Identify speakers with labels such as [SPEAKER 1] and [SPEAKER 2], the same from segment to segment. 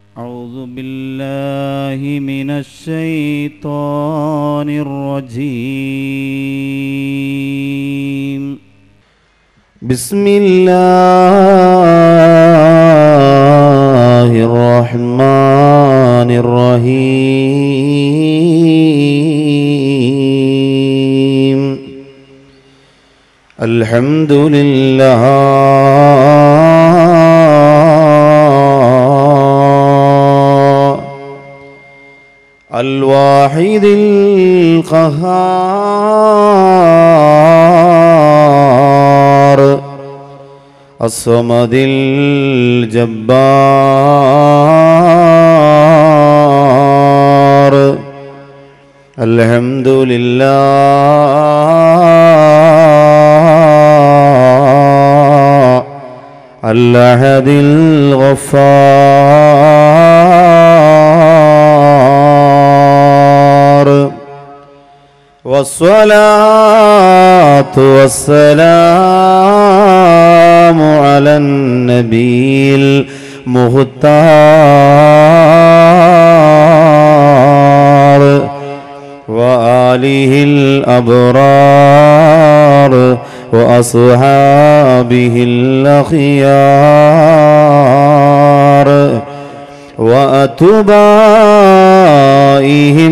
[SPEAKER 1] أعوذ بالله من الشيطان الرجيم بسم الله الرحمن الرحيم الحمد لله الواحد القهار الصمد الجبار الحمد لله الأحد الغفار والصلاة والسلام على النبي المختار وآله الأبرار وأصحابه الأخيار وأتباعه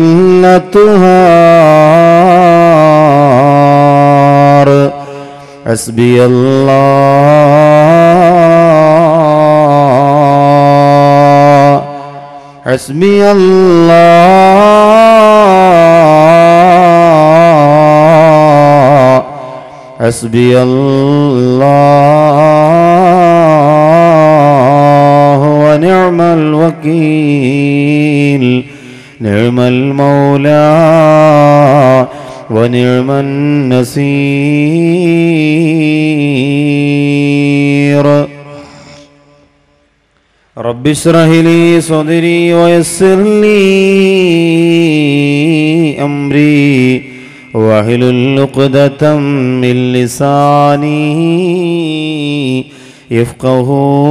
[SPEAKER 1] الأطهار حسبي الله حسبي الله حسبي الله ونعم الوكيل نعم المولى ونعم النصير رب اشرح لي صدري ويسر لي أمري واحلل عقدة من لساني يفقه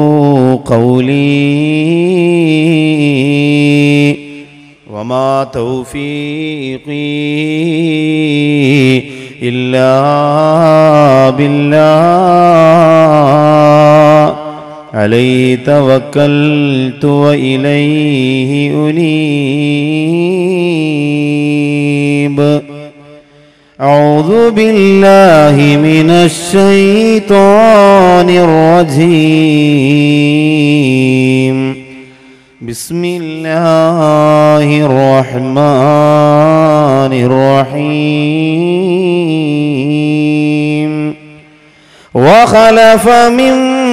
[SPEAKER 1] قولي وما توفيقي إلا بالله عليه توكلت وإليه أنيب أعوذ بالله من الشيطان الرجيم بسم الله الرحمن الرحيم وخلف من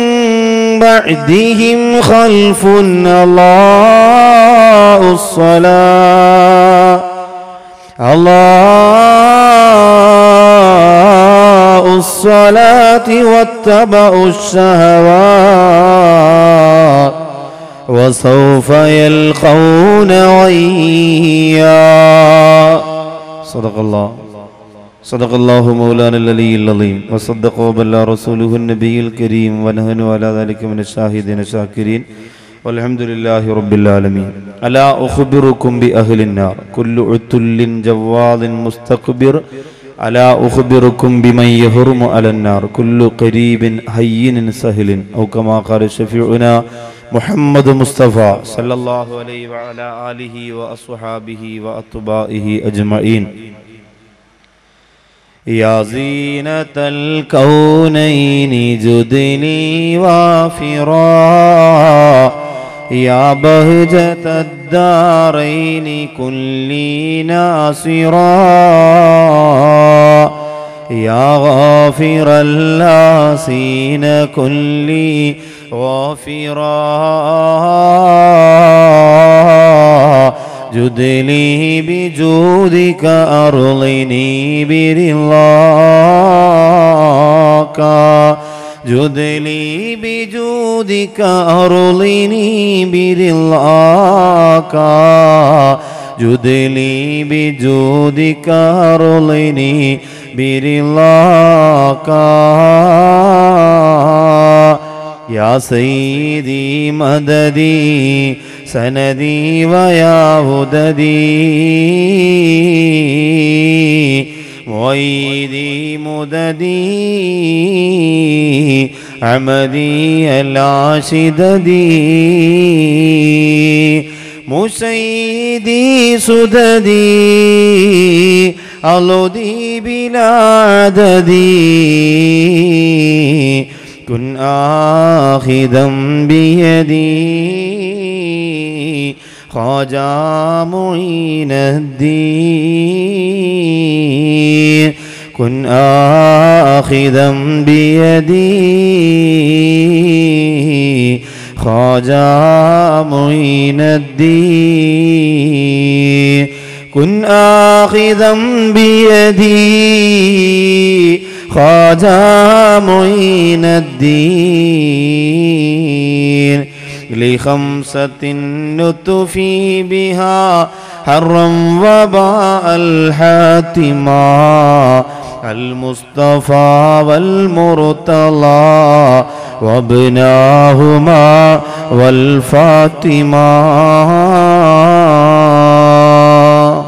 [SPEAKER 1] بعدهم خلف الله الصلاة الله الصلاة واتبعوا الشهوات وسوف يلقون غيا صدق الله صدق الله مولانا العلي العظيم وصدق وبلى رسوله النبي الكريم ونحن على ذلك من الشاهدين الشاكرين والحمد لله رب العالمين ألا أخبركم بأهل النار كل عتل جواد مستكبر ألا أخبركم بمن يهرم على النار كل قريب هين سهل أو كما قال شفيعنا محمد مصطفى صلى الله عليه وعلى آله وأصحابه وأتباعه أجمعين يا زينة الكونين جدني وافرا يا بهجة الدارين كلي ناصرا يا غافر اللاسين كلي غافرا جدلي بجودك أرضني برضاك جدلي بجودك أرضني برضاك جدلي بجودك أرضني برضاك يا سيدي مددي سندي ويا هددي ويدي مددي عمدي العاشددي مسيدي سددي ألودي بلا عددي كن آخذا بيدي خواجة معين الدين كن آخذا بيدي خواجة معين الدين كن آخذا بيدي خواجة معين الدين لخمسة نتفي بها حرا وباء الحاتما المصطفى والمرتضى وابناهما والفاطمة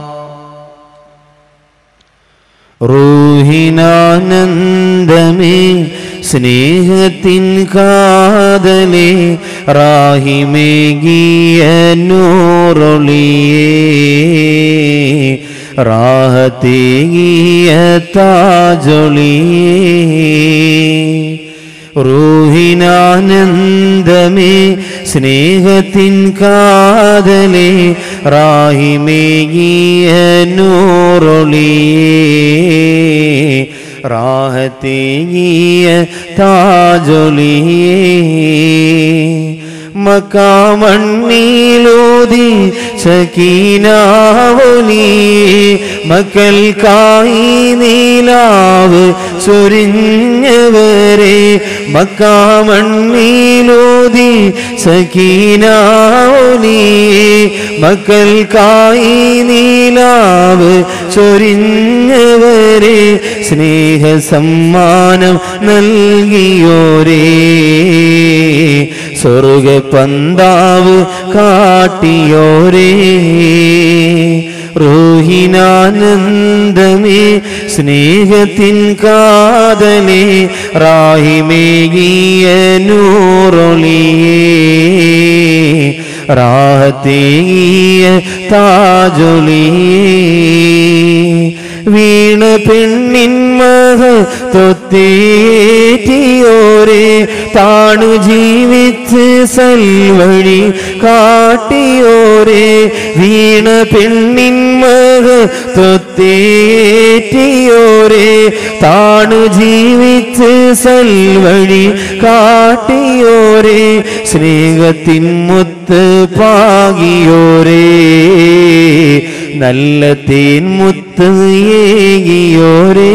[SPEAKER 1] റൂഹിനാനന്ദമേ സ്നേഹത്തിൻ കാതലേ റാഹിമേകിയ നൂറൊളിയേ റാഹത്തേകിയ താജൊളിയേ റൂഹിനാനന്ദമേ സ്നേഹത്തിൻ കാതലേ റാഹിമേകിയ നൂറൊളിയേ റാഹത്തേകിയ താജൊളിയേ മക്കാമണ്ണീലോതി സക്കീനാവൊലി മക്കൾക്കായി നീലാവ് ചൊരിഞ്ഞവരെ മക്കാമണ്ണീലോതി സക്കീനാവൊലി മക്കൾക്കായി നീലാവ് ചൊരിഞ്ഞവരെ സ്നേഹ സമ്മാനം നൽകിയോരേ സ്വർഗ പന്താവ് കാട്ടിയോരേ റൂഹിനാനന്ദമേ സ്നേഹത്തിൻ കാതലേ റാഹിമേകിയ നൂറൊളിയേ റാഹത്തേകിയ താജൊളിയേ വീണ പെണ്ണിൻ മഹ തൊത്തേറ്റിയോരെ താണു ജീവിച്ച് സൽവഴി കാട്ടിയോരെ വീണ പെണ്ണിൻ മഹ തൊത്തേറ്റിയോരെ താണു ജീവിച്ച് സൽവഴി കാട്ടിയോരെ സ്നേഹത്തിൻ മുത്ത് പാകിയോരേ നല്ല തേൻ മുത്ത് ഏകിയോരേ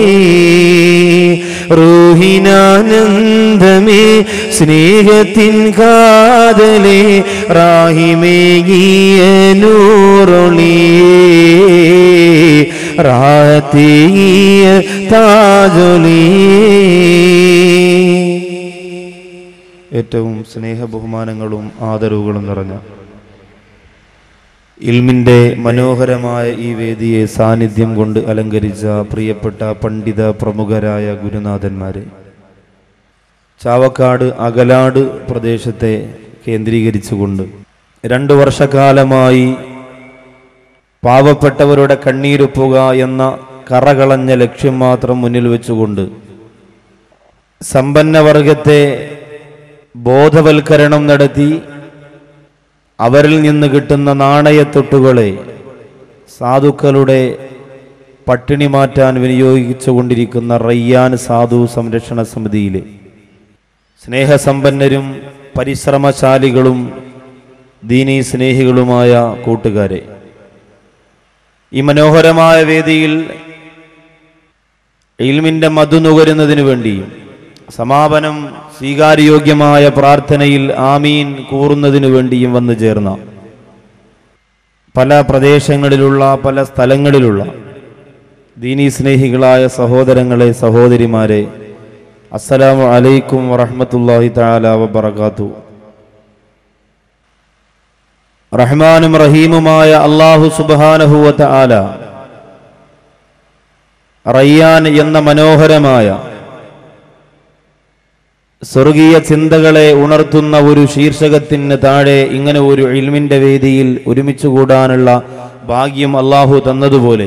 [SPEAKER 1] റൂഹിനാനന്ദമേ സ്നേഹത്തിൻ കാതലേ റാഹിമേകിയ നൂറൊളിയേ റാത്തീയ താജൊലിയേ ഏറ്റവും സ്നേഹ ബഹുമാനങ്ങളും ആദരവുകളും നിറഞ്ഞ ഇൽമിൻ്റെ മനോഹരമായ ഈ വേദിയെ സാന്നിധ്യം കൊണ്ട് അലങ്കരിച്ച പ്രിയപ്പെട്ട പണ്ഡിത പ്രമുഖരായ ഗുരുനാഥന്മാരെ ചാവക്കാട് അകലാട് പ്രദേശത്തെ കേന്ദ്രീകരിച്ചുകൊണ്ട് രണ്ടു വർഷക്കാലമായി പാവപ്പെട്ടവരുടെ കണ്ണീരൊപ്പുക എന്ന കറകളഞ്ഞ ലക്ഷ്യം മാത്രം മുന്നിൽ വെച്ചുകൊണ്ട് സമ്പന്നവർഗത്തെ ബോധവൽക്കരണം നടത്തി അവരിൽ നിന്ന് കിട്ടുന്ന നാണയത്തൊട്ടുകളെ സാധുക്കളുടെ പട്ടിണി മാറ്റാൻ വിനിയോഗിച്ചുകൊണ്ടിരിക്കുന്ന റയ്യാൻ സാധു സംരക്ഷണ സമിതിയിലെ സ്നേഹസമ്പന്നരും പരിശ്രമശാലികളും ദീനീ സ്നേഹികളുമായ കൂട്ടുകാരെ ഈ മനോഹരമായ വേദിയിൽ ഇൽമിൻ്റെ മധു നുകരുന്നതിനു വേണ്ടിയും സമാപനം സ്വീകാര്യോഗ്യമായ പ്രാർത്ഥനയിൽ ആമീൻ കൂറുന്നതിനു വേണ്ടിയും വന്നു ചേർന്ന പല പ്രദേശങ്ങളിലുള്ള പല സ്ഥലങ്ങളിലുള്ള ദീനീ സ്നേഹികളായ സഹോദരങ്ങളെ സഹോദരിമാരെ അസ്സലാമു അലൈക്കും വറഹ്മത്തുള്ളാഹി തആല വബറകാതു റഹ്മാനും റഹീമുമായ അല്ലാഹു സുബ്ഹാനഹു വതആല റയ്യാൻ എന്ന മനോഹരമായ സ്വർഗീയ ചിന്തകളെ ഉണർത്തുന്ന ഒരു ശീർഷകത്തിന് താഴെ ഇങ്ങനെ ഒരു ഇൽമിന്റെ വേദിയിൽ ഒരുമിച്ച് കൂടാനുള്ള ഭാഗ്യം അള്ളാഹു തന്നതുപോലെ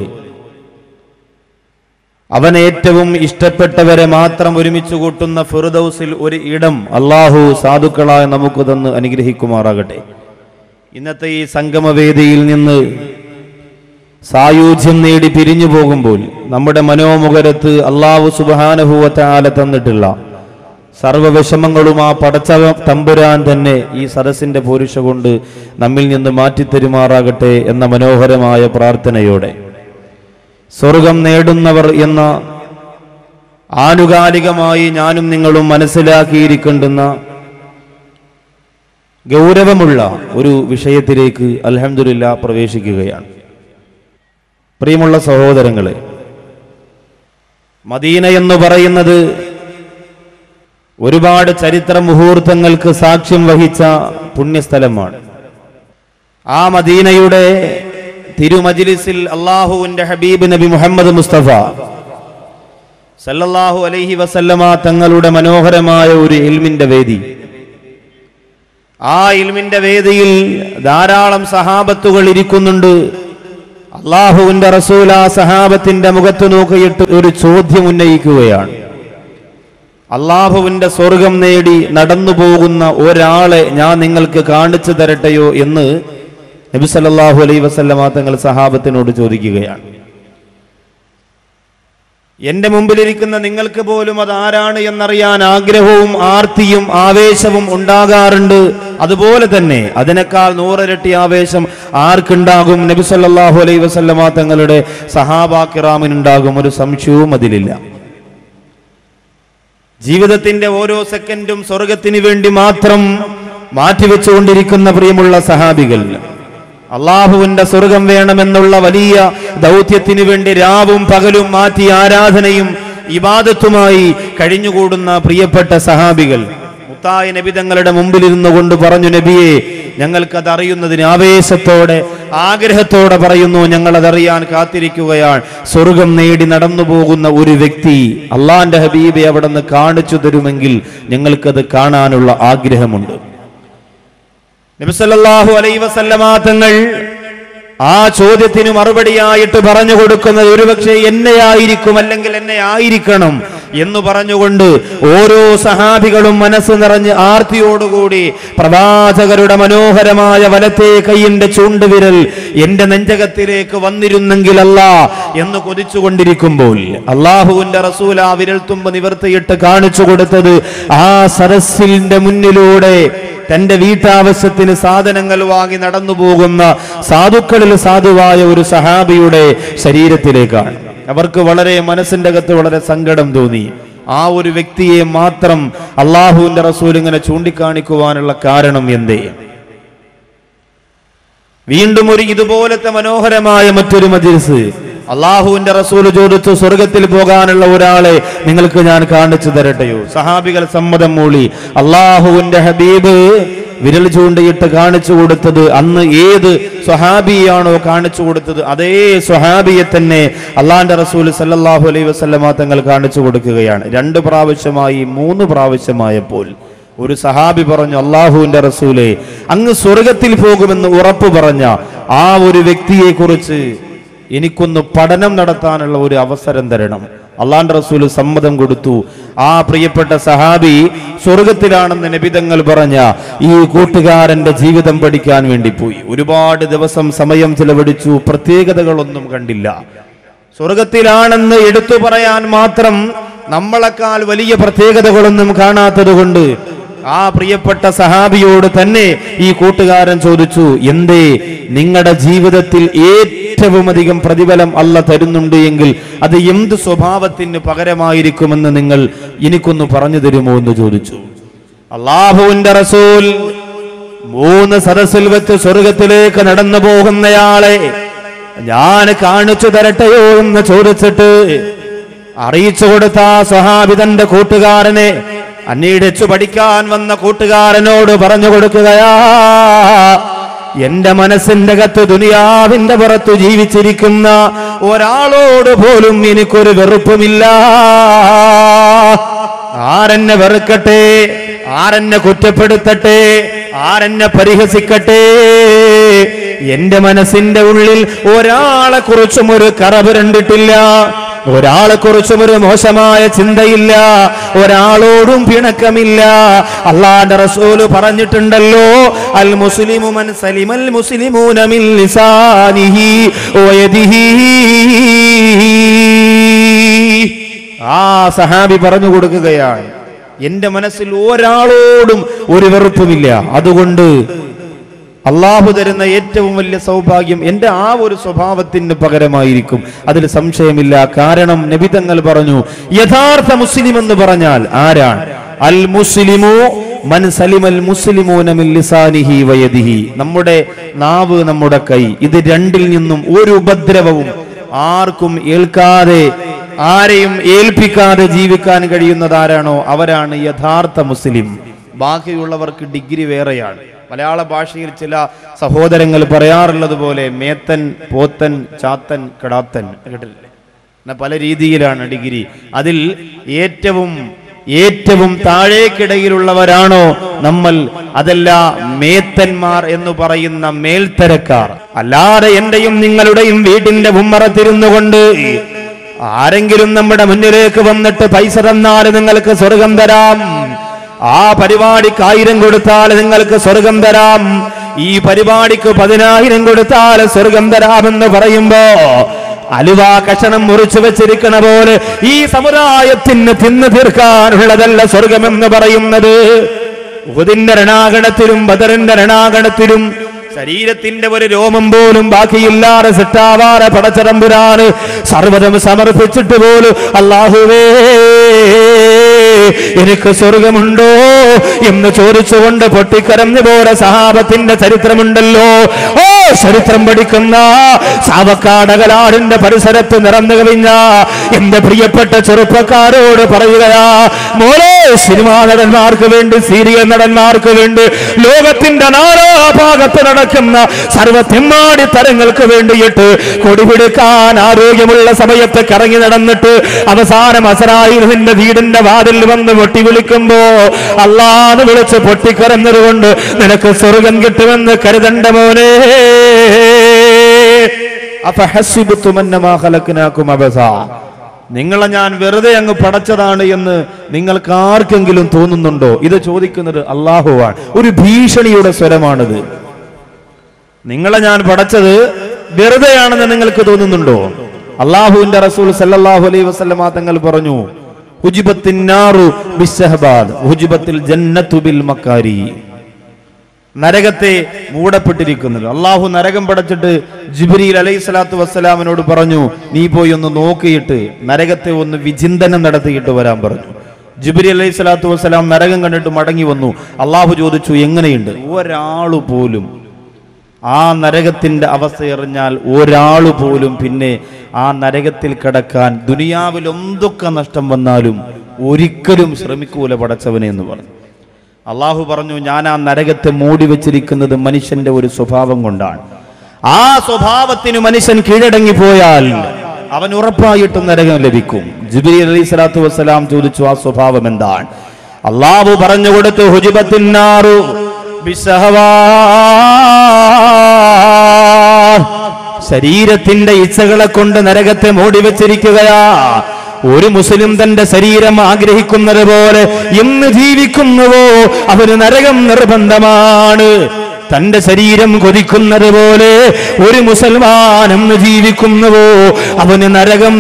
[SPEAKER 1] അവൻ ഏറ്റവും ഇഷ്ടപ്പെട്ടവരെ മാത്രം ഒരുമിച്ച് കൂട്ടുന്ന ഫിറുദൌസിൽ ഒരു ഇടം അള്ളാഹു സാധുക്കളായ നമുക്ക് തന്ന് അനുഗ്രഹിക്കുമാറാകട്ടെ ഇന്നത്തെ ഈ സംഗമവേദിയിൽ നിന്ന് സായൂജ്യം നേടി പിരിഞ്ഞു പോകുമ്പോൾ നമ്മുടെ മനോമുഖരത്ത് അള്ളാഹു സുബാനുഭൂവത്തെ ആല തന്നിട്ടുള്ള സർവവിഷമങ്ങളും ആ പടച്ച തമ്പുരാൻ തന്നെ ഈ സദസ്സിന്റെ പോരുഷ കൊണ്ട് നമ്മിൽ നിന്ന് മാറ്റിത്തരുമാറാകട്ടെ എന്ന മനോഹരമായ പ്രാർത്ഥനയോടെ സ്വർഗം നേടുന്നവർ എന്ന ആനുകാലികമായി ഞാനും നിങ്ങളും മനസ്സിലാക്കിയിരിക്കേണ്ടുന്ന ഗൗരവമുള്ള ഒരു വിഷയത്തിലേക്ക് അൽഹംദുലില്ല പ്രവേശിക്കുകയാണ് പ്രിയമുള്ള സഹോദരങ്ങളെ മദീന എന്ന് പറയുന്നത് ഒരുപാട് ചരിത്ര മുഹൂർത്തങ്ങൾക്ക് സാക്ഷ്യം വഹിച്ച പുണ്യസ്ഥലമാണ് ആ മദീനയുടെ തിരുമജിലിസിൽ അള്ളാഹുവിന്റെ ഹബീബ് നബി മുഹമ്മദ് മുസ്തഫ സല്ലല്ലാഹു അലൈഹി വസല്ലമ തങ്ങളുടെ മനോഹരമായ ഒരു ഇൽമിന്റെ വേദി ആ ഇൽമിന്റെ വേദിയിൽ ധാരാളം സഹാബത്തുകൾ ഇരിക്കുന്നുണ്ട് അള്ളാഹുവിന്റെ റസൂൽ ആ സഹാബത്തിന്റെ മുഖത്ത് നോക്കിയിട്ട് ഒരു ചോദ്യം ഉന്നയിക്കുകയാണ് അള്ളാഹുവിന്റെ സ്വർഗം നേടി നടന്നു പോകുന്ന ഒരാളെ ഞാൻ നിങ്ങൾക്ക് കാണിച്ചു തരട്ടെയോ എന്ന് നബി സല്ലല്ലാഹു അലൈഹി വസല്ലമ തങ്ങൾ സഹാബത്തിനോട് ചോദിക്കുകയാണ് എന്റെ മുമ്പിലിരിക്കുന്ന നിങ്ങൾക്ക് പോലും അത് ആരാണ് എന്നറിയാൻ ആഗ്രഹവും ആർത്തിയും ആവേശവും ഉണ്ടാകാറുണ്ട് അതുപോലെ തന്നെ അതിനേക്കാൾ നൂറിരട്ടി ആവേശം ആർക്കുണ്ടാകും നബി സല്ലല്ലാഹു അലൈഹി വസല്ലമ തങ്ങളുടെ സഹാബാക്കിറാമിനുണ്ടാകും ഒരു സംശയവും അതിലില്ല ജീവിതത്തിന്റെ ഓരോ സെക്കൻഡും സ്വർഗത്തിന് വേണ്ടി മാത്രം മാറ്റിവെച്ചുകൊണ്ടിരിക്കുന്ന പ്രിയമുള്ള സഹാബികൾ അള്ളാഹുവിന്റെ സ്വർഗം വേണമെന്നുള്ള വലിയ ദൗത്യത്തിന് വേണ്ടി രാവും പകലും മാറ്റി ആരാധനയും ഇബാദത്തുമായി കഴിഞ്ഞുകൂടുന്ന പ്രിയപ്പെട്ട സഹാബികൾ മുത്തായ നബി തങ്ങളുടെ മുമ്പിലിരുന്നു കൊണ്ട് പറഞ്ഞു നബിയെ ഞങ്ങൾക്കത് അറിയുന്നതിന് ആവേശത്തോടെ ആഗ്രഹത്തോടെ പറയുന്നു ഞങ്ങൾ അതറിയാൻ കാത്തിരിക്കുകയാണ് സ്വർഗം നേടി നടന്നു പോകുന്ന ഒരു വ്യക്തി അള്ളാന്റെ ഹബീബെ അവിടെ നിന്ന് കാണിച്ചു തരുമെങ്കിൽ ഞങ്ങൾക്കത് കാണാനുള്ള ആഗ്രഹമുണ്ട് നബിസല്ലാഹു അലൈ വസല്ലമ തങ്ങൾ ആ ചോദ്യത്തിന് മറുപടിയായിട്ട് പറഞ്ഞു കൊടുക്കുന്നത് ഒരുപക്ഷെ എന്നെ ആയിരിക്കും അല്ലെങ്കിൽ എന്നെ ആയിരിക്കണം എന്ന് പറഞ്ഞുകൊണ്ട് ഓരോ സഹാബികളും മനസ്സ് നിറഞ്ഞ് ആർത്തിയോടുകൂടി പ്രവാചകരുടെ മനോഹരമായ വലത്തെ കൈയിന്റെ ചൂണ്ടുവിരൽ എന്റെ നെഞ്ചകത്തിലേക്ക് വന്നിരുന്നെങ്കിലല്ല എന്ന് കൊതിച്ചുകൊണ്ടിരിക്കുമ്പോൾ അള്ളാഹുവിന്റെ റസൂൽ ആ വിരൽ തുമ്പ് നിവർത്തിയിട്ട് കാണിച്ചു കൊടുത്തത് ആ സരസിന്റെ മുന്നിലൂടെ തന്റെ വീട്ടാവശ്യത്തിന് സാധനങ്ങൾ വാങ്ങി നടന്നു പോകുന്ന സാധുക്കളിൽ സാധുവായ ഒരു സഹാബിയുടെ ശരീരത്തിലേക്കാണ് അവർക്ക് വളരെ മനസ്സിന്റെ അകത്ത് വളരെ സങ്കടം തോന്നി ആ ഒരു വ്യക്തിയെ മാത്രം അള്ളാഹുവിന്റെ റസൂൽ ഇങ്ങനെ ചൂണ്ടിക്കാണിക്കുവാനുള്ള കാരണം എന്തേ വീണ്ടും ഒരു ഇതുപോലത്തെ മനോഹരമായ മറ്റൊരു മജിൽസ് അള്ളാഹുവിന്റെ റസൂൽ ചോദിച്ചു സ്വർഗത്തിൽ പോകാനുള്ള ഒരാളെ നിങ്ങൾക്ക് ഞാൻ കാണിച്ചു തരട്ടെയോ സഹാബികൾ സമ്മതം മൂളി അള്ളാഹുവിന്റെ ഹബീബ് വിരൽ ചൂണ്ടിയിട്ട് കാണിച്ചു കൊടുത്തത് അന്ന് ഏത് സ്വഹാബിയാണോ കാണിച്ചു കൊടുത്തത് അതേ സ്വഹാബിയെ തന്നെ അള്ളാന്റെ റസൂൽ സല്ലല്ലാഹു അലൈഹി വസല്ലമ തങ്ങൾ കാണിച്ചു കൊടുക്കുകയാണ് രണ്ട് പ്രാവശ്യമായി മൂന്ന് പ്രാവശ്യമായപ്പോൾ ഒരു സഹാബി പറഞ്ഞു അള്ളാഹുവിന്റെ റസൂലെ അങ്ങ് സ്വർഗത്തിൽ പോകുമെന്ന് ഉറപ്പ് പറഞ്ഞ ആ ഒരു വ്യക്തിയെ കുറിച്ച് എനിക്കൊന്ന് പഠനം നടത്താനുള്ള ഒരു അവസരം തരണം അള്ളാന്റെ റസൂല് സമ്മതം കൊടുത്തു ആ പ്രിയപ്പെട്ട സഹാബി സ്വർഗത്തിലാണെന്ന് നബിതങ്ങൾ പറഞ്ഞ ഈ കൂട്ടുകാരന്റെ ജീവിതം പഠിക്കാൻ വേണ്ടി പോയി ഒരുപാട് ദിവസം സമയം ചിലവഴിച്ചു പ്രത്യേകതകളൊന്നും കണ്ടില്ല സ്വർഗത്തിലാണെന്ന് എടുത്തു പറയാൻ മാത്രം നമ്മളെക്കാൾ വലിയ പ്രത്യേകതകളൊന്നും കാണാത്തത് കൊണ്ട് ആ പ്രിയപ്പെട്ട സഹാബിയോട് തന്നെ ഈ കൂട്ടുകാരൻ ചോദിച്ചു എന്തേ നിങ്ങളുടെ ജീവിതത്തിൽ ഏറ്റവും അധികം പ്രതിഫലം അല്ല തരുന്നുണ്ട് എങ്കിൽ അത് എന്ത് സ്വഭാവത്തിന് പകരമായിരിക്കുമെന്ന് നിങ്ങൾ എനിക്കൊന്ന് പറഞ്ഞു തരുമോ എന്ന് ചോദിച്ചു അള്ളാഹുവിന്റെ റസൂൽ മൂന്ന് സദസ്സിൽ വെച്ച് സ്വർഗത്തിലേക്ക് നടന്നു പോകുന്നയാളെ ഞാൻ കാണിച്ചു തരട്ടെയോ എന്ന് ചോദിച്ചിട്ട് അറിയിച്ചു കൊടുത്ത ആ സ്വഹാബി തന്റെ കൂട്ടുകാരനെ അന്വേഷിച്ചു പഠിക്കാൻ വന്ന കൂട്ടുകാരനോട് പറഞ്ഞു കൊടുക്കുകയാ എന്റെ മനസ്സിന്റെ കത്ത് ദുനിയാവിന്റെ പുറത്തു ജീവിച്ചിരിക്കുന്ന ഒരാളോട് പോലും എനിക്കൊരു വെറുപ്പുമില്ല ആരെന്നെ വെറുക്കട്ടെ ആരെന്നെ കുറ്റപ്പെടുത്തട്ടെ ആരെന്നെ പരിഹസിക്കട്ടെ എന്റെ മനസ്സിന്റെ ഉള്ളിൽ ഒരാളെ കുറിച്ചും ഒരു കറ പുരണ്ടിട്ടില്ല ഒരാളെ കുറിച്ചും ഒരു മോശമായ ചിന്തയില്ല ഒരാളോടും പിണക്കമില്ല അള്ളാന്റെ റസൂല് പറഞ്ഞിട്ടുണ്ടല്ലോ അൽ മുസ്ലിമു മൻ സലിമൽ മുസ്ലിമൂന മിൻ ലിസാനിഹി വയദിഹി ആ സഹാബി പറഞ്ഞു കൊടുക്കുകയാണ് എന്റെ മനസ്സിൽ ഒരാളോടും ഒരു വെറുപ്പുമില്ല അതുകൊണ്ട് അള്ളാഹു തരുന്ന ഏറ്റവും വലിയ സൗഭാഗ്യം എന്റെ ആ ഒരു സ്വഭാവത്തിന് പകരമായിരിക്കും അതിൽ സംശയമില്ല കാരണം നബിതങ്ങൾ പറഞ്ഞു യഥാർത്ഥ മുസ്ലിം എന്ന് പറഞ്ഞാൽ ആരാണ് അൽ മുസ്ലിമു മൻ സലിമൽ മുസ്ലിമൂന മിൻ ലിസാനിഹി വയദിഹി നമ്മുടെ നാവ് നമ്മുടെ കൈ ഇത് രണ്ടിൽ നിന്നും ഒരു ഉപദ്രവവും ആർക്കും ഏൽക്കാതെ ആരെയും ഏൽപ്പിക്കാതെ ജീവിക്കാൻ കഴിയുന്നത് ആരാണോ അവരാണ് യഥാർത്ഥ മുസ്ലിം ബാക്കിയുള്ളവർക്ക് ഡിഗ്രി വേറെയാണ് മലയാള ഭാഷയിൽ ചില സഹോദരങ്ങൾ പറയാറുള്ളത് പോലെ മേത്തൻ പോത്തൻ ചാത്തൻ കിടാത്തൻ കേട്ടില്ലേ എന്നാ പല രീതിയിലാണ് ഡിഗ്രി അതിൽ ഏറ്റവും ഏറ്റവും താഴേക്കിടയിലുള്ളവരാണോ നമ്മൾ അതല്ല മേത്തന്മാർ എന്ന് പറയുന്ന മേൽത്തരക്കാർ അല്ലാതെ എന്റെയും നിങ്ങളുടെയും വീട്ടിന്റെ ഉമ്മറത്തിരുന്നു കൊണ്ട് ആരെങ്കിലും നമ്മുടെ മുന്നിലേക്ക് വന്നിട്ട് പൈസ തന്നാൽ നിങ്ങൾക്ക് സ്വർഗം തരാം ആ പരിപാടിക്ക് ആയിരം കൊടുത്താൽ നിങ്ങൾക്ക് സ്വർഗം തരാം ഈ പരിപാടിക്ക് പതിനായിരം കൊടുത്താൽ സ്വർഗം തരാമെന്ന് പറയുമ്പോ അലുവ കഷണം മുറിച്ചു വെച്ചിരിക്കണ പോലെ ഈ സമുദായത്തിന് തിന്നു തീർക്കാനുള്ളതല്ല സ്വർഗമെന്ന് പറയുന്നത് ഉഹുദിന്റെ രണാകണത്തിലും ബദറിന്റെ രണാകണത്തിലും ശരീരത്തിന്റെ ഒരു രോമം പോലും ബാക്കിയില്ലാതെ സിട്ടാവാറെ പടച്ചതമ്പുരാന് സർവ്വതം സമർപ്പിച്ചിട്ട് പോലും അള്ളാഹുവേ എനിക്ക് സ്വർഗമുണ്ടോ എന്ന് ചോദിച്ചുകൊണ്ട് പൊട്ടിക്കരഞ്ഞു പോലെ സഹാബത്തിന്റെ ചരിത്രമുണ്ടല്ലോ ഓ ചരിത്രം പഠിക്കുന്ന സാവക്കാടകലാടിന്റെ പരിസരത്ത് നിറന്നു കവിഞ്ഞ എന്റെ പ്രിയപ്പെട്ട ചെറുപ്പക്കാരോട് പറയുകയാ മോളെ സിനിമാ നടന്മാർക്ക് വേണ്ടി സീരിയൽ നടന്മാർക്ക് വേണ്ടി ലോകത്തിന്റെ നാനാഭാഗത്ത് നടക്കുന്ന സർവത്തിമ്മാടി തരങ്ങൾക്ക് വേണ്ടിയിട്ട് കൊടിപിടിക്കാൻ ആരോഗ്യമുള്ള സമയത്ത് കറങ്ങി നടന്നിട്ട് അവസാനം അസറായിരുന്നിന്റെ വീടിന്റെ വാതിൽ വന്ന് പൊട്ടി വിളിക്കുമ്പോ അല്ലാന്ന് വിളിച്ച് പൊട്ടിക്കരഞ്ഞത് കൊണ്ട് നിനക്ക് സ്വർഗം കിട്ടുമെന്ന് കരുതണ്ട മോനെ അഫഹസിബുത്തുമന്നമാ ഖലഖനാകും അബസാ നിങ്ങളെ ഞാൻ വെറുതെ അങ്ങ് പടച്ചതാണ് എന്ന് നിങ്ങൾക്ക് ആർക്കെങ്കിലും തോന്നുന്നുണ്ടോ ഇത് ചോദിക്കുന്നത് അള്ളാഹുവാണ് ഒരു ഭീഷണിയുടെ സ്വരമാണിത് നിങ്ങളെ ഞാൻ പടച്ചത് വെറുതെയാണെന്ന് നിങ്ങൾക്ക് തോന്നുന്നുണ്ടോ അള്ളാഹുവിന്റെ റസൂൽ സല്ലല്ലാഹു അലൈഹി വസല്ലമ തങ്ങൾ പറഞ്ഞു ഹുജിബത്തിന്നാറു ബിസ്സഹബാദ് ഹുജിബത്തിൽ ജന്നത്തു ബിൽ മക്കാരി നരകത്തെ മൂടപ്പെട്ടിരിക്കുന്നത് അള്ളാഹു നരകം പടച്ചിട്ട് ജിബ്രീൽ അലൈഹി സ്വലാത്തു വസ്സലാമിനോട് പറഞ്ഞു നീ പോയി ഒന്ന് നോക്കിയിട്ട് നരകത്തെ ഒന്ന് വിചിന്തനം നടത്തിയിട്ട് വരാൻ പറഞ്ഞു ജിബ്രി അലൈഹി സ്വലാത്തു വസ്സലാം നരകം കണ്ടിട്ട് മടങ്ങി വന്നു അള്ളാഹു ചോദിച്ചു എങ്ങനെയുണ്ട് ഒരാളു പോലും ആ നരകത്തിന്റെ അവസ്ഥ എറിഞ്ഞാൽ ഒരാളു പോലും പിന്നെ ആ നരകത്തിൽ കിടക്കാൻ ദുനിയാവിൽ എന്തൊക്കെ നഷ്ടം വന്നാലും ഒരിക്കലും ശ്രമിക്കൂല പടച്ചവനെ എന്ന് പറഞ്ഞു അള്ളാഹു പറഞ്ഞു ഞാൻ ആ നരകത്തെ മൂടി വെച്ചിരിക്കുന്നത് മനുഷ്യന്റെ ഒരു സ്വഭാവം കൊണ്ടാണ് ആ സ്വഭാവത്തിന് മനുഷ്യൻ കീഴടങ്ങി പോയാൽ അവൻ ഉറപ്പായിട്ടും നരകം ലഭിക്കും ജിബിരി അലൈഹി സ്വലാത്തു വസ്സലാം ചോദിച്ചു ആ സ്വഭാവം എന്താണ് അള്ളാഹു പറഞ്ഞു കൊടുത്തു ഹുജിബത്തിന്നാറു ശരീരത്തിന്റെ ഇച്ഛകളെ കൊണ്ട് നരകത്തെ മൂടി വെച്ചിരിക്കുകയാ ഒരു മുസ്ലിം തന്റെ ശരീരം ആഗ്രഹിക്കുന്നത് പോലെ എന്ന് ജീവിക്കുന്നുവോ അവന് നരകം നിർബന്ധമാണ് തന്റെ ശരീരം കൊതിക്കുന്നത് പോലെ ഒരു മുസൽമാൻ എന്ന് ജീവിക്കുന്നുവോ അവന് നരകം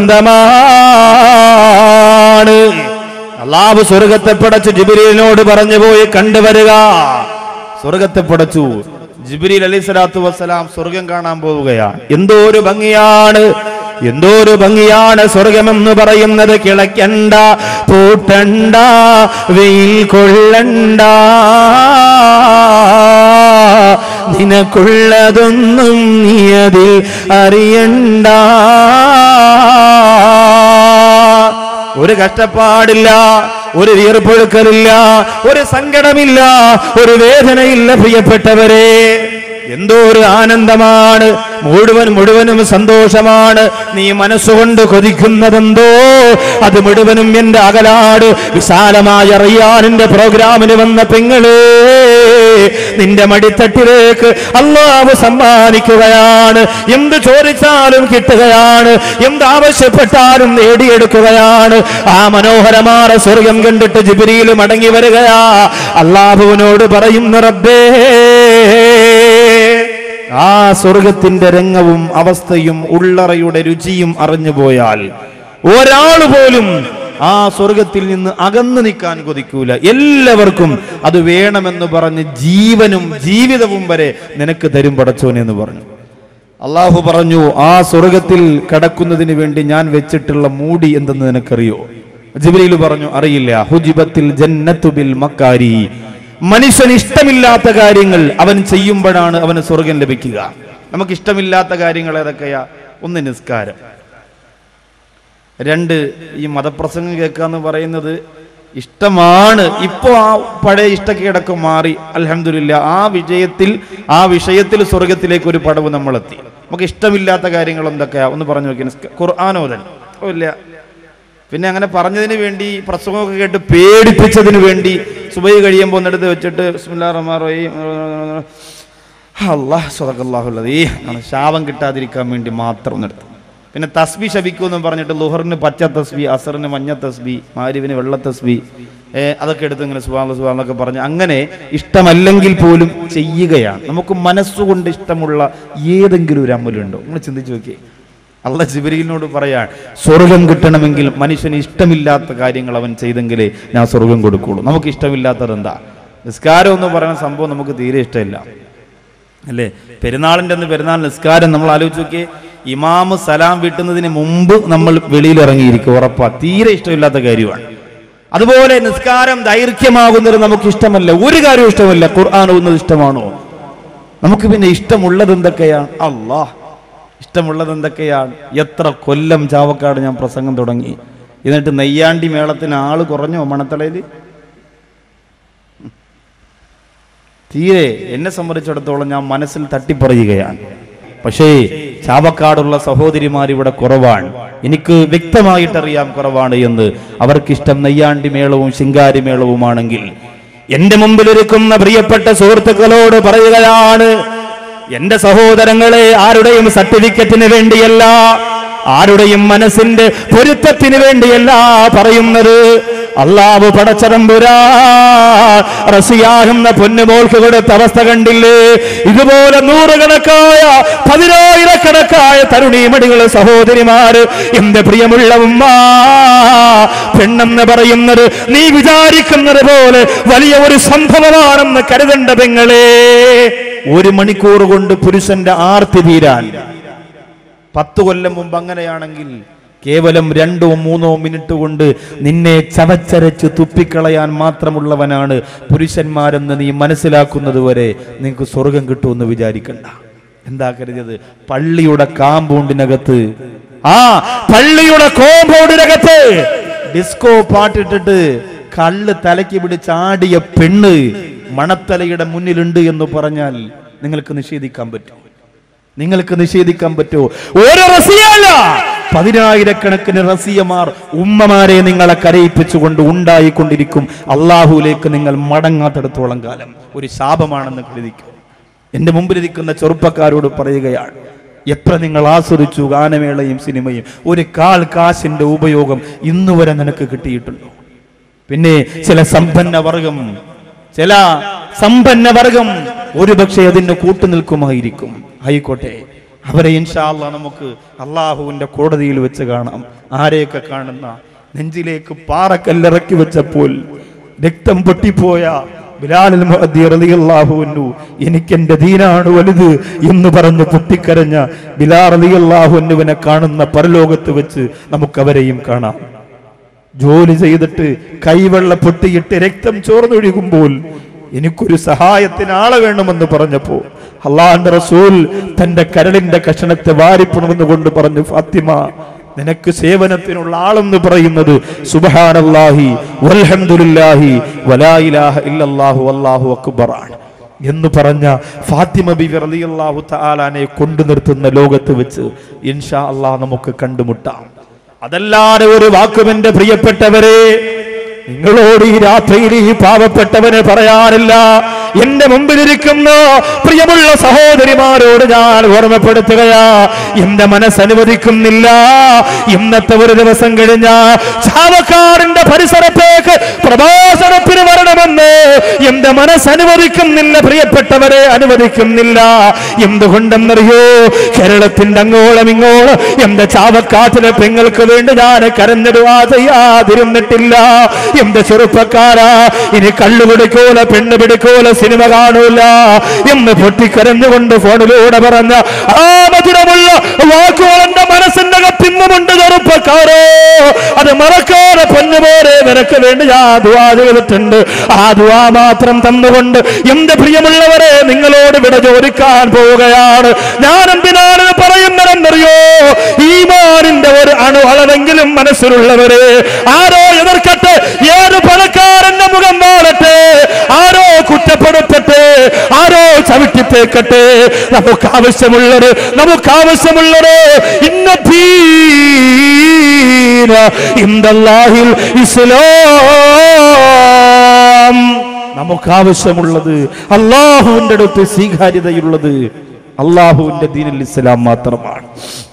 [SPEAKER 1] നിർബന്ധമാണ് അള്ളാഹു സ്വർഗത്തെ പടച്ച് ജിബിരിനോട് പറഞ്ഞു പോയി കണ്ടുവരിക സ്വർഗത്തെ പടച്ചു ജിബ്രീൽ അലൈഹി സ്വലാത്തു വസ്സലാം സ്വർഗം കാണാൻ പോവുകയാണ് എന്തോ ഒരു ഭംഗിയാണ് എന്തോ ഒരു ഭംഗിയാണ് സ്വർഗമെന്ന് പറയുന്നത് കിളയ്ക്കണ്ട പൂട്ടണ്ട വെയിൽ കൊള്ളണ്ട നിനക്കുള്ളതൊന്നും നീ അതിൽ അറിയണ്ട ഒരു കഷ്ടപ്പാടില്ല ഒരു വീർപ്പൊഴുക്കലില്ല ഒരു സങ്കടമില്ല ഒരു വേദനയില്ല പ്രിയപ്പെട്ടവരെ എന്തോ ഒരു ആനന്ദമാണ് മുഴുവൻ മുഴുവനും സന്തോഷമാണ് നീ മനസ്സുകൊണ്ട് കൊതിക്കുന്നതെന്തോ അത് മുഴുവനും എന്റെ അകലാട് വിശാലമായ അറിയാനിന്റെ പ്രോഗ്രാമിന് വന്ന പെങ്ങളെ നിന്റെ മടിത്തട്ടിലേക്ക് അള്ളാഹ് സമ്മാനിക്കുകയാണ് എന്ത് ചോദിച്ചാലും കിട്ടുകയാണ് എന്ത് ആവശ്യപ്പെട്ടാലും നേടിയെടുക്കുകയാണ് ആ മനോഹരമായ സ്വർഗം കണ്ടിട്ട് ജിബിരിയിൽ മടങ്ങി വരികയാ അള്ളാഹുവിനോട് പറയുന്ന റബ്ബേ ആ സ്വർഗത്തിന്റെ രംഗവും അവസ്ഥയും ഉള്ളറയുടെ രുചിയും അറിഞ്ഞു പോയാൽ ഒരാൾ പോലും ആ സ്വർഗത്തിൽ നിന്ന് അകന്നു നിൽക്കാൻ കൊതിക്കൂല എല്ലാവർക്കും അത് വേണമെന്ന് പറഞ്ഞ് ജീവനും ജീവിതവും വരെ നിനക്ക് തരും പടച്ചോനെന്ന് പറഞ്ഞു അള്ളാഹു പറഞ്ഞു ആ സ്വർഗത്തിൽ കടക്കുന്നതിന് വേണ്ടി ഞാൻ വെച്ചിട്ടുള്ള മൂടി എന്തെന്ന് നിനക്കറിയോ ജിബ്രീൽ പറഞ്ഞു അറിയില്ല ഹുജിബത്തിൽ ജന്നത്തു ബിൽ മക്കാരി മനുഷ്യന് ഇഷ്ടമില്ലാത്ത കാര്യങ്ങൾ അവൻ ചെയ്യുമ്പോഴാണ് അവന് സ്വർഗം ലഭിക്കുക നമുക്ക് ഇഷ്ടമില്ലാത്ത കാര്യങ്ങൾ ഏതൊക്കെയാ ഒന്ന് നിസ്കാരം രണ്ട് ഈ മതപ്രസംഗം കേൾക്കുക എന്ന് പറയുന്നത് ഇഷ്ടമാണ് ഇപ്പോൾ ആ പഴയ ഇഷ്ടക്കേടൊക്കെ മാറി അലഹമില്ല ആ വിജയത്തിൽ ആ വിഷയത്തിൽ സ്വർഗത്തിലേക്ക് ഒരു പടവ് നമ്മളെത്തി നമുക്ക് ഇഷ്ടമില്ലാത്ത കാര്യങ്ങൾ എന്തൊക്കെയാ ഒന്ന് പറഞ്ഞു നോക്കി നിസ്ക- ഖുർആാനോദൻ ഓ ഇല്ല പിന്നെ അങ്ങനെ പറഞ്ഞതിന് വേണ്ടി പ്രസംഗമൊക്കെ കേട്ട് പേടിപ്പിച്ചതിന് വേണ്ടി സുബൈ കഴിയുമ്പോൾ ഒന്നെടുത്ത് വെച്ചിട്ട് ബിസ്മില്ലാ റഹ്മാൻ റഹീം അള്ളാഹ് സ്വതക്കല്ലാഹുള്ളത് ഈ ശാപം കിട്ടാതിരിക്കാൻ വേണ്ടി മാത്രം ഒന്നെടുത്ത് പിന്നെ തസ്ബി ശപിക്കുമെന്ന് പറഞ്ഞിട്ട് ലുഹറിന് പച്ച തസ്ബി അസറിന് മഞ്ഞ തസ്ബി മാരിവിന് വെള്ള തസ്ബി ഏ, അതൊക്കെ എടുത്ത് ഇങ്ങനെ സുബാന സുബാന്നൊക്കെ പറഞ്ഞ് അങ്ങനെ ഇഷ്ടമല്ലെങ്കിൽ പോലും ചെയ്യുകയാണ് നമുക്ക് മനസ്സുകൊണ്ട് ഇഷ്ടമുള്ള ഏതെങ്കിലും ഒരു അമലുണ്ടോ നിങ്ങൾ ചിന്തിച്ചു നോക്കിയേ അള്ള ജിബരീലിനോട് പറയാൻ സ്വർഗം കിട്ടണമെങ്കിൽ മനുഷ്യന് ഇഷ്ടമില്ലാത്ത കാര്യങ്ങൾ അവൻ ചെയ്തെങ്കിലേ ഞാൻ സ്വർഗം കൊടുക്കുള്ളൂ നമുക്ക് ഇഷ്ടമില്ലാത്തത് എന്താ നിസ്കാരം എന്ന് പറയുന്ന സംഭവം നമുക്ക് തീരെ ഇഷ്ടമില്ല അല്ലേ പെരുന്നാളിൻ്റെ അന്ന് പെരുന്നാൾ നിസ്കാരം നമ്മൾ ആലോചിച്ച് നോക്കിയേ ഇമാമ് സലാം വീട്ടുന്നതിന് മുമ്പ് നമ്മൾ വെളിയിൽ ഇറങ്ങിയിരിക്കും ഉറപ്പാ തീരെ ഇഷ്ടമില്ലാത്ത കാര്യമാണ് അതുപോലെ നിസ്കാരം ദൈർഘ്യമാകുന്നത് നമുക്ക് ഇഷ്ടമല്ല ഒരു കാര്യവും ഇഷ്ടമല്ല ഖുർആൻ ഓതുന്നത് ഇഷ്ടമാണോ നമുക്ക് പിന്നെ ഇഷ്ടമുള്ളത് എന്തൊക്കെയാണ് അല്ലാ ഇഷ്ടമുള്ളത് എന്തൊക്കെയാണ് എത്ര കൊല്ലം ചാവക്കാട് ഞാൻ പ്രസംഗം തുടങ്ങി എന്നിട്ട് നെയ്യാണ്ടി മേളത്തിന് ആള് കുറഞ്ഞോ മണത്തളയിൽ തീരെ എന്നെ സംബന്ധിച്ചിടത്തോളം ഞാൻ മനസ്സിൽ തട്ടിപ്പറയുകയാണ് പക്ഷേ ചാവക്കാടുള്ള സഹോദരിമാർ ഇവിടെ കുറവാണ് എനിക്ക് വ്യക്തമായിട്ടറിയാം കുറവാണ് എന്ന് അവർക്കിഷ്ടം നെയ്യാണ്ടി മേളവും ശിങ്കാരി മേളവുമാണെങ്കിൽ എന്റെ മുമ്പിലിരിക്കുന്ന പ്രിയപ്പെട്ട സുഹൃത്തുക്കളോട് പറയുകയാണ് എന്റെ സഹോദരങ്ങളെ ആരുടെയും സർട്ടിഫിക്കറ്റിന് വേണ്ടിയല്ല ആരുടെയും മനസ്സിന്റെ പൊരുത്തത്തിന് വേണ്ടിയല്ല പറയുന്നത് അള്ളാഹു പടച്ചതമ്പുരാ റസിയാകുന്ന പൊന്നുമോൾക്ക് കൊടുത്ത അവസ്ഥ കണ്ടില്ലേ ഇതുപോലെ നൂറുകണക്കായ പതിനായിരക്കണക്കായ തരുണീമടികളെ സഹോദരിമാര് എന്റെ പ്രിയമുള്ള ഉമ്മ പെണ്ണെന്ന് പറയുന്നത് നീ വിചാരിക്കുന്നത് പോലെ വലിയ ഒരു സംഭവമാണെന്ന് കരുതണ്ട പെങ്ങളെ ഒരു മണിക്കൂർ കൊണ്ട് പുരുഷന്റെ ആർത്തി തീരാൻ പത്ത് കൊല്ലം മുമ്പ് അങ്ങനെയാണെങ്കിൽ കേവലം രണ്ടോ മൂന്നോ മിനിറ്റ് കൊണ്ട് നിന്നെ ചവച്ചരച്ച് തുപ്പിക്കളയാൻ മാത്രമുള്ളവനാണ് പുരുഷന്മാരെന്ന് നീ മനസ്സിലാക്കുന്നത് വരെ നിനക്ക് സ്വർഗം കിട്ടുമെന്ന് വിചാരിക്കണ്ട എന്താ കരുതിയത് പള്ളിയുടെ കാമ്പൗണ്ടിനകത്ത് ആ പള്ളിയുടെ കോമ്പൗണ്ടിനകത്ത് ഡിസ്കോ പാട്ടിട്ടിട്ട് കള്ള് തലയ്ക്ക് പിടിച്ചാടിയ പെണ്ണ് മണത്തലയുടെ മുന്നിലുണ്ട് എന്ന് പറഞ്ഞാൽ നിങ്ങൾക്ക് നിഷേധിക്കാൻ പറ്റും നിങ്ങൾക്ക് നിഷേധിക്കാൻ പറ്റുമോ ഓരോ റസിയല്ല പതിനായിരക്കണക്കിന് റസിയമാർ ഉമ്മമാരെ നിങ്ങളെ കരയിപ്പിച്ചുകൊണ്ട് ഉണ്ടായിക്കൊണ്ടിരിക്കും അള്ളാഹുലേക്ക് നിങ്ങൾ മടങ്ങാത്തിടത്തോളം കാലം ഒരു ശാപമാണെന്ന് കരുതിക്കും എന്റെ മുമ്പിലിരിക്കുന്ന ചെറുപ്പക്കാരോട് പറയുകയാണ് എത്ര നിങ്ങൾ ആസ്വദിച്ചു ഗാനമേളയും സിനിമയും ഒരു കാൽ കാശിന്റെ ഉപയോഗം ഇന്നുവരെ നിനക്ക് കിട്ടിയിട്ടുണ്ടോ പിന്നെ ചില സമ്പന്ന വർഗം ചില സമ്പന്ന വർഗം ഒരുപക്ഷെ അതിന് കൂട്ടുനിൽക്കുമായിരിക്കും ആയിക്കോട്ടെ അവരെ ഇൻഷാല്ല നമുക്ക് അള്ളാഹുവിന്റെ കോടതിയിൽ വെച്ച് കാണാം ആരെയൊക്കെ കാണുന്ന നെഞ്ചിലേക്ക് പാറക്കല്ലിറക്കി വെച്ചപ്പോൾ രക്തം പൊട്ടിപ്പോയ ബിലാലിൽ മുഹദ്ദി റളിയല്ലാഹു അൻഹു എനിക്ക് എന്റെ ദീനാണ് വലുത് എന്ന് പറഞ്ഞ് പൊട്ടിക്കരഞ്ഞ ബിലാൽ റളിയല്ലാഹു അൻഹുവിനെ കാണുന്ന പരലോകത്ത് വെച്ച് നമുക്ക് അവരെയും കാണാം ജോലി ചെയ്തിട്ട് കൈവെള്ള പൊട്ടിയിട്ട് രക്തം ചോർന്നൊഴുകുമ്പോൾ എനിക്കൊരു സഹായത്തിന് ആളെ വേണമെന്ന് പറഞ്ഞപ്പോ അള്ളാന്റെ റസൂൽ തന്റെ കരളിന്റെ കഷണത്തെ വാരിപ്പുണർന്നുകൊണ്ട് പറഞ്ഞു ഫാത്തിമ
[SPEAKER 2] നിനക്ക് സേവനത്തിനുള്ള ആളെന്ന് പറയുന്നത് സുബഹാനല്ലാഹി വൽഹംദുലില്ലാഹി വലാ ഇലാഹ ഇല്ലല്ലാഹു അല്ലാഹു അക്ബറാണ് എന്ന് പറഞ്ഞ ഫാത്തിമ ബി റളിയല്ലാഹു തആലാനെ കൊണ്ടു നിർത്തുന്ന ലോകത്ത് വെച്ച് ഇൻഷാ അല്ലാഹ് നമുക്ക് കണ്ടുമുട്ടാം അതല്ലാതെ ഒരു വാക്കും എന്റെ പ്രിയപ്പെട്ടവരെ നിങ്ങളോട് ഈ രാത്രിയിൽ ഈ പാവപ്പെട്ടവന് പറയാനില്ല എന്റെ മുമ്പിലിരിക്കുന്ന പ്രിയമുള്ള സഹോദരിമാരോട് ഞാൻ ഓർമ്മപ്പെടുത്തുകയാ എന്റെ മനസ്സനുവദിക്കുന്നില്ല ഇന്നത്തെ ഒരു ദിവസം കഴിഞ്ഞ ചാവക്കാടിന്റെ പരിസരത്തേക്ക് പ്രഭാഷണത്തിന് വരണമെന്ന് എന്റെ മനസ്സനുവദിക്കുന്നില്ല പ്രിയപ്പെട്ടവരെ അനുവദിക്കുന്നില്ല എന്തുകൊണ്ടെന്നറിയോ കേരളത്തിന്റെ അങ്ങോളം ഇങ്ങോളം എന്റെ ചാവക്കാട്ടിലെ പെങ്ങൾക്ക് വേണ്ടി ഞാൻ കരഞ്ഞിടുവാ ചെയ്യാതിരുന്നിട്ടില്ല എന്റെ ചെറുപ്പക്കാരാ ഇനി കള്ളു പിടിക്കൂല പെണ്ണ് പിടിക്കൂല സിനിമ കാണൂല എന്ന് പൊട്ടിക്കരഞ്ഞുകൊണ്ട് ഫോണിലൂടെ പറഞ്ഞ ആ മധുരമുള്ള വാക്കുകൾ എന്റെ മനസ്സിന്റെ കത്തിന്നുമുണ്ട് ചെറുപ്പക്കാരോ അത് മറക്കാതെ പൊന്നുപോലെ നിനക്ക് വേണ്ടി ഞാൻ ദുവാ ചെയ്തിട്ടുണ്ട് ആ ദുവാ മാത്രം തന്നുകൊണ്ട് എന്റെ പ്രിയമുള്ളവരെ നിങ്ങളോട് വിട ചോദിക്കാൻ പോവുകയാണ് ഞാൻ എന്തിനാണ് ഇത് പറയുന്നതെന്നറിയോ ഈമാനിന്റെ ഒരു അണു അളവെങ്കിലും മനസ്സിലുള്ളവരെ ആരോ എതിർക്കട്ടെ ഏത് പണക്കാരന്റെ മുഖം മാറട്ടെ ആരോ കുറ്റപ്പെടുത്തട്ടെ ആരോ ചവിട്ടിത്തേക്കട്ടെ നമുക്ക് ആവശ്യമുള്ളത് നമുക്ക് ആവശ്യമുള്ളത് ഇന്ന ദീന ഇന്ദല്ലാഹിൽ ഇസ്ലാം നമുക്ക് ആവശ്യമുള്ളത് അള്ളാഹുവിന്റെ അടുത്ത് സ്വീകാര്യതയുള്ളത് അള്ളാഹുവിന്റെ ദീനിൽ ഇസ്ലാം മാത്രമാണ്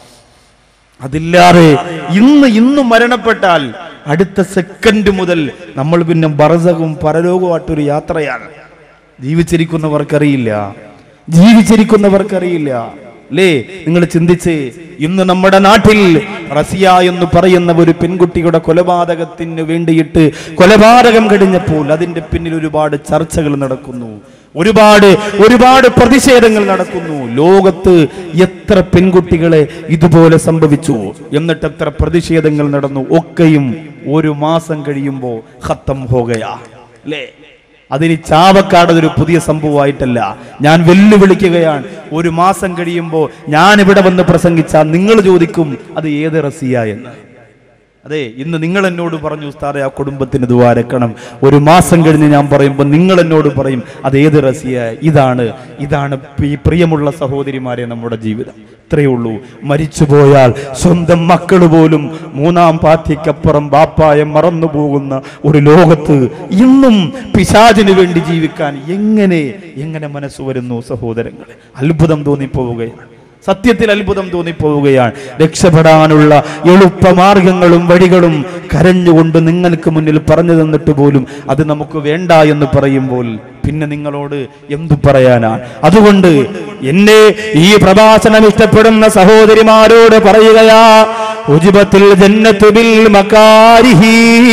[SPEAKER 2] അതില്ലാതെ ഇന്ന് ഇന്ന് മരണപ്പെട്ടാൽ അടുത്ത സെക്കൻഡ് മുതൽ നമ്മൾ പിന്നെ ബറസകും പരലോകമായിട്ടൊരു യാത്രയാണ് ജീവിച്ചിരിക്കുന്നവർക്കറിയില്ല ജീവിച്ചിരിക്കുന്നവർക്കറിയില്ല അല്ലേ നിങ്ങൾ ചിന്തിച്ച് ഇന്ന് നമ്മുടെ നാട്ടിൽ റസിയ എന്ന് പറയുന്ന ഒരു പെൺകുട്ടിയുടെ കൊലപാതകത്തിന് വേണ്ടിയിട്ട് കൊലപാതകം കഴിഞ്ഞപ്പോൾ അതിന്റെ പിന്നിൽ ഒരുപാട് ചർച്ചകൾ നടക്കുന്നു ഒരുപാട് ഒരുപാട് പ്രതിഷേധങ്ങൾ നടക്കുന്നു ലോകത്ത് എത്ര പെൺകുട്ടികളെ ഇതുപോലെ സംഭവിച്ചു എന്നിട്ട് എത്ര പ്രതിഷേധങ്ങൾ നടന്നു ഒക്കെയും ഒരു മാസം കഴിയുമ്പോൾ ഹത്തം ഹോകയാ അല്ലേ അതിന് ചാവക്കാട് ഒരു പുതിയ സംഭവമായിട്ടല്ല ഞാൻ വെല്ലുവിളിക്കുകയാണ് ഒരു മാസം കഴിയുമ്പോൾ ഞാൻ ഇവിടെ വന്ന് പ്രസംഗിച്ചാൽ നിങ്ങൾ ചോദിക്കും അത് ഏത് റസിയ എന്ന് അതെ ഇന്ന് നിങ്ങൾ എന്നോട് പറഞ്ഞു ഉസ്താറെ ആ കുടുംബത്തിന് ദ്വാരക്കണം ഒരു മാസം കഴിഞ്ഞ് ഞാൻ പറയുമ്പോൾ നിങ്ങൾ എന്നോട് പറയും അത് ഏത് റസിയ ഇതാണ് ഇതാണ് ഈ പ്രിയമുള്ള സഹോദരിമാരെ നമ്മുടെ ജീവിതം ഇത്രയേ ഉള്ളൂ മരിച്ചുപോയാൽ സ്വന്തം മക്കൾ പോലും മൂന്നാം പാർട്ടിക്കപ്പുറം ബാപ്പായെ മറന്നു പോകുന്ന ഒരു ലോകത്ത് ഇന്നും പിശാചിന് വേണ്ടി ജീവിക്കാൻ എങ്ങനെ എങ്ങനെ മനസ്സ് വരുന്നു സഹോദരങ്ങളെ അത്ഭുതം തോന്നിപ്പോവുകയാണ് സത്യത്തിൽ അത്ഭുതം തോന്നിപ്പോവുകയാണ് രക്ഷപ്പെടാനുള്ള എളുപ്പമാർഗങ്ങളും വഴികളും കരഞ്ഞുകൊണ്ട് നിങ്ങൾക്ക് മുന്നിൽ പറഞ്ഞു തന്നിട്ട് പോലും അത് നമുക്ക് വേണ്ട എന്ന് പറയുമ്പോൾ പിന്നെ നിങ്ങളോട് എന്തു പറയാനാണ് അതുകൊണ്ട് എന്നെ ഈ പ്രഭാഷണം ഇഷ്ടപ്പെടുന്ന സഹോദരിമാരോട് പറയുകയാ ഉജിബത്തിൽ ജന്നത്ത് ബിൽ മക്കാരിഹി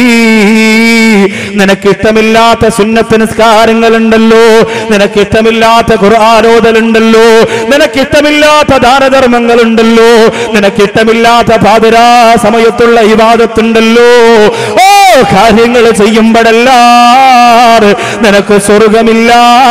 [SPEAKER 2] നിനക്ക് ഇഷ്ടമില്ലാത്ത സുന്നത്ത് നിസ്കാരങ്ങളുണ്ടല്ലോ നിനക്ക് ഇഷ്ടമില്ലാത്ത ഖുർആാനോദലുണ്ടല്ലോ നിനക്ക് ഇഷ്ടമില്ലാത്ത ദാനധർമ്മങ്ങളുണ്ടല്ലോ നിനക്ക് ഇഷ്ടമില്ലാത്ത പാതിരാ സമയത്തുള്ള ഇവാദത്തുണ്ടല്ലോ ഓ കാര്യങ്ങൾ ചെയ്യുമ്പോഴല്ലാതെ നിനക്ക് സ്വർഗമില്ല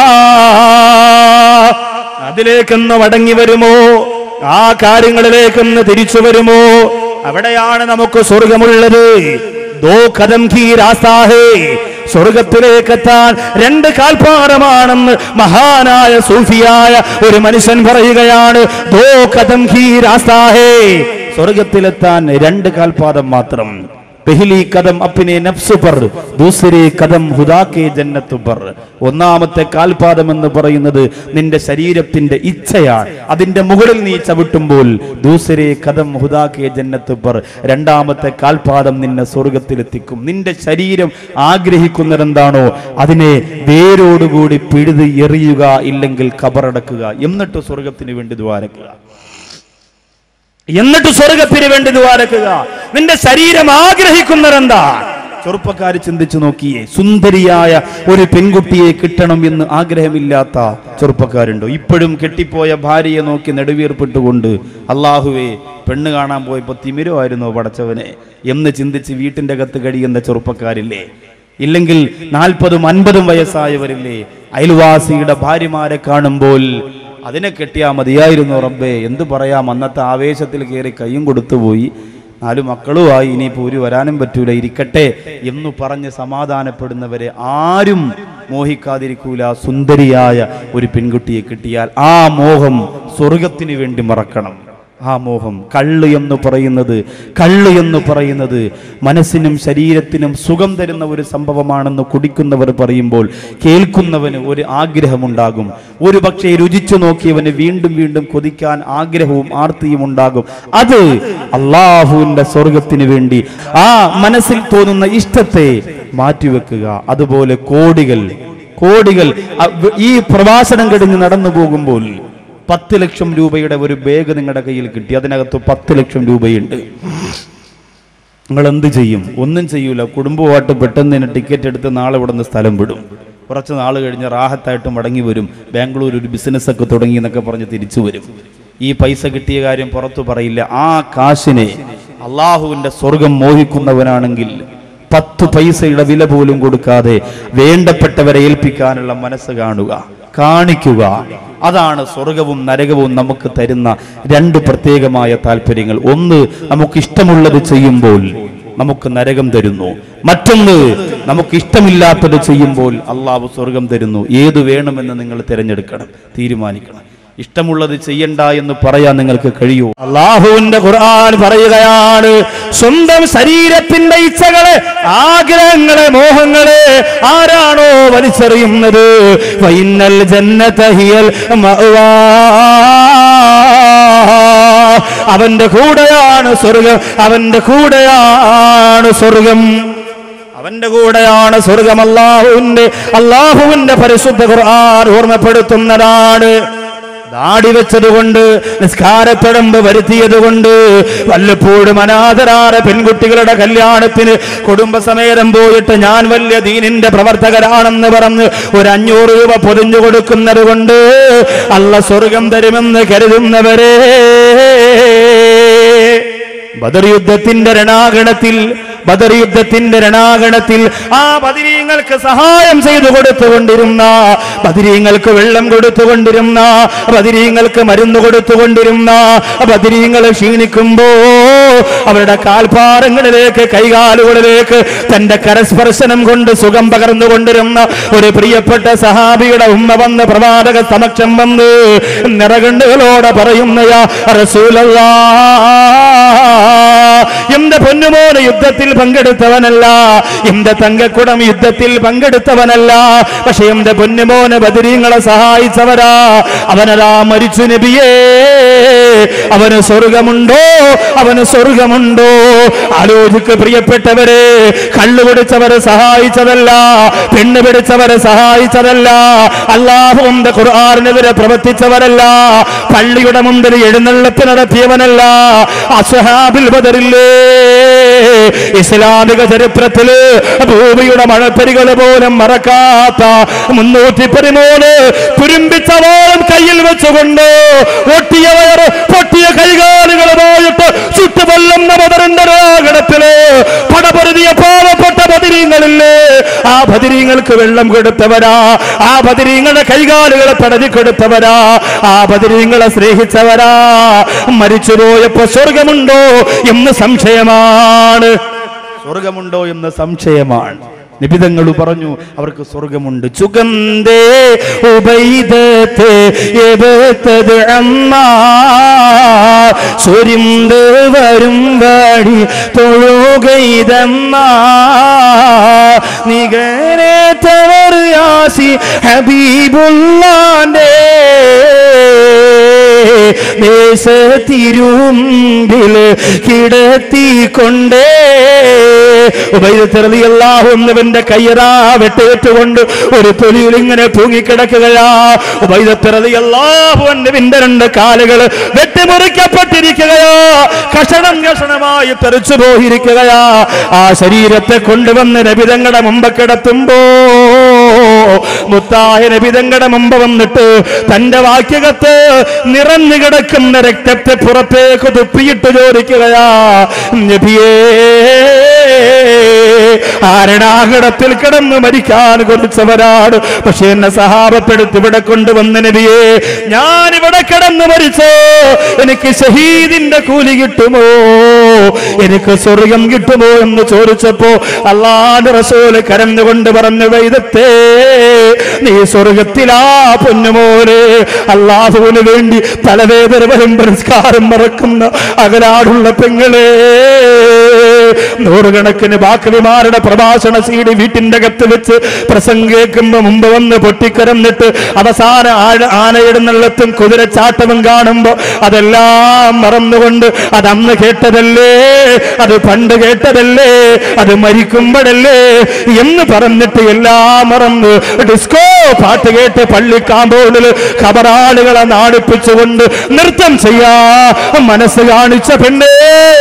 [SPEAKER 2] അതിലേക്കൊന്ന് മടങ്ങി വരുമോ ആ കാര്യങ്ങളിലേക്കൊന്ന് തിരിച്ചു വരുമോ അവിടെയാണ് നമുക്ക് സ്വർഗമുള്ളത് ദോ കദം കീ രാസ്താഹേ സ്വർഗത്തിലേക്ക് എത്താൻ രണ്ട് കാൽപ്പാടമാണെന്ന് മഹാനായ സൂഫിയായ ഒരു മനുഷ്യൻ പറയുകയാണ് ദോ കദം കീ രാസ്താഹേ സ്വർഗത്തിലെത്താൻ രണ്ട് കാൽപാദം മാത്രം പെഹിലി കദം അപ്പിനെ നഫ്സ് പർ ദൂസരി കദം ഹുദാക്കെ ജന്നത്ത് പർ ഒന്നാമത്തെ കാൽപാദം എന്ന് പറയുന്നത് നിന്റെ ശരീരത്തിന്റെ ഇച്ഛയാണ് അതിന്റെ മുകളിൽ നീ ചവിട്ടുമ്പോൾ ദൂസരി കദം ഹുദാക്കെ ജന്നത്ത് പർ രണ്ടാമത്തെ കാൽപാദം നിന്നെ സ്വർഗത്തിലെത്തിക്കും നിന്റെ ശരീരം ആഗ്രഹിക്കുന്നതെന്താണോ അതിനെ വേരോടുകൂടി പിഴുത് എറിയുക ഇല്ലെങ്കിൽ കബറടക്കുക എന്നിട്ട് സ്വർഗത്തിന് വേണ്ടി ദ്വാരക്കുക എന്നിട്ട് സ്വർഗത്തിന് വേണ്ടി ദ്വാരക്കുക നിന്റെ ശരീരം ആഗ്രഹിക്കുന്നതെന്താ ചെറുപ്പക്കാർ ചിന്തിച്ചു നോക്കിയേ സുന്ദരിയായ ഒരു പെൺകുട്ടിയെ കിട്ടണം എന്ന് ആഗ്രഹമില്ലാത്ത ചെറുപ്പക്കാരുണ്ടോ ഇപ്പോഴും കെട്ടിപ്പോയ ഭാര്യയെ നോക്കി നെടുവീർപ്പിട്ടുകൊണ്ട് അള്ളാഹുവേ പെണ്ണ് കാണാൻ പോയപ്പോ തിമിരോ ആയിരുന്നോ പടച്ചവനെ എന്ന് ചിന്തിച്ച് വീട്ടിന്റെ അകത്ത് കഴിയുന്ന ചെറുപ്പക്കാരില്ലേ ഇല്ലെങ്കിൽ നാൽപ്പതും അൻപതും വയസ്സായവരില്ലേ അയൽവാസിയുടെ ഭാര്യമാരെ കാണുമ്പോൾ അതിനെ കെട്ടിയാ മതിയായിരുന്നു റബ്ബേ എന്ത് പറയാം അന്നത്തെ ആവേശത്തിൽ കയറി കൈയും കൊടുത്തുപോയി നാലു മക്കളുമായി ഇനി പൂരി വരാനും പറ്റൂല ഇരിക്കട്ടെ എന്ന് പറഞ്ഞ് സമാധാനപ്പെടുന്നവരെ ആരും മോഹിക്കാതിരിക്കൂല സുന്ദരിയായ ഒരു പെൺകുട്ടിയെ കിട്ടിയാൽ ആ മോഹം സ്വർഗത്തിന് വേണ്ടി മറക്കണം ആ മോഹം കള്ള് എന്ന് പറയുന്നത് കള്ള് എന്ന് പറയുന്നത് മനസ്സിനും ശരീരത്തിനും സുഖം തരുന്ന ഒരു സംഭവമാണെന്ന് കുടിക്കുന്നവർ പറയുമ്പോൾ കേൾക്കുന്നവന് ഒരു ആഗ്രഹമുണ്ടാകും ഒരു പക്ഷേ രുചിച്ചു നോക്കിയവന് വീണ്ടും വീണ്ടും കൊതിക്കാൻ ആഗ്രഹവും ആർത്തിയും ഉണ്ടാകും അത് അള്ളാഹുവിന്റെ സ്വർഗത്തിന് വേണ്ടി ആ മനസ്സിൽ തോന്നുന്ന ഇഷ്ടത്തെ മാറ്റിവെക്കുക അതുപോലെ കോടികൾ കോടികൾ അ- ഈ പ്രവാസനം കഴിഞ്ഞ് നടന്നു പോകുമ്പോൾ പത്ത് ലക്ഷം രൂപയുടെ ഒരു ബാഗ് നിങ്ങളുടെ കയ്യിൽ കിട്ടി അതിനകത്ത് പത്ത് ലക്ഷം രൂപയുണ്ട് നിങ്ങൾ എന്ത് ചെയ്യും ഒന്നും ചെയ്യൂല കുടുംബമായിട്ട് പെട്ടെന്ന് തന്നെ ടിക്കറ്റ് എടുത്ത് നാളെ ഇവിടെ നിന്ന് സ്ഥലം വിടും കുറച്ച് നാൾ കഴിഞ്ഞ് റാഹത്തായിട്ട് മടങ്ങി വരും ബാംഗ്ലൂർ ഒരു ബിസിനസ് ഒക്കെ തുടങ്ങി എന്നൊക്കെ പറഞ്ഞ് തിരിച്ചു വരും ഈ പൈസ കിട്ടിയ കാര്യം പുറത്തു പറയില്ല ആ കാശിനെ അള്ളാഹുവിന്റെ സ്വർഗം മോഹിക്കുന്നവനാണെങ്കിൽ പത്ത് പൈസയുടെ വില പോലും കൊടുക്കാതെ വേണ്ടപ്പെട്ടവരെ ഏൽപ്പിക്കാനുള്ള മനസ്സ് കാണുക കാണിക്കുക അതാണ് സ്വർഗവും നരകവും നമുക്ക് തരുന്ന രണ്ട് പ്രത്യേകമായ താല്പര്യങ്ങൾ ഒന്ന് നമുക്ക് ഇഷ്ടമുള്ളത് ചെയ്യുമ്പോൾ നമുക്ക് നരകം തരുന്നു മറ്റൊന്ന് നമുക്ക് ഇഷ്ടമില്ലാത്തത് ചെയ്യുമ്പോൾ അള്ളാഹു സ്വർഗം തരുന്നു ഏത് വേണമെന്ന് നിങ്ങൾ തിരഞ്ഞെടുക്കണം തീരുമാനിക്കണം ഇഷ്ടമുള്ളത് ചെയ്യണ്ട എന്ന് പറയാൻ നിങ്ങൾക്ക് കഴിയൂ അള്ളാഹുവിന്റെ ഖുർആൻ പറയുകയാണ് സ്വന്തം ശരീരത്തിന്റെ ഇച്ഛകളെ ആഗ്രഹങ്ങളെ മോഹങ്ങളെ ആരാണോ വലിച്ചെറിയുന്നത് വൈന്നൽ ജന്നതഹിയൽ മഅ്വാ അവന്റെ കൂടെയാണ് സ്വർഗം അവന്റെ കൂടെയാണ് സ്വർഗം അവന്റെ കൂടെയാണ് സ്വർഗം അള്ളാഹുവിന്റെ അള്ളാഹുവിന്റെ പരിശുദ്ധ ഖുർആൻ ഓർമ്മപ്പെടുത്തുന്നതാണ് ദാടി വെച്ചതുകൊണ്ട് നിസ്കാരപ്പെടമ്പ് വരുത്തിയതുകൊണ്ട് വല്ലപ്പോഴും അനാഥരായ പെൺകുട്ടികളുടെ കല്യാണത്തിന് കുടുംബസമേതം പോയിട്ട് ഞാൻ വലിയ ദീനിന്റെ പ്രവർത്തകരാണെന്ന് പറഞ്ഞ് ഒരു അഞ്ഞൂറ് രൂപ പൊതിഞ്ഞു കൊടുക്കുന്നത് കൊണ്ട് അല്ല സ്വർഗം തരുമെന്ന് കരുതുന്നവരെ ബദർ യുദ്ധത്തിന്റെ രണാകണത്തിൽ ബദർ യുദ്ധത്തിന്റെ രണാകണത്തിൽ ആ ബദിരീങ്ങൾക്ക് സഹായം ചെയ്തു കൊടുത്തുകൊണ്ടിരുന്ന ബദിരീങ്ങൾക്ക് വെള്ളം കൊടുത്തുകൊണ്ടിരുന്ന ബദിരീങ്ങൾക്ക് മരുന്ന് കൊടുത്തുകൊണ്ടിരുന്ന ബദിരീങ്ങൾ ക്ഷീണിക്കുമ്പോ അവരുടെ കാൽപാറങ്ങളിലേക്ക് കൈകാലുകളിലേക്ക് തന്റെ കരസ്പർശനം കൊണ്ട് സുഖം പകർന്നുകൊണ്ടിരുന്ന ഒരു പ്രിയപ്പെട്ട സഹാബിയുടെ ഉമ്മ വന്ന് പ്രവാചക സമക്ഷം വന്ന് നിറകണ്ടുകളോടെ പറയുന്നയാ റസൂലല്ലാ എന്റെ പൊന്നുമോന് യുദ്ധത്തിൽ പങ്കെടുത്തവനല്ല എന്റെ തങ്കക്കുടം യുദ്ധത്തിൽ പങ്കെടുത്തവനല്ല പക്ഷെ എന്റെ പൊന്നുമോന് ബദരീങ്ങളെ സഹായിച്ചവരാ അവനതാ മരിച്ചു നബിയേ അവന് സ്വർഗമുണ്ടോ അവന് സ്വർഗമുണ്ടോ ആലോചിക്ക് പ്രിയപ്പെട്ടവരെ കള്ളു പിടിച്ചവരെ സഹായിച്ചതല്ല പെണ്ണ് പിടിച്ചവരെ സഹായിച്ചതല്ല അള്ളാഹുവിന്റെ ഖുർആാനെതിരെ പ്രവർത്തിച്ചവരല്ല പള്ളിയുടെ മുമ്പിൽ എഴുന്നള്ളത്ത് നടത്തിയവനല്ല അസ്ഹാബിൽ ബദറില്ലേ ഇസ്ലാമിക ചരിത്രത്തില് ഭൂമിയുടെ മഴപ്പരികൾ പോലും മറക്കാത്ത മുന്നൂറ്റി പതിമൂന്ന് തുരുമ്പിച്ച വാളം കയ്യിൽ വെച്ചുകൊണ്ട് ഒട്ടിയ വയറ് പൊട്ടിയ കൈകാലുകളുമായിട്ട് ചുറ്റുവെള്ളം നവതരന്റെ രാഗണത്തില് പടപൊരുതിയ പാവപ്പെട്ട ബദിരീങ്ങളില്ലേ ആ ബദിരീങ്ങൾക്ക് വെള്ളം കൊടുത്തവരാ ആ ബദിരീങ്ങളുടെ കൈകാലുകളെ പടതി കൊടുത്തവരാ ആ ബദിരീങ്ങളെ സ്നേഹിച്ചവരാ മരിച്ചുപോയപ്പോ സ്വർഗമുണ്ടോ എന്ന് സംശയമാണ് സ്വർഗമുണ്ടോ എന്ന് സംശയമാണ് നിബിതങ്ങൾ പറഞ്ഞു അവർക്ക് സ്വർഗമുണ്ട് ചുഗന്ധേ ഉബൈദത്തെ എബത്തത് അമ്മ സൂര്യന്ത് വരും വഴി തൊഴുകൈതമ്മ നികരെ തവർ യാസി ഹബീബുല്ലാന്റെ ദേശത്തിരുമ്പിൽ കിടത്തിക്കൊണ്ടേ ഉപൈതത്തിറതിയല്ലാവുന്നവന്റെ കയ്യറാ വെട്ടേറ്റുകൊണ്ട് ഒരു തൊലിയിൽ ഇങ്ങനെ തൂങ്ങിക്കിടക്കുകയാ ഉപൈതത്തിറതിയല്ലാവുന്നവന്റെ രണ്ട് കാലുകൾ വെട്ടിമുറിക്കപ്പെട്ടിരിക്കുകയാ കഷണം കഷണമായി തെറിച്ചു പോയിരിക്കുകയാ ആ ശരീരത്തെ കൊണ്ടുവന്ന് നബിതങ്ങളുടെ മുമ്പ് കിടത്തുമ്പോ മുത്തായ നബിതങ്ങളുടെ മുമ്പ് വന്നിട്ട് തന്റെ വാക്യകത്ത് നിറഞ്ഞു കിടക്കുന്ന രക്തത്തെ പുറത്തേക്ക് തുപ്പിയിട്ട് ചോദിക്കുകയാ നബിയേ ആരണാകടത്തിൽ കിടന്ന് മരിക്കാൻ കൊതിച്ചവരാണ് പക്ഷെ എന്നെ സഹാബപ്പെടുത്തി ഇവിടെ കൊണ്ടുവന്ന നബിയെ ഞാൻ ഇവിടെ കിടന്ന് മരിച്ചോ എനിക്ക് ഷഹീദിന്റെ കൂലി കിട്ടുമോ എനിക്ക് സ്വർഗം കിട്ടുമോ എന്ന് ചോദിച്ചപ്പോ അള്ളാന്റെ റസൂല് കരഞ്ഞുകൊണ്ട് പറഞ്ഞു വൈദത്തേ നീ സ്വർഗത്തിലാ പൊന്നുമോനെ അള്ളാഹുവിന് വേണ്ടി തലവേദന വരും പുരസ്കാരം മറക്കുന്ന അകലാടുള്ള പെങ്ങളെ നൂറുകണക്കിന് ബാക്കവിമാരുടെ പ്രഭാഷണ സീഡി വീട്ടിന്റെ അകത്ത് വെച്ച് പ്രസംഗം കേൾക്കുമ്പോ മുമ്പ് വന്ന് പൊട്ടിക്കരന്നിട്ട് അവസാന ആഴ- ആനയിടുന്നിടത്തും കുതിരച്ചാട്ടവും കാണുമ്പോ അതെല്ലാം മറന്നുകൊണ്ട് അത് അന്ന് കേട്ടതല്ലേ അത് പണ്ട് കേട്ടതല്ലേ അത് മരിക്കുമ്പോഴല്ലേ എന്ന് പറഞ്ഞിട്ട് എല്ലാം മറന്ന് ഡിസ്കോ പാട്ട് കേട്ട് പള്ളിക്കാമ്പോളിൽ ഖബറാളുകളെ നാടിപ്പിച്ചുകൊണ്ട് നൃത്തം ചെയ്യാ മനസ്സ് കാണിച്ച പെണ്ണേ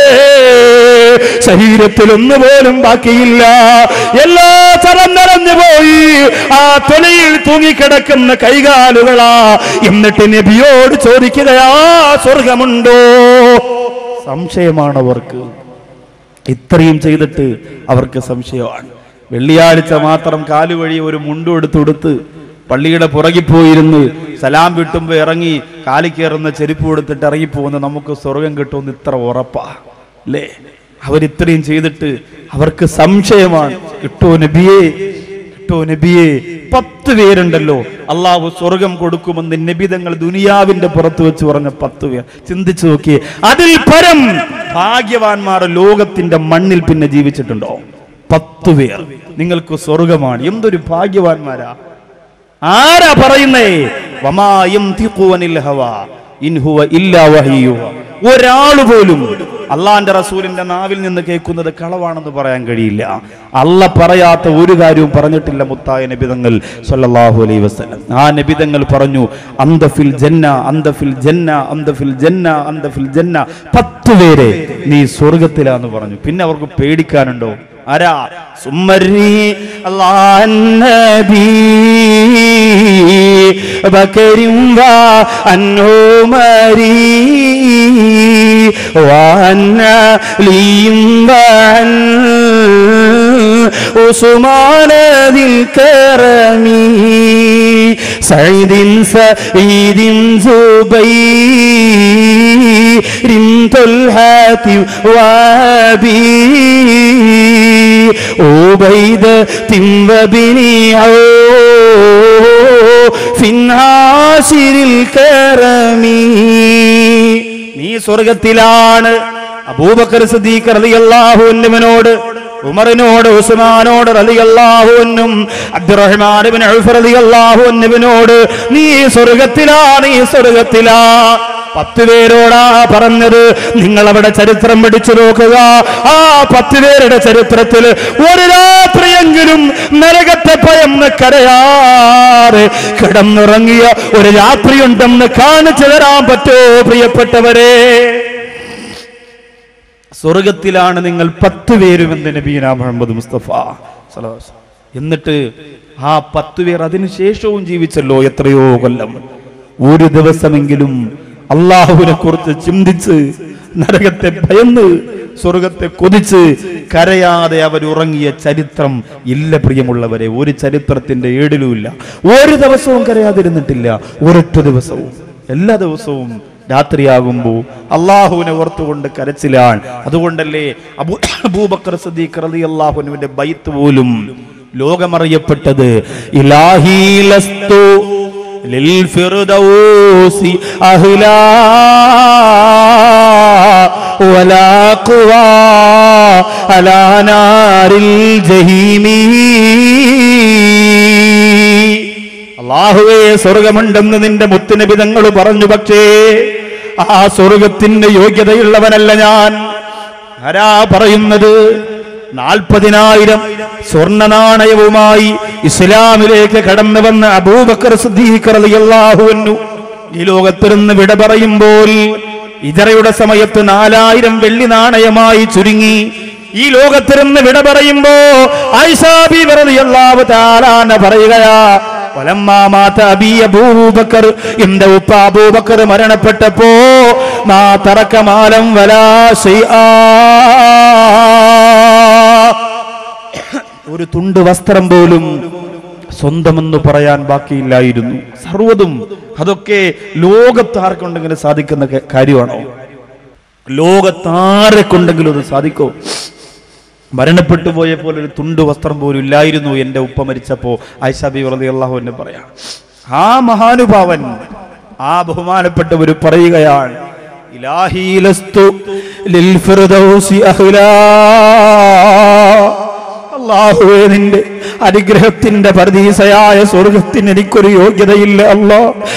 [SPEAKER 2] ശരീരത്തിൽ ഒന്നുപോലും ബാക്കിയില്ല എല്ലാ ചരം നിറഞ്ഞു പോയി ആ തൊലയിൽ തൂങ്ങിക്കിടക്കുന്ന കൈകാലുകളാ എന്നിട്ട് നബിയോട് ചോദിക്കുകയാ സ്വർഗമുണ്ടോ സംശയമാണ് അവർക്ക് ഇത്രയും ചെയ്തിട്ട് അവർക്ക് സംശയമാണ് വെള്ളിയാഴ്ച മാത്രം കാലുവഴി ഒരു മുണ്ടും എടുത്തുടുത്ത് പള്ളിയുടെ പുറകിൽ പോയിരുന്ന് സലാം വിട്ടുമ്പോ ഇറങ്ങി കാലി കയറുന്ന ചെരുപ്പ് കൊടുത്തിട്ട് ഇറങ്ങിപ്പോകുന്ന നമുക്ക് സ്വർഗം കിട്ടുമെന്ന് ഇത്ര ഉറപ്പാ അല്ലേ അവരിത്രയും ചെയ്തിട്ട് അവർക്ക് സംശയമാണ് കിട്ടോ നബിയേ കിട്ടോ നബിയേ പത്ത് പേരുണ്ടല്ലോ അള്ളാഹു സ്വർഗം കൊടുക്കുമെന്ന് നബിതങ്ങൾ ദുനിയാവിന്റെ പുറത്ത് വെച്ച് പറഞ്ഞ പത്ത് പേർ ചിന്തിച്ചു നോക്കിയേ അതിൽ പരം ഭാഗ്യവാന്മാർ ലോകത്തിന്റെ മണ്ണിൽ പിന്നെ ജീവിച്ചിട്ടുണ്ടോ പത്ത് പേർ നിങ്ങൾക്ക് സ്വർഗമാണ് എന്തൊരു ഭാഗ്യവാന്മാരാ ആരാ പറയുന്നേ വമായം തിഖുവനിൽ ഹവാ ഇൻ ഹുവ ഇല്ലാ വഹിയുഹ ഒരാൾ പോലും അള്ളാന്റെ റസൂലിന്റെ നാവിൽ നിന്ന് കേൾക്കുന്നത് കളവാണെന്ന് പറയാൻ കഴിയില്ല അല്ല പറയാത്ത ഒരു കാര്യവും പറഞ്ഞിട്ടില്ല മുത്തായ നബിതങ്ങൾ സല്ലല്ലാഹു അലൈഹി വസല്ലം ആ നബിതങ്ങൾ പറഞ്ഞു അന്തഫിൽ ജന്ന അന്തഫിൽ ജന്ന അന്തഫിൽ ജന്ന അന്തഫിൽ ജന്ന പത്ത് പേരെ നീ സ്വർഗത്തിലാന്ന് പറഞ്ഞു പിന്നെ അവർക്ക് പേടിക്കാനുണ്ടോ ആരാ സുമ്മരി അല്ലാഹന്നബി ബക്കരും വാ അന്നോമരി വാന്ന ലീം വാൻ عثمان ذي الكرم سعيد سعيد زبير طلحة وابي عبيدة وبن عوف عاشر الكرم നീ സ്വർഗത്തിലാണ് അബൂബക്കർ സിദ്ദീഖ് റളിയല്ലാഹു അൻഹുവിനോട് ഉമറിനോട് ഉസ്മാനോട് റളിയല്ലാഹു അൻഹും അബ്ദുറഹ്മാൻ ഇബ്നു ഔഫ് റളിയല്ലാഹു അൻഹുവിനോട് നീ സ്വർഗത്തിലാണ് നീ സ്വർഗത്തിലാ പത്ത് പേരോടാ പറഞ്ഞത് നിങ്ങൾ അവിടെ ചരിത്രം പഠിച്ചു നോക്കുക ആ പത്ത് പേരുടെ ചരിത്രത്തിൽ ഒരു രാത്രിയെങ്കിലും നരകത്തെ ഭയന്ന് കരയാറ് കിടന്നുറങ്ങിയ ഒരു രാത്രിയുണ്ടെന്ന് കാണിച്ചു തരാൻ പറ്റോ പ്രിയപ്പെട്ടവരെ സ്വർഗത്തിലാണ് നിങ്ങൾ പത്ത് പേരുമെന്ന് നബീന മുഹമ്മദ് മുസ്തഫ സല്ലല്ലാഹു അലൈഹി വസല്ലം. എന്നിട്ട് ആ പത്ത് പേർ അതിനുശേഷവും ജീവിച്ചല്ലോ എത്രയോ കൊല്ലം ഒരു ദിവസമെങ്കിലും അള്ളാഹുവിനെ കുറിച്ച് ചിന്തിച്ച് നരകത്തെ ഭയന്ന് സ്വർഗത്തെ കൊതിച്ച് കരയാതെ അവർ ഉറങ്ങിയ ചരിത്രം ഇല്ല പ്രിയമുള്ളവരെ ഒരു ചരിത്രത്തിന്റെ ഏടിലുമില്ല ഒരു ദിവസവും കരയാതിരുന്നിട്ടില്ല ഒരൊറ്റ ദിവസവും എല്ലാ ദിവസവും രാത്രിയാകുമ്പോൾ അള്ളാഹുവിനെ ഓർത്തുകൊണ്ട് കരച്ചിലാണ് അതുകൊണ്ടല്ലേ അബൂ അബൂബക്കർ സദീഖ് റളിയല്ലാഹുവിന്റെ ബൈത്ത് പോലും ലോകമറിയപ്പെട്ടത് ഇലാഹി ലസ്തു للفردوس أهلا ولا قوى على نار الجحيم അള്ളാഹുവേ സ്വർഗമുണ്ടെന്ന് നിന്റെ മുത്തുനബിതങ്ങൾ പറഞ്ഞു പക്ഷേ ആ സ്വർഗത്തിന്റെ യോഗ്യതയുള്ളവനല്ല ഞാൻ ആരാ പറയുന്നത് നാൽപ്പതിനായിരം സ്വർണ്ണ നാണയവുമായി ഇസ്ലാമിലേക്ക് കടന്നു വന്ന അബൂബക്കർ സിദ്ദീഖ് റളിയല്ലാഹു അൻഹു ഈ ലോകത്തിരുന്ന് വിട പറയുമ്പോൾ ഇതറയുടെ സമയത്ത് നാലായിരം വെള്ളി നാണയമായി ചുരുങ്ങി ഈ ലോകത്തിരുന്ന് വിട പറയുമ്പോ ഐസാബി റളിയല്ലാഹു തആല പറയുകയാ വലമ്മാ മാത അബീ അബൂബക്കർ എന്റെ ഉപ്പ അബൂബക്കർ മരണപ്പെട്ടപ്പോ മാ തറക്ക മാലം വലാ ശൈആ ഒരു തുണ്ട് വസ്ത്രം പോലും സ്വന്തമെന്ന് പറയാൻ ബാക്കിയില്ലായിരുന്നു സർവ്വതും അതൊക്കെ ലോകത്താർക്കുണ്ടെങ്കിലും സാധിക്കുന്ന ക- കാര്യമാണോ ലോകത്താരെ കൊണ്ടെങ്കിലും അത് സാധിക്കോ മരണപ്പെട്ടു പോയ പോലെ ഒരു തുണ്ട് വസ്ത്രം പോലും ഇല്ലായിരുന്നു എൻ്റെ ഉപ്പ മരിച്ചപ്പോ ഐഷാബി വെറുതെ അള്ളാഹു എന്നെ പറയാം ആ മഹാനുഭാവൻ ആ ബഹുമാനപ്പെട്ടവർ പറയുകയാണ് ഇലാഹി ലസ്തു ലിൽ ഫിർദൗസി അഹ്ലാ അള്ളാഹുവേ നിന്റെ അനുഗ്രഹത്തിന്റെ പരദീസയായ സ്വർഗത്തിന് എനിക്കൊരു യോഗ്യതയില്ല അല്ലോ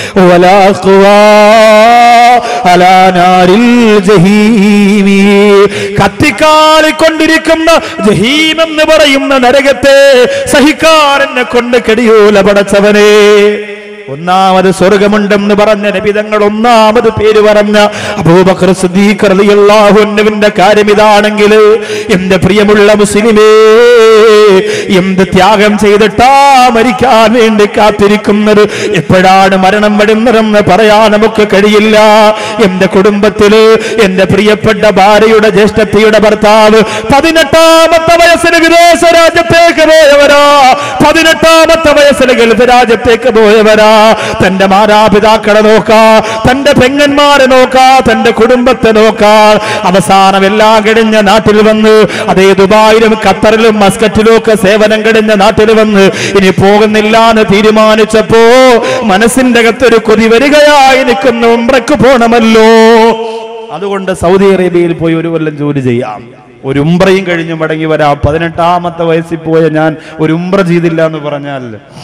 [SPEAKER 2] കത്തിക്കാളിക്കൊണ്ടിരിക്കുന്ന ജഹീം എന്ന് പറയുന്ന നരകത്തെ സഹിക്കാരനെ കൊണ്ട് കെടിയൂല പടച്ചവനെ ഒന്നാമത് സ്വർഗമുണ്ടെന്ന് പറഞ്ഞ നബിതങ്ങൾ ഒന്നാമത് പേര് പറഞ്ഞ അബൂബക്കർ സിദ്ദീഖ് റളിയല്ലാഹു അൻഹുവിന്റെ കാര്യം ഇതാണെങ്കിൽ എന്റെ പ്രിയമുള്ള മുസ്ലിമേ എന്ത് ത്യാഗം ചെയ്തിട്ടാ മരിക്കാൻ വേണ്ടി കാത്തിരിക്കുന്നത് എപ്പോഴാണ് മരണം വരുന്നതെന്ന് പറയാൻ നമുക്ക് കഴിയില്ല എന്റെ കുടുംബത്തില് എന്റെ പ്രിയപ്പെട്ട ഭാര്യയുടെ ജ്യേഷ്ഠത്തിയുടെ ഭർത്താവ് പതിനെട്ടാമത്തെ വയസ്സിന് വിദേശ രാജ്യത്തേക്ക് പോയവരാ പതിനെട്ടാമത്തെ വയസ്സിൽ ഗൾഫ് രാജ്യത്തേക്ക് പോയവരാ തന്റെ മാതാപിതാക്കളെ നോക്കാ തന്റെ പെങ്ങന്മാരെ നോക്കാ തന്റെ കുടുംബത്തെ നോക്കാ അവസാനം എല്ലാം കഴിഞ്ഞ നാട്ടിൽ വന്ന് അതേ ദുബായിലും ഖത്തറിലും മസ്കറ്റിലും ഒക്കെ സേവനം കഴിഞ്ഞ നാട്ടിൽ വന്ന് ഇനി പോകുന്നില്ല എന്ന് തീരുമാനിച്ചപ്പോ മനസ്സിന്റെ അകത്തൊരു കൊതി വരികയായി നിൽക്കുന്ന ഉംറയ്ക്ക് പോണമല്ലോ അതുകൊണ്ട് സൗദി അറേബ്യയിൽ പോയി ഒരു കൊല്ലം ജോലി ചെയ്യാം ഒരു ഉംറയും കഴിഞ്ഞ് മടങ്ങി വരാം പതിനെട്ടാമത്തെ വയസ്സിൽ പോയ ഞാൻ ഒരു ഉംറ ചെയ്തില്ല എന്ന് പറഞ്ഞാൽ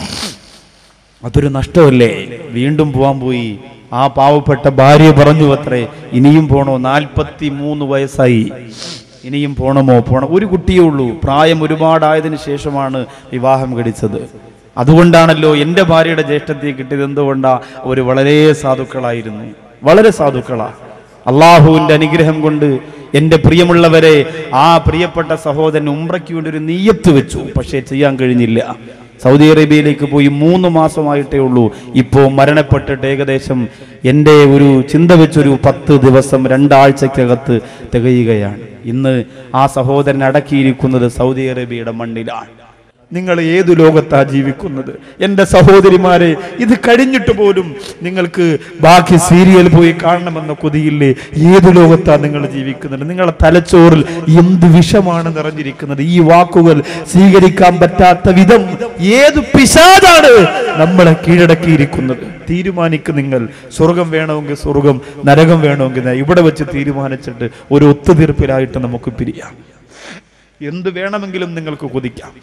[SPEAKER 2] അതൊരു നഷ്ടമല്ലേ വീണ്ടും പോവാൻ പോയി ആ പാവപ്പെട്ട ഭാര്യ പറഞ്ഞു അത്രേ ഇനിയും പോണോ നാൽപ്പത്തി മൂന്ന് വയസ്സായി ഇനിയും പോണമോ പോണം ഒരു കുട്ടിയേ ഉള്ളൂ പ്രായം ഒരുപാടായതിനു ശേഷമാണ് വിവാഹം കഴിച്ചത് അതുകൊണ്ടാണല്ലോ എൻ്റെ ഭാര്യയുടെ ജ്യേഷ്ഠത്തെ കിട്ടിയത് എന്തുകൊണ്ടാ അവർ വളരെ സാധുക്കളായിരുന്നു വളരെ സാധുക്കളാ അള്ളാഹുവിന്റെ അനുഗ്രഹം കൊണ്ട് എൻ്റെ പ്രിയമുള്ളവരെ ആ പ്രിയപ്പെട്ട സഹോദരൻ ഉംറയ്ക്ക് വേണ്ടി ഒരു നീയത്ത് വെച്ചു പക്ഷേ ചെയ്യാൻ കഴിഞ്ഞില്ല സൗദി അറേബ്യയിലേക്ക് പോയി മൂന്ന് മാസമായിട്ടേ ഉള്ളൂ ഇപ്പോൾ മരണപ്പെട്ടിട്ട് ഏകദേശം എൻ്റെ ഒരു ചിന്ത വെച്ചൊരു പത്ത് ദിവസം രണ്ടാഴ്ചക്കകത്ത് തികയുകയാണ് ഇന്ന് ആ സഹോദരൻ അടക്കിയിരിക്കുന്നത് സൗദി അറേബ്യയുടെ മണ്ണിലാണ് നിങ്ങൾ ഏതു ലോകത്താ ജീവിക്കുന്നത് എൻ്റെ സഹോദരിമാരെ ഇത് കഴിഞ്ഞിട്ട് പോലും നിങ്ങൾക്ക് ബാക്കി സീരിയൽ പോയി കാണണമെന്ന കൊതിയില്ലേ ഏതു ലോകത്താ നിങ്ങൾ ജീവിക്കുന്നത് നിങ്ങളെ തലച്ചോറിൽ എന്ത് വിഷമാണ് നിറഞ്ഞിരിക്കുന്നത് ഈ വാക്കുകൾ സ്വീകരിക്കാൻ പറ്റാത്ത വിധം ഏത് പിശാദാണ് നമ്മളെ കീഴടക്കിയിരിക്കുന്നത് തീരുമാനിക്കും നിങ്ങൾ സ്വർഗം വേണമെങ്കിൽ സ്വർഗം നരകം വേണമെങ്കിൽ നരകം. ഇവിടെ വെച്ച് തീരുമാനിച്ചിട്ട് ഒരു ഒത്തുതീർപ്പിലായിട്ട് നമുക്ക് പിരിയാം എന്ത് വേണമെങ്കിലും നിങ്ങൾക്ക് കൊതിക്കാം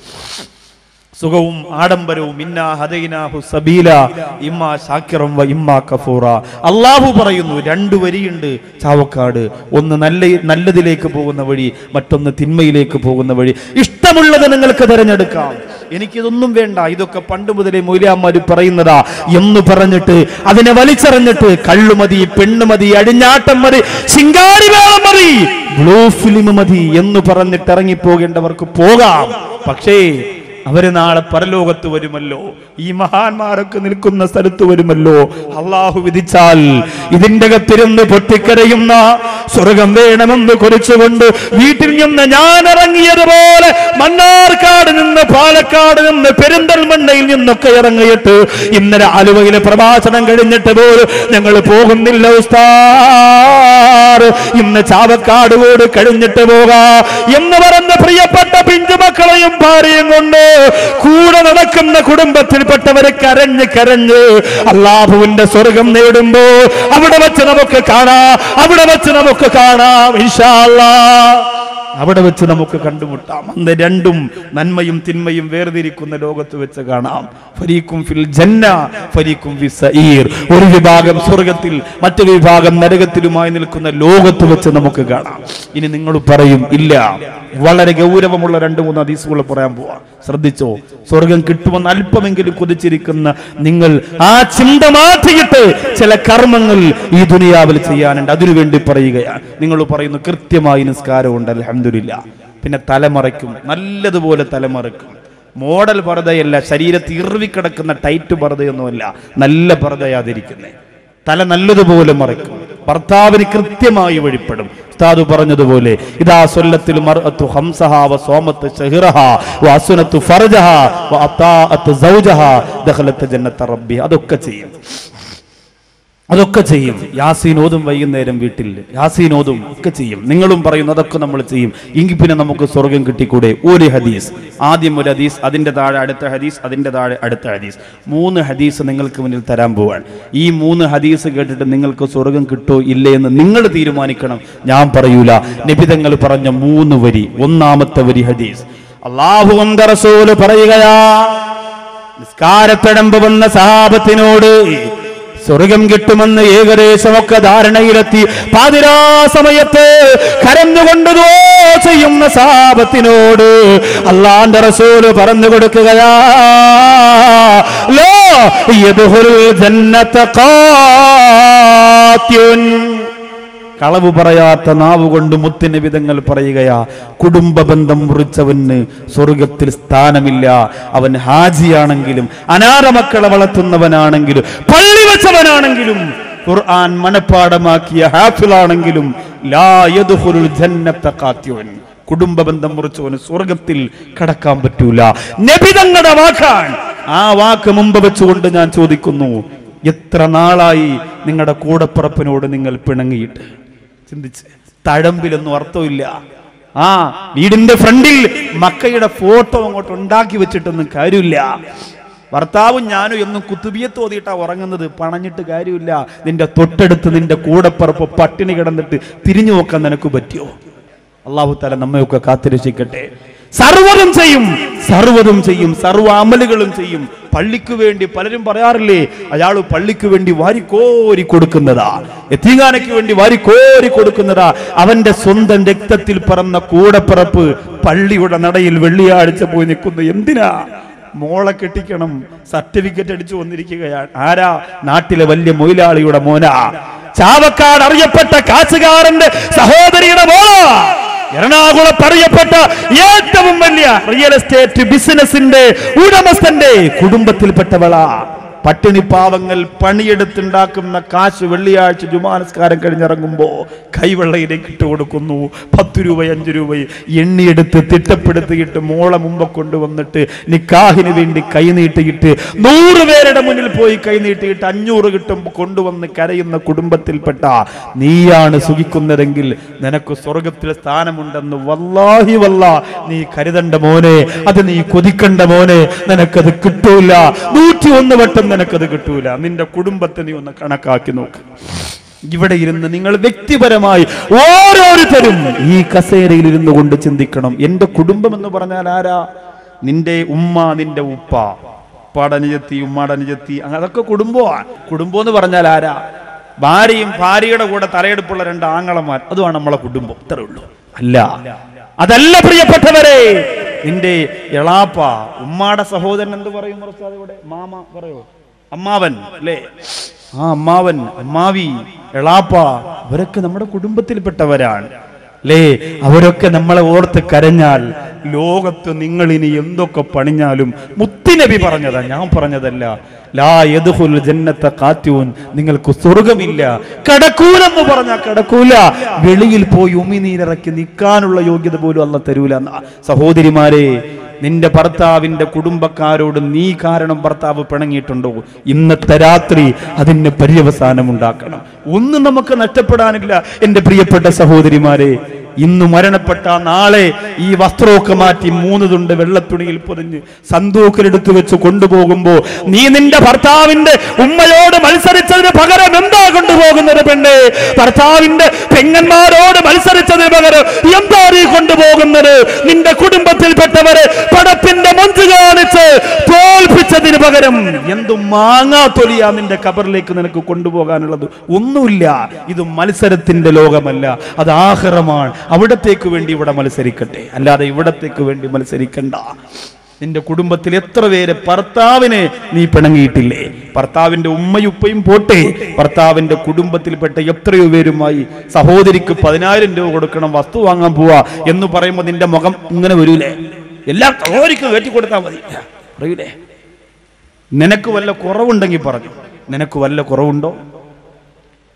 [SPEAKER 2] സുഖവും ആഡംബരവും ഇന്നാ ഹദൈനാഹു സബീല ഇമ്മ ശാക്കിറം വ ഇമ്മ കഫൂറ അള്ളാഹു പറയുന്നു രണ്ടു വരിയുണ്ട് ചാവക്കാട് ഒന്ന് നല്ല നല്ലതിലേക്ക് പോകുന്ന വഴി മറ്റൊന്ന് തിന്മയിലേക്ക് പോകുന്ന വഴി ഇഷ്ടമുള്ളത് നിങ്ങൾക്ക് തിരഞ്ഞെടുക്കാം എനിക്കിതൊന്നും വേണ്ട ഇതൊക്കെ പണ്ട് മുതലേ മൊയ്ലാമാര് പറയുന്നതാ എന്ന് പറഞ്ഞിട്ട് അതിനെ വലിച്ചെറിഞ്ഞിട്ട് കള്ളുമതി പെണ്ണുമതി അടിഞ്ഞാട്ടം മതി ശിങ്കാരി വേളം മതി ബ്ലൂ ഫിലിം മതി എന്ന് പറഞ്ഞിട്ട് ഇറങ്ങിപ്പോകേണ്ടവർക്ക് പോകാം പക്ഷേ അവര് നാളെ പരലോകത്ത് വരുമല്ലോ ഈ മഹാന്മാരൊക്കെ നിൽക്കുന്ന സ്ഥലത്ത് വരുമല്ലോ അള്ളാഹു വിധിച്ചാൽ ഇതിന്റെ അകത്തിരുന്ന് പൊട്ടിക്കരയുന്ന സ്വർഗം വേണമെന്ന് കുറിച്ചുകൊണ്ട് വീട്ടിൽ നിന്ന് ഞാൻ ഇറങ്ങിയതുപോലെ മണ്ണാർക്കാട് നിന്ന് പാലക്കാട് നിന്ന് പെരിന്തൽമണ്ണയിൽ നിന്നൊക്കെ ഇറങ്ങിയിട്ട് ഇന്നലെ ആലുവയിലെ പ്രഭാഷണം കഴിഞ്ഞിട്ട് പോലും ഞങ്ങൾ പോകുന്നില്ല ഉസ്താർ ഇന്ന് ചാവക്കാട് കൂട് കഴിഞ്ഞിട്ട് പോകാ എന്ന് പറഞ്ഞ പ്രിയപ്പെട്ട പിഞ്ചുമക്കളെയും ഭാര്യയും കൊണ്ട് കൂടെ നടക്കുന്ന കുടുംബത്തിൽപ്പെട്ടവരെ കരഞ്ഞ് കരഞ്ഞ് അള്ളാഹുവിന്റെ സ്വർഗം നേടുമ്പോ അവിടെ വെച്ച് നമുക്ക് കാണാം അവിടെ വെച്ച് നമുക്ക് കാണാം ഇൻഷാ അല്ലാ അവിടെ വെച്ച് നമുക്ക് കണ്ടുമുട്ടാം അന്ന് രണ്ടും നന്മയും തിന്മയും വേർതിരിക്കുന്ന ലോകത്ത് വെച്ച് കാണാം ഫരീഖും ഫിൽ ജന്ന ഫരീഖും ഫി സഈർ ഒരു വിഭാഗം സ്വർഗത്തിൽ മറ്റൊരു വിഭാഗം നരകത്തിലുമായി നിൽക്കുന്ന ലോകത്ത് വെച്ച് നമുക്ക് കാണാം ഇനി നിങ്ങൾ പറയും ഇല്ല വളരെ ഗൗരവമുള്ള രണ്ട് മൂന്ന് ഹദീസുകൾ പറയാൻ പോവാ ശ്രദ്ധിച്ചോ സ്വർഗം കിട്ടുമെന്ന് അല്പമെങ്കിലും കൊതിച്ചിരിക്കുന്ന നിങ്ങൾ ആ ചിന്ത മാറ്റിയിട്ട് ചില കർമ്മങ്ങൾ ഈ ദുനിയാവിൽ ചെയ്യാനുണ്ട് അതിനുവേണ്ടി പറയുകയാണ് നിങ്ങൾ പറയുന്നു കൃത്യമായി നിസ്കാരമുണ്ട് അലഹമില്ല പിന്നെ തലമറയ്ക്കും നല്ലതുപോലെ തലമറയ്ക്കും മോഡൽ പർദ്ദയല്ല ശരീരത്തിൽ ഇറുവിക്കിടക്കുന്ന ടൈറ്റ് പർദ്ദയൊന്നുമല്ല നല്ല പർദ്ദയാതിരിക്കുന്നേ തല നല്ലതുപോലെ മറയ്ക്കും ഭർത്താവിന് കൃത്യമായി വഴിപ്പെടും ഉസ്താദ് പറഞ്ഞതുപോലെ ഇതാ സൊല്ലത്തിൽ മർഅത്തു ഹംസഹ വ സോമത്ത് ഷഹിറഹ വ അസുനത്തു ഫർജഹ വ അത്താഅത്ത് സൗജഹ ദഖലത്ത് ജന്നത്ത റബ്ബി അതൊക്കെ ചെയ്യും അതൊക്കെ ചെയ്യും യാസീൻ ഓതും വൈകുന്നേരം വീട്ടിൽ യാസീൻ ഓതും ഒക്കെ ചെയ്യും നിങ്ങളും പറയുന്നു അതൊക്കെ നമ്മൾ ചെയ്യും എങ്കിൽ പിന്നെ നമുക്ക് സ്വർഗം കിട്ടിക്കൂടെ ഒരു ഹദീസ് ആദ്യം ഒരു ഹദീസ് അതിന്റെ താഴെ അടുത്ത ഹദീസ് അതിന്റെ താഴെ അടുത്ത ഹദീസ് മൂന്ന് ഹദീസ് നിങ്ങൾക്ക് മുന്നിൽ തരാൻ പോവാൻ ഈ മൂന്ന് ഹദീസ് കേട്ടിട്ട് നിങ്ങൾക്ക് സ്വർഗം കിട്ടോ ഇല്ലേ എന്ന് നിങ്ങൾ തീരുമാനിക്കണം ഞാൻ പറയൂല നിബിതങ്ങൾ പറഞ്ഞ മൂന്ന് വരി ഒന്നാമത്തെ വരി ഹദീസ് അള്ളാഹു റസൂല് പറയുകയാ നിസ്കാരത്തടമ്പ് വന്ന സഹാബത്തിനോട് സ്വർഗം കിട്ടുമെന്ന് ഏകദേശമൊക്കെ ധാരണയിലെത്തി പാതിരാ സമയത്ത് കരഞ്ഞുകൊണ്ട് ദുആ ചെയ്യുന്ന സാപത്തിനോട് അള്ളാന്റെ റസൂല് പറഞ്ഞു കൊടുക്കുകയാ ലോ യദ്ഖുലുൽ ജന്നത ഖാത്യുൻ കളവ് പറയാത്ത നാവ് കൊണ്ട് മുത്തിന് വിധങ്ങൾ പറയുകയാ കുടുംബ ബന്ധം മുറിച്ചവന് സ്വർഗത്തിൽ സ്ഥാനമില്ല അവൻ ഹാജിയാണെങ്കിലും അനാഥ മക്കളെ വളർത്തുന്നവനാണെങ്കിലും പള്ളി വെച്ചവനാണെങ്കിലും ഖുർആൻ മനഃപ്പാടമാക്കിയ ഹാഫിളാണെങ്കിലും ലാ യദ്ഖുലുൽ ജന്നത്ത ഖാത്യുൻ കുടുംബ ബന്ധം മുറിച്ചവന് സ്വർഗത്തിൽ കടക്കാൻ പറ്റൂല നബിതങ്ങളുടെ വാക്കാൻ ആ വാക്ക് മുമ്പ് വെച്ചുകൊണ്ട് ഞാൻ ചോദിക്കുന്നു എത്ര നാളായി നിങ്ങളുടെ കൂടപ്പിറപ്പിനോട് നിങ്ങൾ പിണങ്ങിയിട്ട് ചിന്തിച്ച് തഴമ്പിലൊന്നും അർത്ഥമില്ല ആ വീടിന്റെ ഫ്രണ്ടിൽ മക്കയുടെ ഫോട്ടോ അങ്ങോട്ട് ഉണ്ടാക്കി വെച്ചിട്ടൊന്നും കാര്യമില്ല ഭർത്താവും ഞാനും എന്നും കുത്തുബിയത്ത് ഓതിയിട്ടാ ഉറങ്ങുന്നത് പണഞ്ഞിട്ട് കാര്യമില്ല നിന്റെ തൊട്ടടുത്ത് നിന്റെ കൂടപ്പിറപ്പ് പട്ടിണി കിടന്നിട്ട് തിരിഞ്ഞു നോക്കാൻ നിനക്ക് പറ്റിയോ അള്ളാഹു തല നമ്മയൊക്കെ കാത്തിരക്ഷിക്കട്ടെ സർവ്വതും ചെയ്യും സർവ്വതും ചെയ്യും സർവ്വ അമലുകളും ചെയ്യും പള്ളിക്ക് വേണ്ടി പലരും പറയാറില്ലേ അയാൾ പള്ളിക്ക് വേണ്ടി വാരിക്കോരി കൊടുക്കുന്നതാ എത്തിങ്ങാനയ്ക്ക് വേണ്ടി വാരിക്കോരി കൊടുക്കുന്നതാ അവന്റെ സ്വന്തം രക്തത്തിൽ പറന്ന കൂടപ്പിറപ്പ് പള്ളിയുടെ നടയിൽ വെള്ളിയാഴ്ച പോയി നിൽക്കുന്നു എന്തിനാ മോളെ കെട്ടിക്കണം സർട്ടിഫിക്കറ്റ് അടിച്ചു വന്നിരിക്കുകയാണ് ആരാ നാട്ടിലെ വലിയ മൊയിലാളിയുടെ മോന ചാവക്കാട് അറിയപ്പെട്ട കാച്ചുകാരന്റെ സഹോദരിയുടെ മോള എറണാകുളത്ത് അറിയപ്പെട്ട ഏറ്റവും വലിയ റിയൽ എസ്റ്റേറ്റ് ബിസിനസിന്റെ ഉടമസ്ഥന്റെ കുടുംബത്തിൽപ്പെട്ടവളാ പട്ടിണി പാവങ്ങൾ പണിയെടുത്തുണ്ടാക്കുന്ന കാശ് വെള്ളിയാഴ്ച ജുമാനസ്കാരം കഴിഞ്ഞിറങ്ങുമ്പോ കൈവെള്ളയിലേക്ക് ഇട്ട് കൊടുക്കുന്നു പത്ത് രൂപ അഞ്ച് രൂപ എണ്ണിയെടുത്ത് തിട്ടപ്പെടുത്തിയിട്ട് മോളെ മുമ്പ് കൊണ്ടുവന്നിട്ട് നിക്കാഹിന് വേണ്ടി കൈ നീട്ടിയിട്ട് നൂറ് പേരുടെ മുന്നിൽ പോയി കൈ നീട്ടിയിട്ട് അഞ്ഞൂറ് കിട്ടുമ്പോൾ കൊണ്ടുവന്ന് കരയുന്ന കുടുംബത്തിൽപ്പെട്ട നീയാണ് സുഖിക്കുന്നതെങ്കിൽ നിനക്ക് സ്വർഗത്തിൽ സ്ഥാനമുണ്ടെന്ന് വല്ലാഹി വല്ല നീ കരുതണ്ട മോനെ അത് നീ കൊതിക്കണ്ട മോനെ നിനക്കത് കിട്ടൂല നൂറ്റി ഒന്ന് വട്ടം നിനക്കത് കിട്ടൂല നിന്റെ കുടുംബത്തെ നീ ഒന്ന് കണക്കാക്കി നോക്ക് ഇവിടെ ഇരുന്ന് നിങ്ങൾ വ്യക്തിപരമായി ഓരോരുത്തരും ഈ കസേരയിൽ ഇരുന്നു കൊണ്ട് ചിന്തിക്കണം എന്റെ കുടുംബം എന്ന് പറഞ്ഞാൽ ആരാ നിന്റെ ഉമ്മ നിന്റെ ഉപ്പ ഉപ്പാടെ അനുജത്തി ഉമ്മാടെ അനുജത്തി അങ്ങ് അതൊക്കെ കുടുംബമാണ് കുടുംബം എന്ന് പറഞ്ഞാൽ ആരാ ഭാര്യയും ഭാര്യയുടെ കൂടെ തലയെടുപ്പുള്ള രണ്ട് ആങ്ങളമാർ അതുമാണ് നമ്മളെ കുടുംബം ഇത്രേ ഉള്ളൂ അല്ല അതല്ല പ്രിയപ്പെട്ടവരെ നിന്റെ എളാപ്പ ഉമ്മാടെ സഹോദരൻ എന്ത് പറയും ഉസ്താദ് ഇവിടെ മാമ പറയോ അമ്മാവൻ അല്ലേ ആ അമ്മാവൻ അമ്മാവി എളാപ്പ അവരൊക്കെ നമ്മുടെ കുടുംബത്തിൽപ്പെട്ടവരാണ് അല്ലേ അവരൊക്കെ നമ്മളെ ഓർത്ത് കരഞ്ഞാൽ ലോകത്ത് നിങ്ങൾ ഇനി എന്തൊക്കെ പണിഞ്ഞാലും മുത്തിനബി പറഞ്ഞതാ ഞാൻ പറഞ്ഞതല്ല ലാ യദ്ഖുൽ ജന്നത്ത കാറ്റൂൻ നിങ്ങൾക്ക് സ്വർഗമില്ല കടക്കൂലെന്ന് പറഞ്ഞാൽ കടക്കൂല വെളിയിൽ പോയി ഉമിനീരിറക്കി നിൽക്കാനുള്ള യോഗ്യത പോലും അല്ല തരൂല എന്നാ. സഹോദരിമാരെ നിന്റെ ഭർത്താവിന്റെ കുടുംബക്കാരോട് നീ കാരണം ഭർത്താവ് പിണങ്ങിയിട്ടുണ്ടോ ഇന്നത്തെ രാത്രി അതിന് പര്യവസാനം ഉണ്ടാക്കണം ഒന്നും നമുക്ക് നഷ്ടപ്പെടാനില്ല എന്റെ പ്രിയപ്പെട്ട സഹോദരിമാരെ ഇന്ന് മരണപ്പെട്ട നാളെ ഈ വസ്ത്രമൊക്കെ മാറ്റി മൂന്ന് തുണ്ട് വെള്ളത്തുണിയിൽ പൊതിഞ്ഞ് സന്തൂക്കിലെടുത്ത് വെച്ച് കൊണ്ടുപോകുമ്പോ നീ നിന്റെ ഭർത്താവിന്റെ ഉമ്മയോട് മത്സരിച്ചതിന് പകരം എന്താ കൊണ്ടുപോകുന്നത് പെണ്ണ് ഭർത്താവിന്റെ പെങ്ങന്മാരോട് മത്സരിച്ചതിന് പകരം എന്താ നീ കൊണ്ടുപോകുന്നത് നിന്റെ കുടുംബത്തിൽപ്പെട്ടവരെ പടപ്പിന്റെ മൊഞ്ച് കാണിച്ച് തോൽപ്പിച്ചതിന് പകരം എന്തു മാങ്ങാ തൊലിയാ നിന്റെ കബറിലേക്ക് നിനക്ക് കൊണ്ടുപോകാനുള്ളത് ഒന്നുമില്ല ഇത് മത്സരത്തിന്റെ ലോകമല്ല അത് ആഹ്റമാണ് അവിടത്തേക്ക് വേണ്ടി ഇവിടെ മത്സരിക്കട്ടെ അല്ലാതെ ഇവിടത്തേക്ക് വേണ്ടി മത്സരിക്കണ്ട നിന്റെ കുടുംബത്തിൽ എത്ര പേര് ഭർത്താവിനെ നീ പിണങ്ങിയിട്ടില്ലേ ഭർത്താവിന്റെ ഉമ്മയുപ്പയും പോട്ടെ ഭർത്താവിന്റെ കുടുംബത്തിൽപ്പെട്ട എത്രയോ പേരുമായി സഹോദരിക്ക് പതിനായിരം രൂപ കൊടുക്കണം വസ്തു വാങ്ങാൻ പോവാ എന്ന് പറയുമ്പോൾ നിന്റെ മുഖം ഇങ്ങനെ വരൂലേ എല്ലാ സഹോദരിക്കും കയറ്റി കൊടുത്താൽ മതി അറിയൂലേ നിനക്ക് വല്ല കുറവുണ്ടെങ്കിൽ പറഞ്ഞു നിനക്ക് വല്ല കുറവുണ്ടോ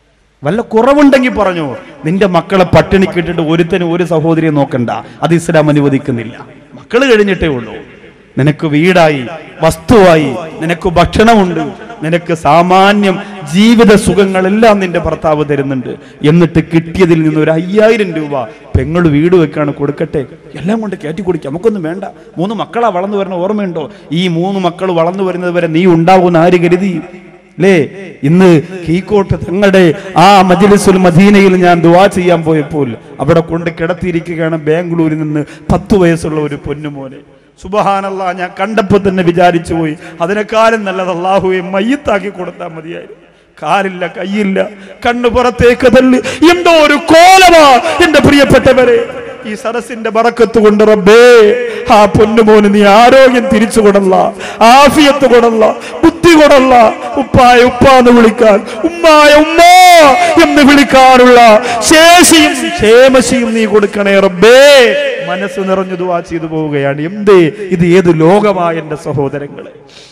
[SPEAKER 2] വല്ല കുറവുണ്ടെങ്കിൽ പറഞ്ഞു നിന്റെ മക്കളെ പട്ടിണിക്ക് ഇട്ടിട്ട് ഒരുത്തനും ഒരു സഹോദരിയെ നോക്കണ്ട അത് ഇസ്ലാം അനുവദിക്കുന്നില്ല മക്കള് കഴിഞ്ഞിട്ടേ ഉള്ളൂ നിനക്ക് വീടായി വസ്തുവായി നിനക്ക് ഭക്ഷണമുണ്ട് നിനക്ക് സാമാന്യം ജീവിത സുഖങ്ങളെല്ലാം നിന്റെ ഭർത്താവ് തരുന്നുണ്ട് എന്നിട്ട് കിട്ടിയതിൽ നിന്ന് ഒരു അയ്യായിരം രൂപ പെങ്ങൾ വീട് വെക്കാണ് കൊടുക്കട്ടെ എല്ലാം കൊണ്ട് കയറ്റി കുടിക്കാം നമുക്കൊന്നും വേണ്ട മൂന്ന് മക്കളാ വളർന്നു വരുന്ന ഓർമ്മയുണ്ടോ ഈ മൂന്ന് മക്കൾ വളർന്നു വരുന്നത് വരെ നീ ഉണ്ടാവുമെന്ന് ആര് കരുതി അല്ലേ ഇന്ന് കീക്കോട്ട് തങ്ങളുടെ ആ മജിലിസുൽ മദീനയിൽ ഞാൻ ദുവാ ചെയ്യാൻ പോയപ്പോൾ അവിടെ കൊണ്ട് കിടത്തിയിരിക്കുകയാണ് ബാംഗ്ലൂരിൽ നിന്ന് പത്ത് വയസ്സുള്ള ഒരു പൊന്നുമോനെ സുബഹാനല്ല ഞാൻ കണ്ടപ്പോൾ തന്നെ വിചാരിച്ചു പോയി അതിനേക്കാളും നല്ലത് അള്ളാഹുവെ മയ്യത്താക്കി കൊടുത്താൽ മതിയായിരുന്നു കാലില്ല കയ്യില്ല കണ്ണു പുറത്തേക്ക് തള്ളി എന്തോ ഒരു കോലമാ എന്റെ പ്രിയപ്പെട്ടവരെ ഈ സരസിന്റെ ബറക്കത്ത് കൊണ്ട് റബ്ബേ ആ പൊന്നുമോന് നീ ആരോഗ്യം തിരിച്ചു കൊടല്ല ആഫിയത്ത് കൊടല്ല ബുദ്ധി കൊടല്ല ഉപ്പായ ഉപ്പ എന്ന് വിളിക്കാൻ ഉമ്മായ ഉമ്മ എന്ന് വിളിക്കാനുള്ള ശേഷിയും ക്ഷേമശിയും നീ കൊടുക്കണേ റബ്ബേ മനസ്സ് നിറഞ്ഞു ദുവാ ചെയ്തു പോവുകയാണ് എന്തേ ഇത് ഏത് ലോകമായ എന്റെ സഹോദരങ്ങളെ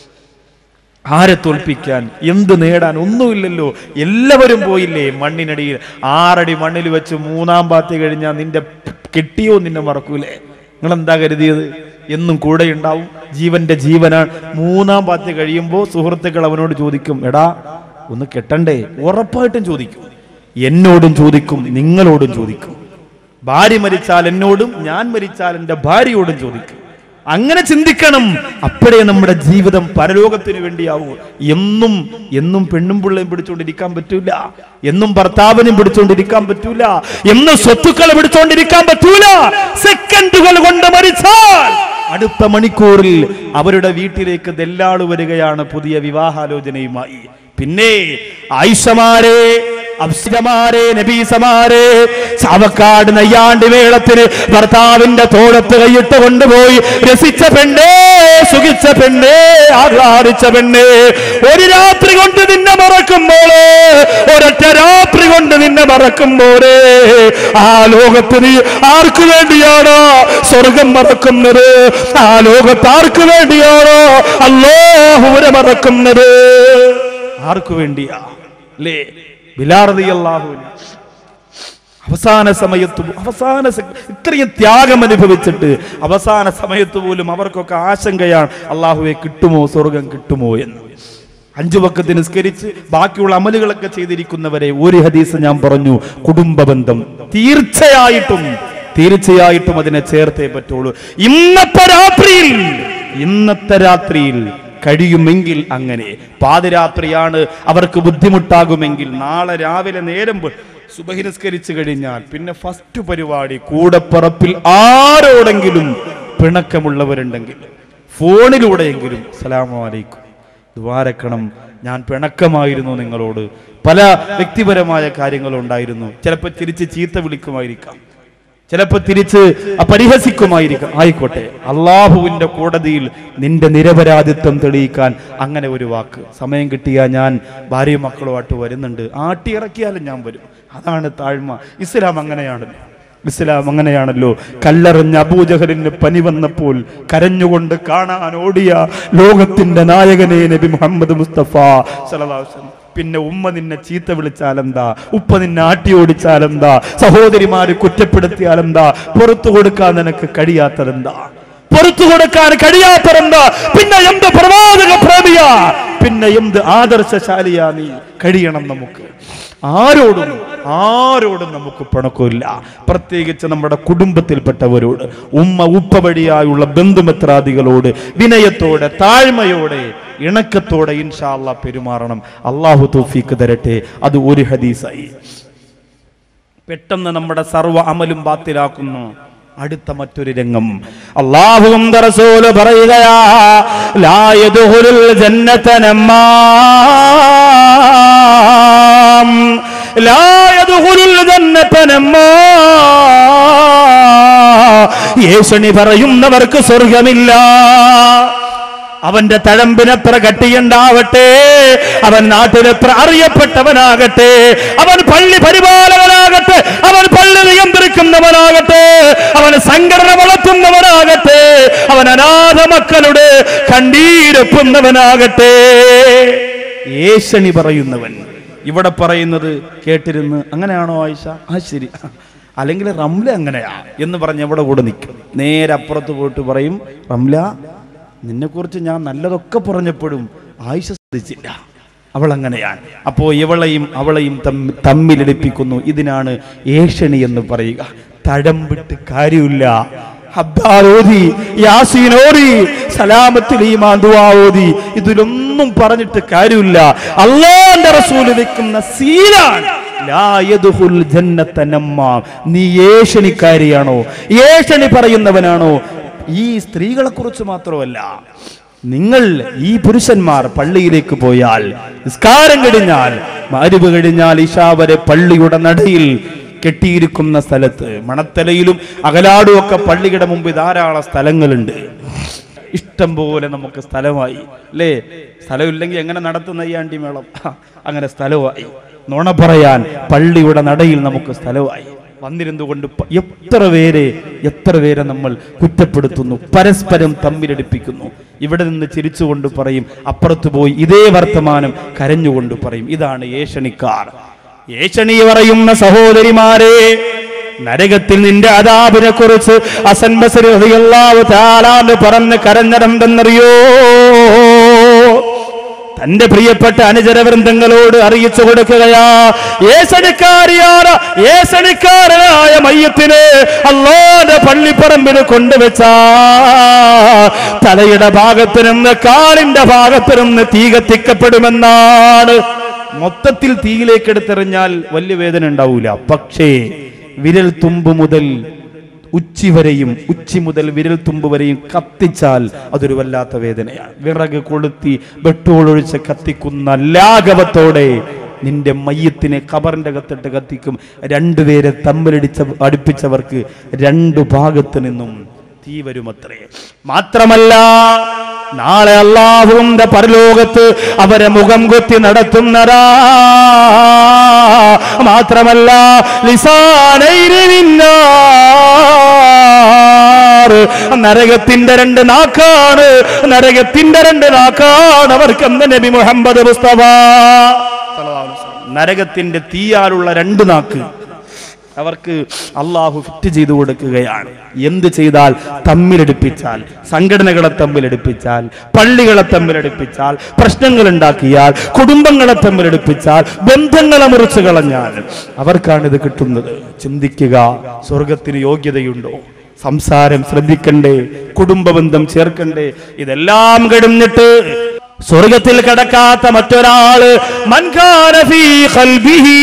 [SPEAKER 2] ആരെ തോൽപ്പിക്കാൻ എന്ത് നേടാൻ ഒന്നുമില്ലല്ലോ എല്ലാവരും പോയില്ലേ മണ്ണിനടിയിൽ ആറടി മണ്ണിൽ വെച്ച് മൂന്നാം പാത്തി കഴിഞ്ഞാൽ നിന്റെ കെട്ടിയോ നിന്നെ മറക്കൂലേ നിങ്ങൾ എന്താ കരുതിയത് എന്നും കൂടെ ഉണ്ടാവും ജീവന്റെ ജീവനാണ് മൂന്നാം പാത്തി കഴിയുമ്പോൾ സുഹൃത്തുക്കൾ അവനോട് ചോദിക്കും എടാ ഒന്ന് കെട്ടണ്ടേ ഉറപ്പായിട്ടും ചോദിക്കും എന്നോടും ചോദിക്കും നിങ്ങളോടും ചോദിക്കും ഭാര്യ മരിച്ചാൽ എന്നോടും ഞാൻ മരിച്ചാൽ എൻ്റെ ഭാര്യയോടും ചോദിക്കും അങ്ങനെ ചിന്തിക്കണം അപ്പോഴേ നമ്മുടെ ജീവിതം പരലോകത്തിന് വേണ്ടിയാവൂ എന്നും എന്നും പെണ്ണും പിള്ളയും പിടിച്ചോണ്ടിരിക്കാൻ പറ്റൂല എന്നും ഭർത്താവിനും പിടിച്ചോണ്ടിരിക്കാൻ പറ്റൂല എന്നും സ്വത്തുക്കളെ പിടിച്ചോണ്ടിരിക്കാൻ പറ്റൂല സെക്കൻഡുകൾ കൊണ്ട് മരിച്ചാൽ അടുത്ത മണിക്കൂറിൽ അവരുടെ വീട്ടിലേക്ക് ദല്ലാളു വരികയാണ് പുതിയ വിവാഹാലോചനയുമായി പിന്നെ ആയിഷമാരെ അബ്സിതമാരെ നബീസമാരെ ചാവക്കാട് നെയ്യാണ്ട് വേളത്തിന് ഭർത്താവിന്റെ തോളത്ത് കൈയിട്ട് കൊണ്ടുപോയി രസിച്ച പെണ്ണേ സുഖിച്ച പെണ്ണേ ആഹ്ലാദിച്ച പെണ്ണേ ഒരു രാത്രി കൊണ്ട് നിന്നെ മറക്കുമ്പോള് ഒരൊറ്റ രാത്രി കൊണ്ട് നിന്നെ മറക്കുമ്പോഴേ ആ ലോകത്ത് നീ ആർക്കു വേണ്ടിയാണോ സ്വർഗം മറക്കുന്നത് ആ ലോകത്ത് ആർക്കു വേണ്ടിയാണോ അല്ലോഹുവിനെ മറക്കുന്നത് ആർക്കു വേണ്ടിയാ അല്ലേ ബിലാറതിയല്ലാഹുവിന് അവസാന സമയത്ത് പോ- അവസാന സ- ഇത്രയും ത്യാഗം അനുഭവിച്ചിട്ട് അവസാന സമയത്ത് പോലും അവർക്കൊക്കെ ആശങ്കയാണ് അള്ളാഹുവെ കിട്ടുമോ സ്വർഗം കിട്ടുമോ എന്ന് അഞ്ചു വക്കത്ത് നിസ്കരിച്ച് ബാക്കിയുള്ള അമലുകളൊക്കെ ചെയ്തിരിക്കുന്നവരെ ഒരു ഹദീസ് ഞാൻ പറഞ്ഞു കുടുംബ ബന്ധം തീർച്ചയായിട്ടും തീർച്ചയായിട്ടും അതിനെ ചേർത്തേ പറ്റുള്ളൂ ഇന്നത്തെ രാത്രിയിൽ ഇന്നത്തെ രാത്രിയിൽ കഴിയുമെങ്കിൽ അങ്ങനെ പാതിരാത്രിയാണ് അവർക്ക് ബുദ്ധിമുട്ടാകുമെങ്കിൽ നാളെ രാവിലെ നേരം പോ- സുബഹി നിസ്കരിച്ചു കഴിഞ്ഞാൽ പിന്നെ ഫസ്റ്റ് പരിപാടി കൂടപ്പറപ്പിൽ ആരോടെങ്കിലും പിണക്കമുള്ളവരുണ്ടെങ്കിൽ ഫോണിലൂടെയെങ്കിലും സലാമു അലൈക്കും ദ്വാരക്കണം ഞാൻ പിണക്കമായിരുന്നു നിങ്ങളോട് പല വ്യക്തിപരമായ കാര്യങ്ങളുണ്ടായിരുന്നു ചിലപ്പോൾ തിരിച്ച് ചീത്ത വിളിക്കുമായിരിക്കാം ചിലപ്പോൾ തിരിച്ച് പരിഹസിക്കുമായിരിക്കും ആയിക്കോട്ടെ അള്ളാഹുവിന്റെ കോടതിയിൽ നിന്റെ നിരപരാധിത്വം തെളിയിക്കാൻ അങ്ങനെ ഒരു വാക്ക് സമയം കിട്ടിയാൽ ഞാൻ ഭാര്യയും മക്കളുമായിട്ട് വരുന്നുണ്ട് ആട്ടിയിറക്കിയാലും ഞാൻ വരും അതാണ് താഴ്മ ഇസ്ലാം അങ്ങനെയാണല്ലോ ഇസ്ലാം അങ്ങനെയാണല്ലോ കല്ലെറിഞ്ഞ അബൂജഹലിന് പനി വന്നപ്പോൾ കരഞ്ഞുകൊണ്ട് കാണാൻ ഓടിയ ലോകത്തിന്റെ നായകനെ നബി മുഹമ്മദ് മുസ്തഫ സല്ലല്ലാഹു അലൈഹി വസല്ലം. പിന്നെ ഉമ്മ നിന്നെ ചീത്ത വിളിച്ചാലെന്താ ഉപ്പ നിന്നെ ആട്ടി ഓടിച്ചാലെന്താ സഹോദരിമാര് കുറ്റപ്പെടുത്തിയാലെന്താ പുറത്തു കൊടുക്കാൻ നിനക്ക് കഴിയാത്തതെന്താ പുറത്തു കൊടുക്കാൻ കഴിയാത്തതെന്താ പിന്നെ എന്ത് പ്രവാചക പ്രേമിയാ പിന്നെ എന്ത് ആദർശശാലിയാ നീ കഴിയണം നമുക്ക് ആരോടും ആരോടും നമുക്ക് പിണക്കമില്ല പ്രത്യേകിച്ച് നമ്മുടെ കുടുംബത്തിൽപ്പെട്ടവരോട് ഉമ്മ ഉപ്പ വഴിയായുള്ള ബന്ധുമിത്രാദികളോട് വിനയത്തോടെ താഴ്മയോടെ ഇണക്കത്തോടെ ഇൻഷാല്ല പെരുമാറണം അള്ളാഹു തൗഫീക്ക് തരട്ടെ അത് ഒരു ഹദീസായി പെട്ടെന്ന് നമ്മുടെ സർവ്വ അമലും ബാത്തിലാക്കുന്നു അടുത്ത മറ്റൊരു രംഗം അള്ളാഹുവും റസൂല് പറയുകയാ ലാ യദ്ഖുലുൽ ജന്നത നമ്മാം ലാ യദ്ഖുലുൽ ജന്നത നമ്മാം യേശുനി പറയുന്നവർക്ക് സ്വർഗമില്ല അവന്റെ തഴമ്പിനെത്ര കട്ടിയുണ്ടാവട്ടെ അവൻ നാട്ടിലെത്ര അറിയപ്പെട്ടവനാകട്ടെ അവൻ പള്ളി പരിപാലകനാകട്ടെ അവൻ പള്ളി നിയന്ത്രിക്കുന്നവനാകട്ടെ അവൻ സംഘടന വളർത്തുന്നവനാകട്ടെ അവൻ അനാഥ മക്കളുടെ കണ്ടീരൊപ്പുന്നവനാകട്ടെ ഏശണി പറയുന്നവൻ ഇവിടെ പറയുന്നത് കേട്ടിരുന്ന് അങ്ങനെയാണോ ആയിഷ ആ ശരി അല്ലെങ്കിൽ റംല അങ്ങനെയാ എന്ന് പറഞ്ഞ് എവിടെ കൂടെ നിൽക്കും നേരെ അപ്പുറത്ത് പോയിട്ട് പറയും റംല നിന്നെക്കുറിച്ച് ഞാൻ നല്ലതൊക്കെ പറഞ്ഞപ്പോഴും ആയിഷ ശ്രദ്ധിച്ചില്ല അവൾ അങ്ങനെയാണ് അപ്പോ ഇവളെയും അവളെയും തമ്മി- തമ്മിലടിപ്പിക്കുന്നു ഇതിനാണ് ഏഷണി എന്ന് പറയുക തഴമ്പിട്ട് കാര്യമില്ല ഹബ്ബാർ ഓതി, യാസീൻ ഓതി, സലാമത്തിൽ ഈമാൻ ദുആ ഓതി. ഇതിലൊന്നും പറഞ്ഞിട്ട് കാര്യമില്ല അള്ളാന്റെ റസൂല് വെക്കുന്ന സീലാണ് ലാ യദ്ഖുൽ ജന്നത്ത നമ്മാം. നീ ഏഷണിക്കാരിയാണോ ഏഷണി പറയുന്നവനാണോ ഈ സ്ത്രീകളെ കുറിച്ച് മാത്രമല്ല നിങ്ങൾ ഈ പുരുഷന്മാർ പള്ളിയിലേക്ക് പോയാൽ നിസ്കാരം കഴിഞ്ഞാൽ മരുവ് കഴിഞ്ഞാൽ ഇഷാ വരെ പള്ളിയുടെ നടയിൽ കെട്ടിയിരിക്കുന്ന സ്ഥലത്ത് മണത്തലയിലും അകലാടും ഒക്കെ പള്ളിയുടെ മുമ്പിൽ ധാരാളം സ്ഥലങ്ങളുണ്ട് ഇഷ്ടം പോലെ നമുക്ക് സ്ഥലമായി അല്ലേ സ്ഥലമില്ലെങ്കിൽ എങ്ങനെ നടത്തുന്ന ഈ ആണ്ടി മേളം അങ്ങനെ സ്ഥലമായി നുണ പറയാൻ പള്ളിയുടെ നടയിൽ നമുക്ക് സ്ഥലമായി വന്നിരുന്നുകൊണ്ട് പ- എത്ര പേരെ എത്ര പേരെ നമ്മൾ കുറ്റപ്പെടുത്തുന്നു പരസ്പരം തമ്മിലടിപ്പിക്കുന്നു ഇവിടെ നിന്ന് ചിരിച്ചുകൊണ്ട് പറയും അപ്പുറത്ത് പോയി ഇതേ വർത്തമാനം കരഞ്ഞുകൊണ്ട് പറയും ഇതാണ് ഏഷണിക്കാർ ഏഷണി പറയുന്ന സഹോദരിമാരെ നരകത്തിൽ നിന്റെ അതാപിനെ കുറിച്ച് അസൻ ബസരി റളിയല്ലാഹു തആല അൻഹു പറഞ്ഞ് കരഞ്ഞതെന്തെന്നറിയോ തന്റെ പ്രിയപ്പെട്ട അനുചരവൃന്ദങ്ങളോട് അറിയിച്ചു കൊടുക്കുകയാ ഏസണിക്കാരിയായ ഏസണിക്കാരനായ മയ്യത്തിന് അള്ളാന്റെ പള്ളിപ്പറമ്പിന് കൊണ്ടുവച്ച തലയുടെ ഭാഗത്ത് നിന്ന് കാലിന്റെ ഭാഗത്ത് നിന്ന് തീ കത്തിക്കപ്പെടുമെന്നാണ് മൊത്തത്തിൽ തീയിലേക്ക് എടുത്തെറിഞ്ഞാൽ വലിയ വേദന ഉണ്ടാവൂല പക്ഷേ വിരൽ തുമ്പ് മുതൽ ഉച്ചി വരെയും ഉച്ചി മുതൽ വിരൽ തുമ്പ് വരെയും കത്തിച്ചാൽ അതൊരു വല്ലാത്ത വേദനയാണ് വിറക് കൊളുത്തി വെട്ടോളൊഴിച്ച് കത്തിക്കുന്ന ലാഘവത്തോടെ നിന്റെ മയ്യത്തിനെ കബറിന്റെ അകത്തിട്ട് കത്തിക്കും രണ്ടുപേരെ തമ്മിലടിച്ച അടുപ്പിച്ചവർക്ക് രണ്ടു ഭാഗത്ത് നിന്നും തീ വരുമത്രേ മാത്രമല്ല നാളെ അള്ളാഹുവിന്റെ പരലോകത്ത് അവരെ മുഖം കൊത്തി നടത്തുന്നതാ മാത്രമല്ല ലിസാനൈരി മിന്നാർ. നരകത്തിന്റെ രണ്ട് നാക്കാണ് നരകത്തിന്റെ രണ്ട് നാക്കാണ് അവർക്ക് എന്ന് നബി മുഹമ്മദ് മുസ്തഫ നരകത്തിന്റെ തീയാലുള്ള രണ്ട് നാക്ക് അവർക്ക് അള്ളാഹു ഫിറ്റ് ചെയ്തു കൊടുക്കുകയാണ് എന്ത് ചെയ്താൽ തമ്മിലടുപ്പിച്ചാൽ സംഘടനകളെ തമ്മിലടുപ്പിച്ചാൽ പള്ളികളെ തമ്മിലടുപ്പിച്ചാൽ പ്രശ്നങ്ങൾ ഉണ്ടാക്കിയാൽ കുടുംബങ്ങളെ തമ്മിലടുപ്പിച്ചാൽ ബന്ധങ്ങളെ മുറിച്ചു കളഞ്ഞാൽ അവർക്കാണ് ഇത് കിട്ടുന്നത് ചിന്തിക്കുക സ്വർഗത്തിന് യോഗ്യതയുണ്ടോ സംസാരം ശ്രദ്ധിക്കണ്ടേ കുടുംബബന്ധം ചേർക്കണ്ടേ ഇതെല്ലാം കഴിഞ്ഞിട്ട് സ്വർഗത്തിൽ കിടക്കാത്ത മറ്റൊരാള് മൻകാന ഫീ ഖൽബിഹി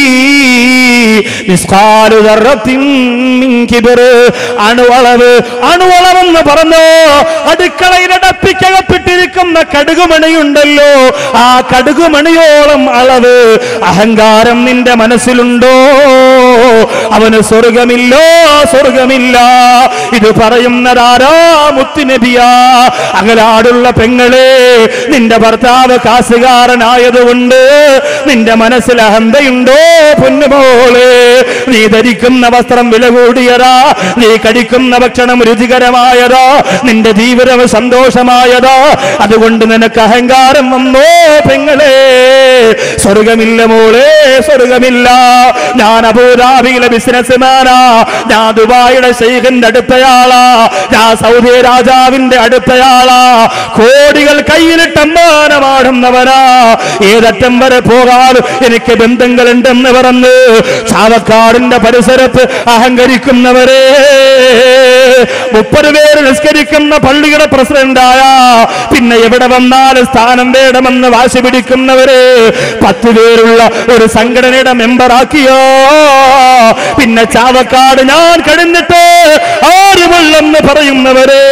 [SPEAKER 2] മിസ്ഖാലു ദർറത്തിൻ മിൻ കിബ്ർ അണുവളവ് അണുവളവെന്ന് പറഞ്ഞു അടുക്കളയിൽ അടപ്പിക്കകപ്പെട്ടിരിക്കുന്ന കടുകുമണിയുണ്ടല്ലോ ആ കടുകുമണിയോളം അളവ് അഹങ്കാരം നിന്റെ മനസ്സിലുണ്ടോ അവന് സ്വർഗമില്ലോ സ്വർഗമില്ല ഇത് പറയുന്നതാരാ മുത്തുനബിയാ അകലാടുള്ള പെങ്ങളെ നിന്റെ ഭർത്താവ് കാസുകാരനായതുകൊണ്ട് നിന്റെ മനസ്സിൽ അഹന്തയുണ്ടോ പൊന്നുമോള് നീ ധരിക്കുന്ന വസ്ത്രം വില കൂടിയതാ നീ കഴിക്കുന്ന ഭക്ഷണം രുചികരമായതാ നിന്റെ ജീവിതം സന്തോഷമായതാ അതുകൊണ്ട് നിനക്ക് അഹങ്കാരം വന്നോ പെങ്ങളെ സ്വർഗമില്ല മോളെ സ്വർഗമില്ല ഞാൻ അബുദാബിയിലെ ബിസിനസ്മാനാ ഞാൻ ദുബായിയുടെ ഷെയ്ഖിന്റെ അടുത്തയാളാ ഞാൻ സൗദി രാജാവിന്റെ അടുത്തയാളാ കോടികൾ കയ്യിലിട്ട് അമ്മാനമാടുന്നവനാ ഏതറ്റം വരെ പോകാൻ എനിക്ക് ബന്ധങ്ങളുണ്ടെന്ന് പറഞ്ഞ് ചാവക്കാടിന്റെ പരിസരത്ത് അഹങ്കരിക്കുന്നവരെ മുപ്പത് പേര് നിസ്കരിക്കുന്ന പള്ളിയുടെ പ്രസിഡന്റായ പിന്നെ എവിടെ വന്നാലും സ്ഥാനം വേണമെന്ന് വാശി പിടിക്കുന്നവരെ പത്ത് പേരുള്ള ഒരു സംഘടനയുടെ മെമ്പറാക്കിയോ പിന്നെ ചാവക്കാട് ഞാൻ കഴിഞ്ഞിട്ട് ആരുമുള്ളെന്ന് പറയുന്നവരെ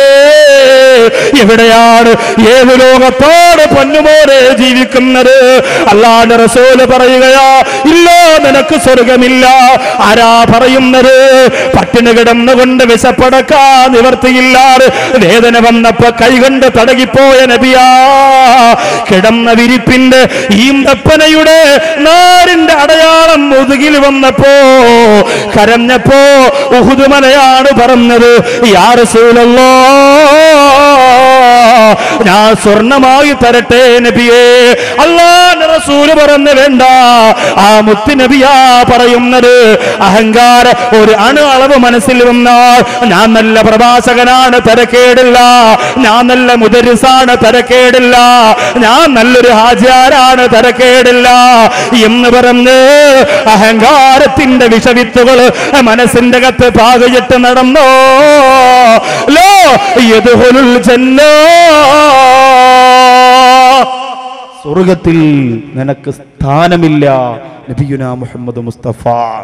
[SPEAKER 2] എവിടെയാണ് ഏത് ലോകത്തോട് പൊന്നുമോനെ ജീവിക്കുന്നത് അല്ലാണ്ട് റസൂല് പറയുകയാ ഇല്ല നിനക്ക് സ്വർഗമില്ല ആരാ പറയുന്നത് പട്ടിണി കിടന്നുകൊണ്ട് വിശപ്പടക്കാ നിവർത്തിയില്ലാതെ വേദന വന്നപ്പോ കൈകൊണ്ട് തടകിപ്പോയ നബിയാ കിടന്ന വിരിപ്പിന്റെ ഈന്തപ്പനയുടെ നാരിന്റെ അടയാളം മുതുകിൽ വന്നപ്പോ കരഞ്ഞപ്പോ ഉഹുദുമലയാണ് പറഞ്ഞത് യാ റസൂലല്ലാ ഞാൻ സ്വർണമായി തരട്ടെ നബിയേ അള്ളാന്റെ റസൂല് പറഞ്ഞു വേണ്ട ആ മുത്ത് നബിയാ പറയുന്നത് അഹങ്കാര ഒരു അണു അളവ് മനസ്സിൽ വന്നാൽ ഞാൻ നല്ല പ്രഭാഷകനാണ് തരക്കേടില്ല ഞാൻ നല്ല മുദരിസാണ് തരക്കേടില്ല ഞാൻ നല്ലൊരു ഹാജിയാരാണ് തരക്കേടില്ല എന്ന് പറഞ്ഞ് അഹങ്കാരത്തിന്റെ വിഷവിത്തുകൾ മനസ്സിന്റെ കത്ത് പാകയിട്ട് നടന്നോ ലോ യദ്ഖുലുൽ ജന്ന സ്വർഗത്തിൽ നിനക്ക് സ്ഥാനമില്ല നബിയുന മുഹമ്മദ് മുസ്തഫ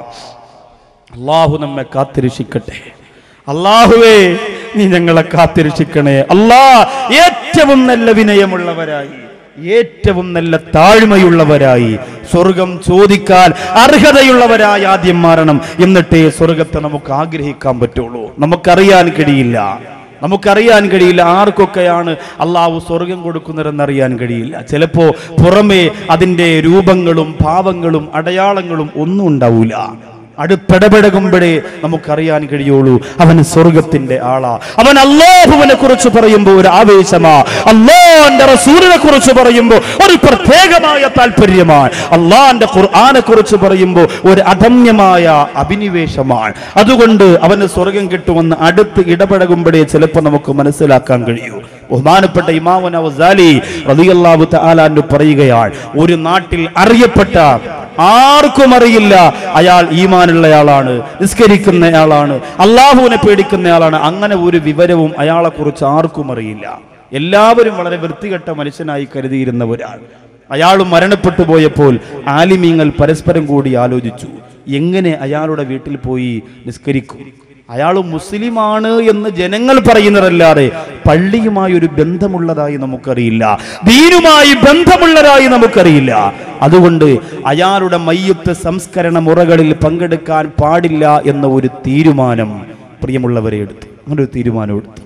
[SPEAKER 2] അള്ളാഹു നമ്മെ കാത്തിരക്ഷിക്കട്ടെ അള്ളാഹുവേ നീ ഞങ്ങളെ കാത്തിരക്ഷിക്കണേ അല്ലാ ഏറ്റവും നല്ല വിനയമുള്ളവരായി ഏറ്റവും നല്ല താഴ്മയുള്ളവരായി സ്വർഗം ചോദിക്കാൻ അർഹതയുള്ളവരായി ആദ്യം മാറണം എന്നിട്ടേ സ്വർഗത്തെ നമുക്ക് ആഗ്രഹിക്കാൻ പറ്റുള്ളൂ നമുക്കറിയാൻ കഴിയില്ല നമുക്കറിയാൻ കഴിയില്ല ആർക്കൊക്കെയാണ് അള്ളാഹു സ്വർഗം കൊടുക്കുന്നതെന്നറിയാൻ കഴിയില്ല ചിലപ്പോ പുറമേ അതിൻ്റെ രൂപങ്ങളും ഭാവങ്ങളും അടയാളങ്ങളും ഒന്നും ഉണ്ടാവൂല അടുപ്പിടപെടകുമ്പോഴേ നമുക്കറിയാൻ കഴിയുള്ളൂ അവൻ സ്വർഗത്തിന്റെ ആളാ അവൻ അള്ളാഹുവിനെ കുറിച്ച് പറയുമ്പോൾ ഒരു ആവേശമാ അള്ളാന്റെ റസൂലിനെ കുറിച്ച് പറയുമ്പോൾ ഒരു പ്രത്യേകമായ താല്പര്യമാണ് അള്ളാന്റെ ഖുർആനെ കുറിച്ച് പറയുമ്പോൾ ഒരു അധമ്യമായ അഭിനിവേശമാണ് അതുകൊണ്ട് അവന് സ്വർഗം കിട്ടുമെന്ന് അടുത്ത് ഇടപഴകുമ്പോഴേ ചിലപ്പോൾ നമുക്ക് മനസ്സിലാക്കാൻ കഴിയൂ ബഹുമാനപ്പെട്ട ഇമാമുൻ അവസാലി റളിയല്ലാഹു തആലാന്നു പറയുകയാണ് ഒരു നാട്ടിൽ അറിയപ്പെട്ട ആർക്കും അറിയില്ല അയാൾ ഈമാനുള്ളയാളാണ് നിസ്കരിക്കുന്നയാളാണ് അള്ളാഹുവിനെ പേടിക്കുന്നയാളാണ് അങ്ങനെ ഒരു വിവരവും അയാളെ കുറിച്ച് ആർക്കും അറിയില്ല എല്ലാവരും വളരെ വൃത്തികെട്ട മനുഷ്യനായി കരുതിയിരുന്നവരാണ് അയാൾ മരണപ്പെട്ടു പോയപ്പോൾ ആലിമീങ്ങൾ പരസ്പരം കൂടി ആലോചിച്ചു എങ്ങനെ അയാളുടെ വീട്ടിൽ പോയി നിസ്കരിക്കും അയാൾ മുസ്ലിമാണ് എന്ന് ജനങ്ങൾ പറയുന്നതല്ലാതെ പള്ളിയുമായി ഒരു ബന്ധമുള്ളതായി നമുക്കറിയില്ല ദീനുമായി ബന്ധമുള്ളതായി നമുക്കറിയില്ല അതുകൊണ്ട് അയാളുടെ മയ്യത്ത് സംസ്കരണ മുറകളിൽ പങ്കെടുക്കാൻ പാടില്ല എന്ന ഒരു തീരുമാനം പ്രിയമുള്ളവരെ എടുത്തു അങ്ങനെ ഒരു തീരുമാനം എടുത്തു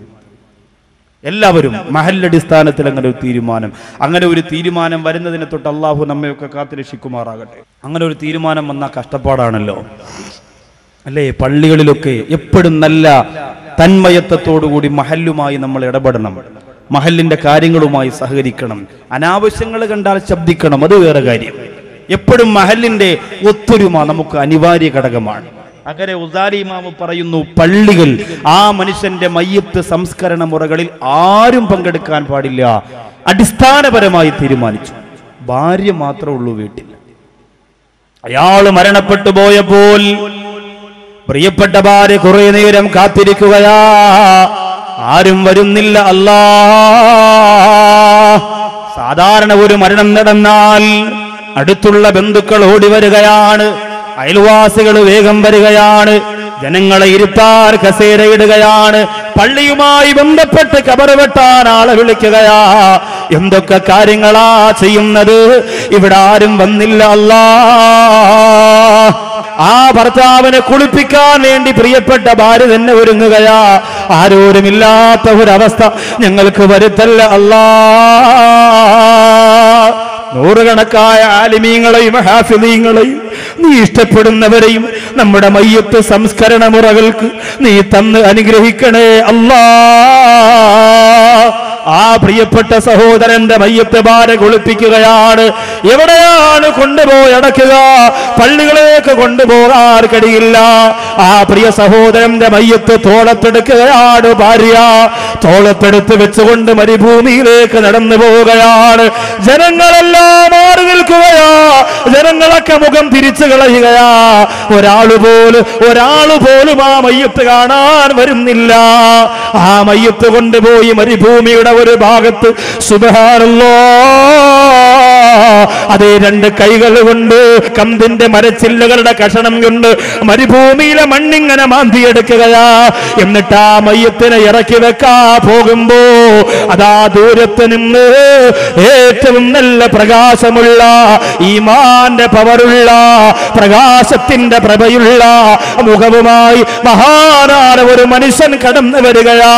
[SPEAKER 2] എല്ലാവരും മഹല്ലടിസ്ഥാനത്തിൽ അങ്ങനെ ഒരു തീരുമാനം അങ്ങനെ ഒരു തീരുമാനം വരുന്നതിനെ തൊട്ട് അള്ളാഹു നമ്മയൊക്കെ കാത്തുരക്ഷിക്കുമാറാകട്ടെ അങ്ങനെ ഒരു തീരുമാനം വന്ന കഷ്ടപ്പാടാണല്ലോ അല്ലേ പള്ളികളിലൊക്കെ എപ്പോഴും നല്ല തന്മയത്വത്തോടുകൂടി മഹല്ലുമായി നമ്മൾ ഇടപെടണം മഹല്ലിന്റെ കാര്യങ്ങളുമായി സഹകരിക്കണം അനാവശ്യങ്ങൾ കണ്ടാൽ ശബ്ദിക്കണം അത് വേറെ കാര്യം എപ്പോഴും മഹല്ലിന്റെ ഒത്തൊരുമ നമുക്ക് അനിവാര്യ ഘടകമാണ് അങ്ങനെ ഉദാരി ഇമാമ് പറയുന്നു പള്ളികൾ ആ മനുഷ്യന്റെ മയ്യത്ത് സംസ്കരണ മുറകളിൽ ആരും പങ്കെടുക്കാൻ പാടില്ല അടിസ്ഥാനപരമായി തീരുമാനിച്ചു ഭാര്യ മാത്രമേ ഉള്ളൂ വീട്ടിൽ അയാള് മരണപ്പെട്ടു പോയപ്പോൾ പ്രിയപ്പെട്ട ഭാര്യ കുറെ നേരം കാത്തിരിക്കുകയാ ആരും വരുന്നില്ല അല്ലാ സാധാരണ ഒരു മരണം നടന്നാൽ അടുത്തുള്ള ബന്ധുക്കൾ ഓടി വരികയാണ് അയൽവാസികൾ വേഗം വരികയാണ് ജനങ്ങളെ ഇരുത്താൻ കസേരയിടുകയാണ് പള്ളിയുമായി ബന്ധപ്പെട്ട് കബറ് വെട്ടാൻ ആളെ വിളിക്കുകയാ എന്തൊക്കെ കാര്യങ്ങളാ ചെയ്യുന്നത് ഇവിടെ ആരും വന്നില്ല അല്ലാ ആ ഭർത്താവിനെ കുളിപ്പിക്കാൻ വേണ്ടി പ്രിയപ്പെട്ട ഭാര്യ തന്നെ ഒരുങ്ങുകയാ ആരോരുമില്ലാത്ത ഒരവസ്ഥ ഞങ്ങൾക്ക് വരുത്തല്ല അല്ലാ നൂറുകണക്കായ ആലിമീങ്ങളെയും ഹാഫിലീങ്ങളെയും നീ ഇഷ്ടപ്പെടുന്നവരെയും നമ്മുടെ മയ്യത്ത് സംസ്കരണ മുറകൾക്ക് നീ തന്ന് അനുഗ്രഹിക്കണേ അല്ലാ ആ പ്രിയപ്പെട്ട സഹോദരന്റെ മയ്യത്ത് ഭാര കുളിപ്പിക്കുകയാണ് എവിടെയാണ് കൊണ്ടുപോയി അടക്കുക പള്ളികളിലേക്ക് കൊണ്ടുപോകാൻ കഴിയില്ല ആ പ്രിയ സഹോദരന്റെ മയ്യത്ത് തോളത്തെടുക്കുകയാണ് ഭാര്യ തോളത്തെടുത്ത് വെച്ചുകൊണ്ട് മരുഭൂമിയിലേക്ക് നടന്നു പോവുകയാണ് ജനങ്ങളെല്ലാം മാറി നിൽക്കുകയാ ജനങ്ങളൊക്കെ മുഖം തിരിച്ചു കളയുകയാ ഒരാള് പോലും ഒരാള് പോലും ആ മയ്യത്ത് കാണാൻ വരുന്നില്ല ആ മയ്യത്ത് കൊണ്ടുപോയി മരുഭൂമിയുടെ ഒരു ഭാഗത്ത് സുബഹാനല്ലോ അതേ രണ്ട് കൈകൾ കൊണ്ട് കന്തിന്റെ മരച്ചില്ലുകളുടെ കഷണം കൊണ്ട് മരുഭൂമിയിലെ മണ്ണിങ്ങനെ മാന്തിയെടുക്കുകയാ എന്നിട്ട് ആ മയ്യത്തിനെ ഇറക്കി വെക്കാ പോകുമ്പോ അതാ ദൂരത്ത് നിന്ന് ഏറ്റവും നല്ല പ്രകാശമുള്ള ഈമാന്റെ പവറുള്ള പ്രകാശത്തിന്റെ പ്രഭയുള്ള മുഖവുമായി മഹാനായ ഒരു മനുഷ്യൻ കടന്നു വരികയാ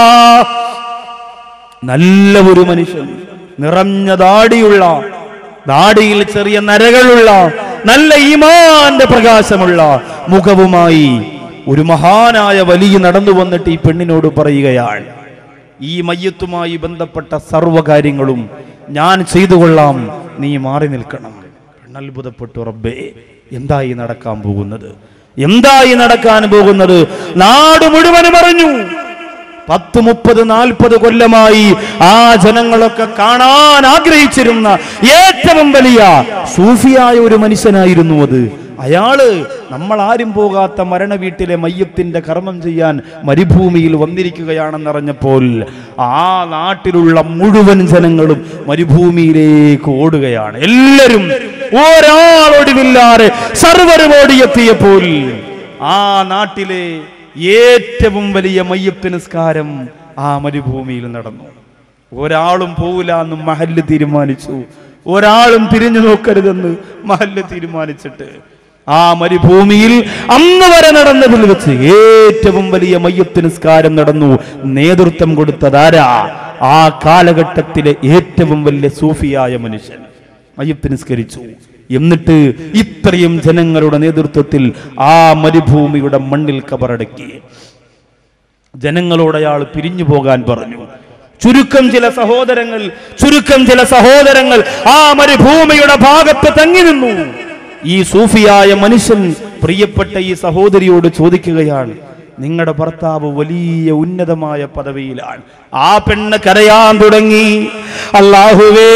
[SPEAKER 2] നല്ല ഒരു മനുഷ്യൻ നിറഞ്ഞ ദാടിയുള്ള ദാടിയിൽ ചെറിയ നരകളുള്ള നല്ല ഈമാന്റെ പ്രകാശമുള്ള മുഖവുമായി ഒരു മഹാനായ വലിയ നടന്നു വന്നിട്ട് ഈ പെണ്ണിനോട് പറയുകയാണ് ഈ മയ്യത്തുമായി ബന്ധപ്പെട്ട സർവ്വകാര്യങ്ങളും ഞാൻ ചെയ്തു കൊള്ളാം നീ മാറി നിൽക്കണം പെണ്ണത്ഭുതപ്പെട്ടു റബ്ബേ എന്തായി നടക്കാൻ പോകുന്നത് എന്തായി നടക്കാൻ പോകുന്നത് നാട് മുഴുവനും അറിഞ്ഞു പത്ത് മുപ്പത് നാൽപ്പത് കൊല്ലമായി ആ ജനങ്ങളൊക്കെ കാണാൻ ആഗ്രഹിച്ചിരുന്ന ഏറ്റവും വലിയ സൂഫിയായ ഒരു മനുഷ്യനായിരുന്നു അത് അയാള് നമ്മൾ ആരും പോകാത്ത മരണ വീട്ടിലെ മയ്യത്തിന്റെ കർമ്മം ചെയ്യാൻ മരുഭൂമിയിൽ വന്നിരിക്കുകയാണെന്നറിഞ്ഞപ്പോൾ ആ നാട്ടിലുള്ള മുഴുവൻ ജനങ്ങളും മരുഭൂമിയിലേക്ക് ഓടുകയാണ് എല്ലാവരും ഒരാളൊടിവില്ലാതെ സർവരും ഓടിയെത്തിയപ്പോൾ ആ നാട്ടിലെ ഏറ്റവും വലിയ മയ്യപ്പ് നിസ്കാരം ആ മരുഭൂമിയിൽ നടന്നു ഒരാളും പോവില്ല എന്ന് മഹല്ല് തീരുമാനിച്ചു ഒരാളും തിരിഞ്ഞു നോക്കരുതെന്ന് മഹല്ല് തീരുമാനിച്ചിട്ട് ആ മരുഭൂമിയിൽ അന്ന് വരെ നടന്നതിൽ വെച്ച് ഏറ്റവും വലിയ മയ്യത്ത് നിസ്കാരം നടന്നു നേതൃത്വം കൊടുത്തതാരാ ആ കാലഘട്ടത്തിലെ ഏറ്റവും വലിയ സൂഫിയായ മനുഷ്യൻ മയ്യത്ത് നിസ്കരിച്ചു എന്നിട്ട് ഇത്രയും ജനങ്ങളുടെ നേതൃത്വത്തിൽ ആ മരുഭൂമിയുടെ മണ്ണിൽ കബറടക്കി ജനങ്ങളോട് അയാൾ പിരിഞ്ഞു പോകാൻ പറഞ്ഞു ചുരുക്കം ചില സഹോദരങ്ങൾ ചുരുക്കം ചില സഹോദരങ്ങൾ ആ മരുഭൂമിയുടെ ഭാഗത്ത് തങ്ങി നിന്നു ഈ സൂഫിയായ മനുഷ്യൻ പ്രിയപ്പെട്ട ഈ സഹോദരിയോട് ചോദിക്കുകയാണ് നിങ്ങളുടെ ഭർത്താവ് വലിയ ഉന്നതമായ പദവിയിലാണ് ആ പെണ്ണ് കരയാൻ തുടങ്ങി അള്ളാഹുവേ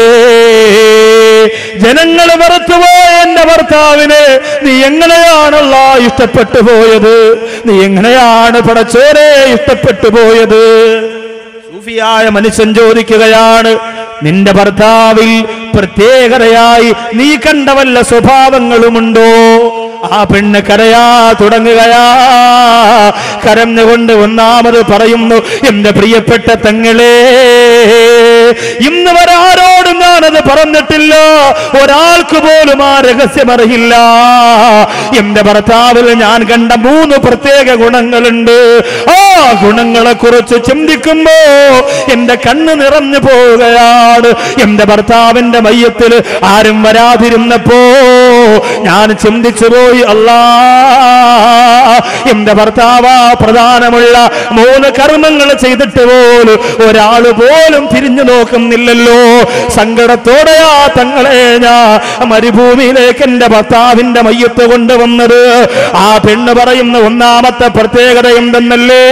[SPEAKER 2] ജനങ്ങൾ വെറുത്തുപോയ എന്റെ ഭർത്താവിനെ നീ എങ്ങനെയാണല്ല ഇഷ്ടപ്പെട്ടു പോയത് നീ എങ്ങനെയാണ് പടച്ചോരെ ഇഷ്ടപ്പെട്ടു പോയത് സൂഫിയായ മനുഷ്യൻ ചോദിക്കുകയാണ് നിന്റെ ഭർത്താവിൽ പ്രത്യേകതയായി നീ കണ്ട വല്ല സ്വഭാവങ്ങളുമുണ്ടോ ആ പെണ്ണ് കരയാ തുടങ്ങുകയാ കരഞ്ഞുകൊണ്ട് ഒന്നാമത് പറയുന്നു എന്റെ പ്രിയപ്പെട്ട തങ്ങളെ ഇന്ന് വരെ ആരോടും ഞാനത് പറഞ്ഞിട്ടില്ല ഒരാൾക്ക് പോലും ആ രഹസ്യം അറിയില്ല എന്റെ ഭർത്താവിൽ ഞാൻ കണ്ട മൂന്ന് പ്രത്യേക ഗുണങ്ങളുണ്ട് ആ ഗുണങ്ങളെ കുറിച്ച് ചിന്തിക്കുമ്പോ എന്റെ കണ്ണ് നിറഞ്ഞു പോവുകയാണ് എന്റെ ഭർത്താവിന്റെ മയ്യത്തിൽ ആരും വരാതിരുന്നപ്പോ ഞാൻ ചിന്തിച്ചു പോയി അല്ലാ എന്റെ ഭർത്താവ് പ്രധാനമുള്ള മൂന്ന് കർമ്മങ്ങൾ ചെയ്തിട്ട് പോലും ഒരാൾ പോലും തിരിഞ്ഞു നോക്കുന്നില്ലല്ലോ സങ്കടത്തോടെയാ തങ്ങളെ ഞാൻ മരുഭൂമിയിലേക്ക് എന്റെ ഭർത്താവിന്റെ മയ്യത്ത് കൊണ്ടുവന്നത് ആ പെണ്ണ് പറയുന്ന ഒന്നാമത്തെ പ്രത്യേകത എന്തെന്നല്ലേ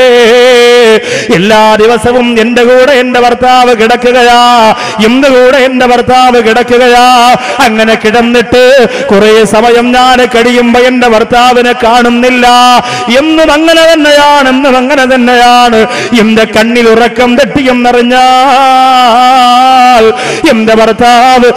[SPEAKER 2] എല്ലാ ദിവസവും എന്റെ കൂടെ എന്റെ ഭർത്താവ് കിടക്കുകയാ എന്റെ കൂടെ എന്റെ ഭർത്താവ് കിടക്കുകയാ അങ്ങനെ കിടന്നിട്ട് കുറെ സമയം ഞാൻ കഴിയുമ്പോ എന്റെ ഭർത്താവിനെ കാണുന്നില്ല എന്നും അങ്ങനെ തന്നെയാണ് എന്നും അങ്ങനെ തന്നെയാണ് എന്റെ കണ്ണിൽ ഉറക്കം തെറ്റിയെന്നറിഞ്ഞാൽ എന്റെ ഭർത്താവ്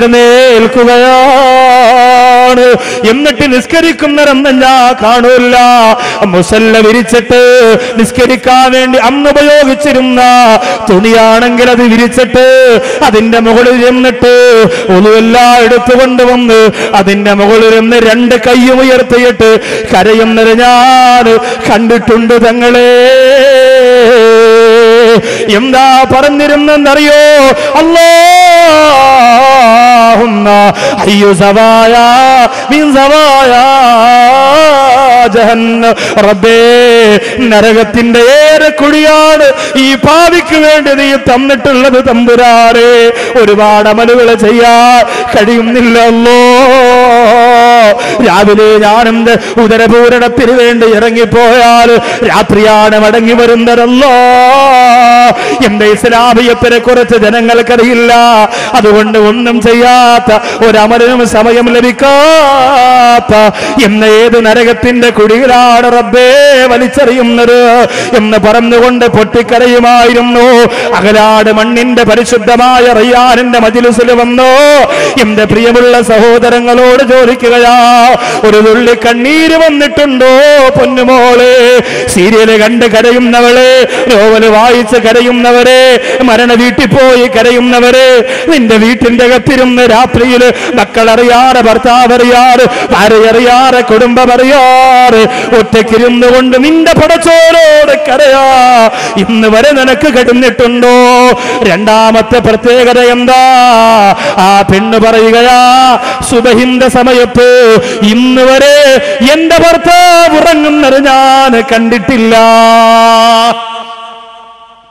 [SPEAKER 2] എഴുന്നേൽക്കുകയാണ് എന്നിട്ട് നിസ്കരിക്കുന്നവരെന്ന് ഞാൻ കാണൂല മുസല്ല വിരിച്ചിട്ട് നിസ്കരിക്കാൻ വേണ്ടി അന്ന് ഉപയോഗിച്ചിരുന്ന തുണിയാണെങ്കിൽ അത് വിരിച്ചിട്ട് അതിന്റെ മുകളിൽ ചെന്നിട്ട് ഒന്നുമെല്ലാം എടുത്തുകൊണ്ട് വന്ന് അതിന്റെ മുകളിൽ നിന്ന് രണ്ട് കൈയും ഉയർത്തിയിട്ട് കരയുന്നത് ഞാൻ കണ്ടിട്ടുണ്ട് തങ്ങളെ എന്താ പറഞ്ഞിരുന്നെന്നറിയോ അല്ലാഹുമ്മ അയ്യോ സവായ മിൻ സവായ ജഹന്നം റബ്ബേ നരകത്തിന്റെ ഏറെ കുഴിയാണ് ഈ പാവിക്ക് വേണ്ടി നീ തന്നിട്ടുള്ളത് തമ്പുരാറെ ഒരുപാട് അമലുകൾ ചെയ്യാൻ കഴിയുന്നില്ലല്ലോ രാവിലെ ഞാനെന്ത് ഉദരപൂരണത്തിന് വേണ്ടി ഇറങ്ങിപ്പോയാൽ രാത്രിയാണ് മടങ്ങി വരുന്നതല്ലോ എന്റെ ഇസ്ലാമിയത്തിനെ കുറിച്ച് ജനങ്ങൾക്കറിയില്ല അതുകൊണ്ട് ഒന്നും ചെയ്യാത്ത ഒരമലിനും സമയം ലഭിക്കാത്ത എന്ന ഏത് നരകത്തിന്റെ കുടിയിലാണ് റബ്ബേ വലിച്ചെറിയുന്നത് എന്ന് പറഞ്ഞുകൊണ്ട് പൊട്ടിക്കരയുമായിരുന്നു അകലാട് മണ്ണിന്റെ പരിശുദ്ധമായ റയ്യാനിന്റെ മജിലിസിൽ വന്നോ എന്റെ പ്രിയമുള്ള സഹോദരങ്ങളോട് ചോദിക്കുകയാ ഒരു തുള്ളി കണ്ണീര് വന്നിട്ടുണ്ടോ പൊന്നുമോളെ സീരിയല് കണ്ട് കരയുന്നവളെ നോവല് വായിച്ച് കരയുന്നവരെ മരണ വീട്ടിൽ പോയി കരയുന്നവരെ നിന്റെ വീട്ടിന്റെ അകത്തിരുന്ന് രാത്രിയിൽ മക്കളറിയാറ് ഭർത്താവ് അറിയാറ് ഭാര്യറിയാറ് കുടുംബം അറിയാറ് ഒറ്റയ്ക്കിരുന്നു കൊണ്ട് നിന്റെ പടച്ചോരോട് കരയാ ഇന്ന് വരെ നിനക്ക് കിടന്നിട്ടുണ്ടോ രണ്ടാമത്തെ പ്രത്യേകത എന്താ ആ പെണ്ണ് പറയുകയാ സുബഹിന്റെ സമയത്ത് ഇന്ന് വരെ എന്റെ ഭർത്താവ് ഉറങ്ങുന്നത് ഞാൻ കണ്ടിട്ടില്ല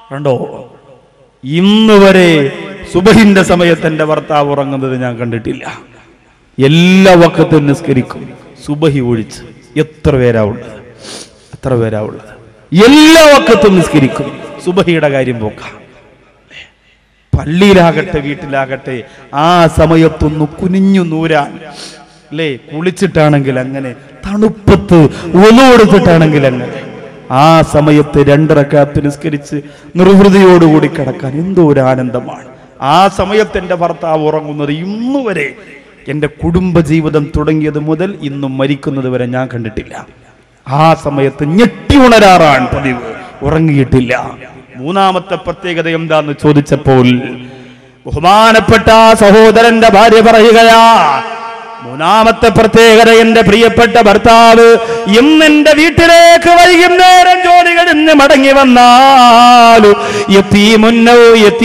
[SPEAKER 2] കണ്ടോ ഇന്ന് വരെ സുബഹിന്റെ സമയത്ത് എന്റെ ഭർത്താവ് ഉറങ്ങുന്നത് ഞാൻ കണ്ടിട്ടില്ല എല്ലാ വക്കത്തും നിസ്കരിക്കും സുബഹി ഒഴിച്ച് എത്ര പേരാ ഉള്ളത് എത്ര പേരാ ഉള്ളത് എല്ലാ വക്കത്തും നിസ്കരിക്കും സുബഹിയുടെ കാര്യം പോക്കാം പള്ളിയിലാകട്ടെ വീട്ടിലാകട്ടെ ആ സമയത്തൊന്ന് കുനിഞ്ഞു നൂരാൻ അല്ലേ കുളിച്ചിട്ടാണെങ്കിൽ അങ്ങനെ തണുപ്പത്ത് ഒലുകൊടുത്തിട്ടാണെങ്കിൽ അങ്ങനെ ആ സമയത്ത് രണ്ടിറക്കാത്ത് നിസ്കരിച്ച് നിർവൃതിയോടുകൂടി കിടക്കാൻ എന്തോ ഒരു ആനന്ദമാണ് ആ സമയത്ത് എൻ്റെ ഭർത്താവ് ഉറങ്ങുന്നത് ഇന്നു വരെ എൻ്റെ കുടുംബജീവിതം തുടങ്ങിയത് മുതൽ ഇന്നും മരിക്കുന്നത് വരെ ഞാൻ കണ്ടിട്ടില്ല ആ സമയത്ത് ഞെട്ടി ഉണരാറാണ് പതിവ് ഉറങ്ങിയിട്ടില്ല മൂന്നാമത്തെ പ്രത്യേകത എന്താന്ന് ചോദിച്ചപ്പോൾ ബഹുമാനപ്പെട്ട ആ സഹോദരന്റെ ഭാര്യ പറയുകയാ മൂന്നാമത്തെ പ്രത്യേകത എന്റെ പ്രിയപ്പെട്ട ഭർത്താവ് ഇന്നെന്റെ വീട്ടിലേക്ക് വൈകുന്നേരം ജോലി കഴിഞ്ഞ് മടങ്ങി വന്നാലു യത്തീമുന്നോ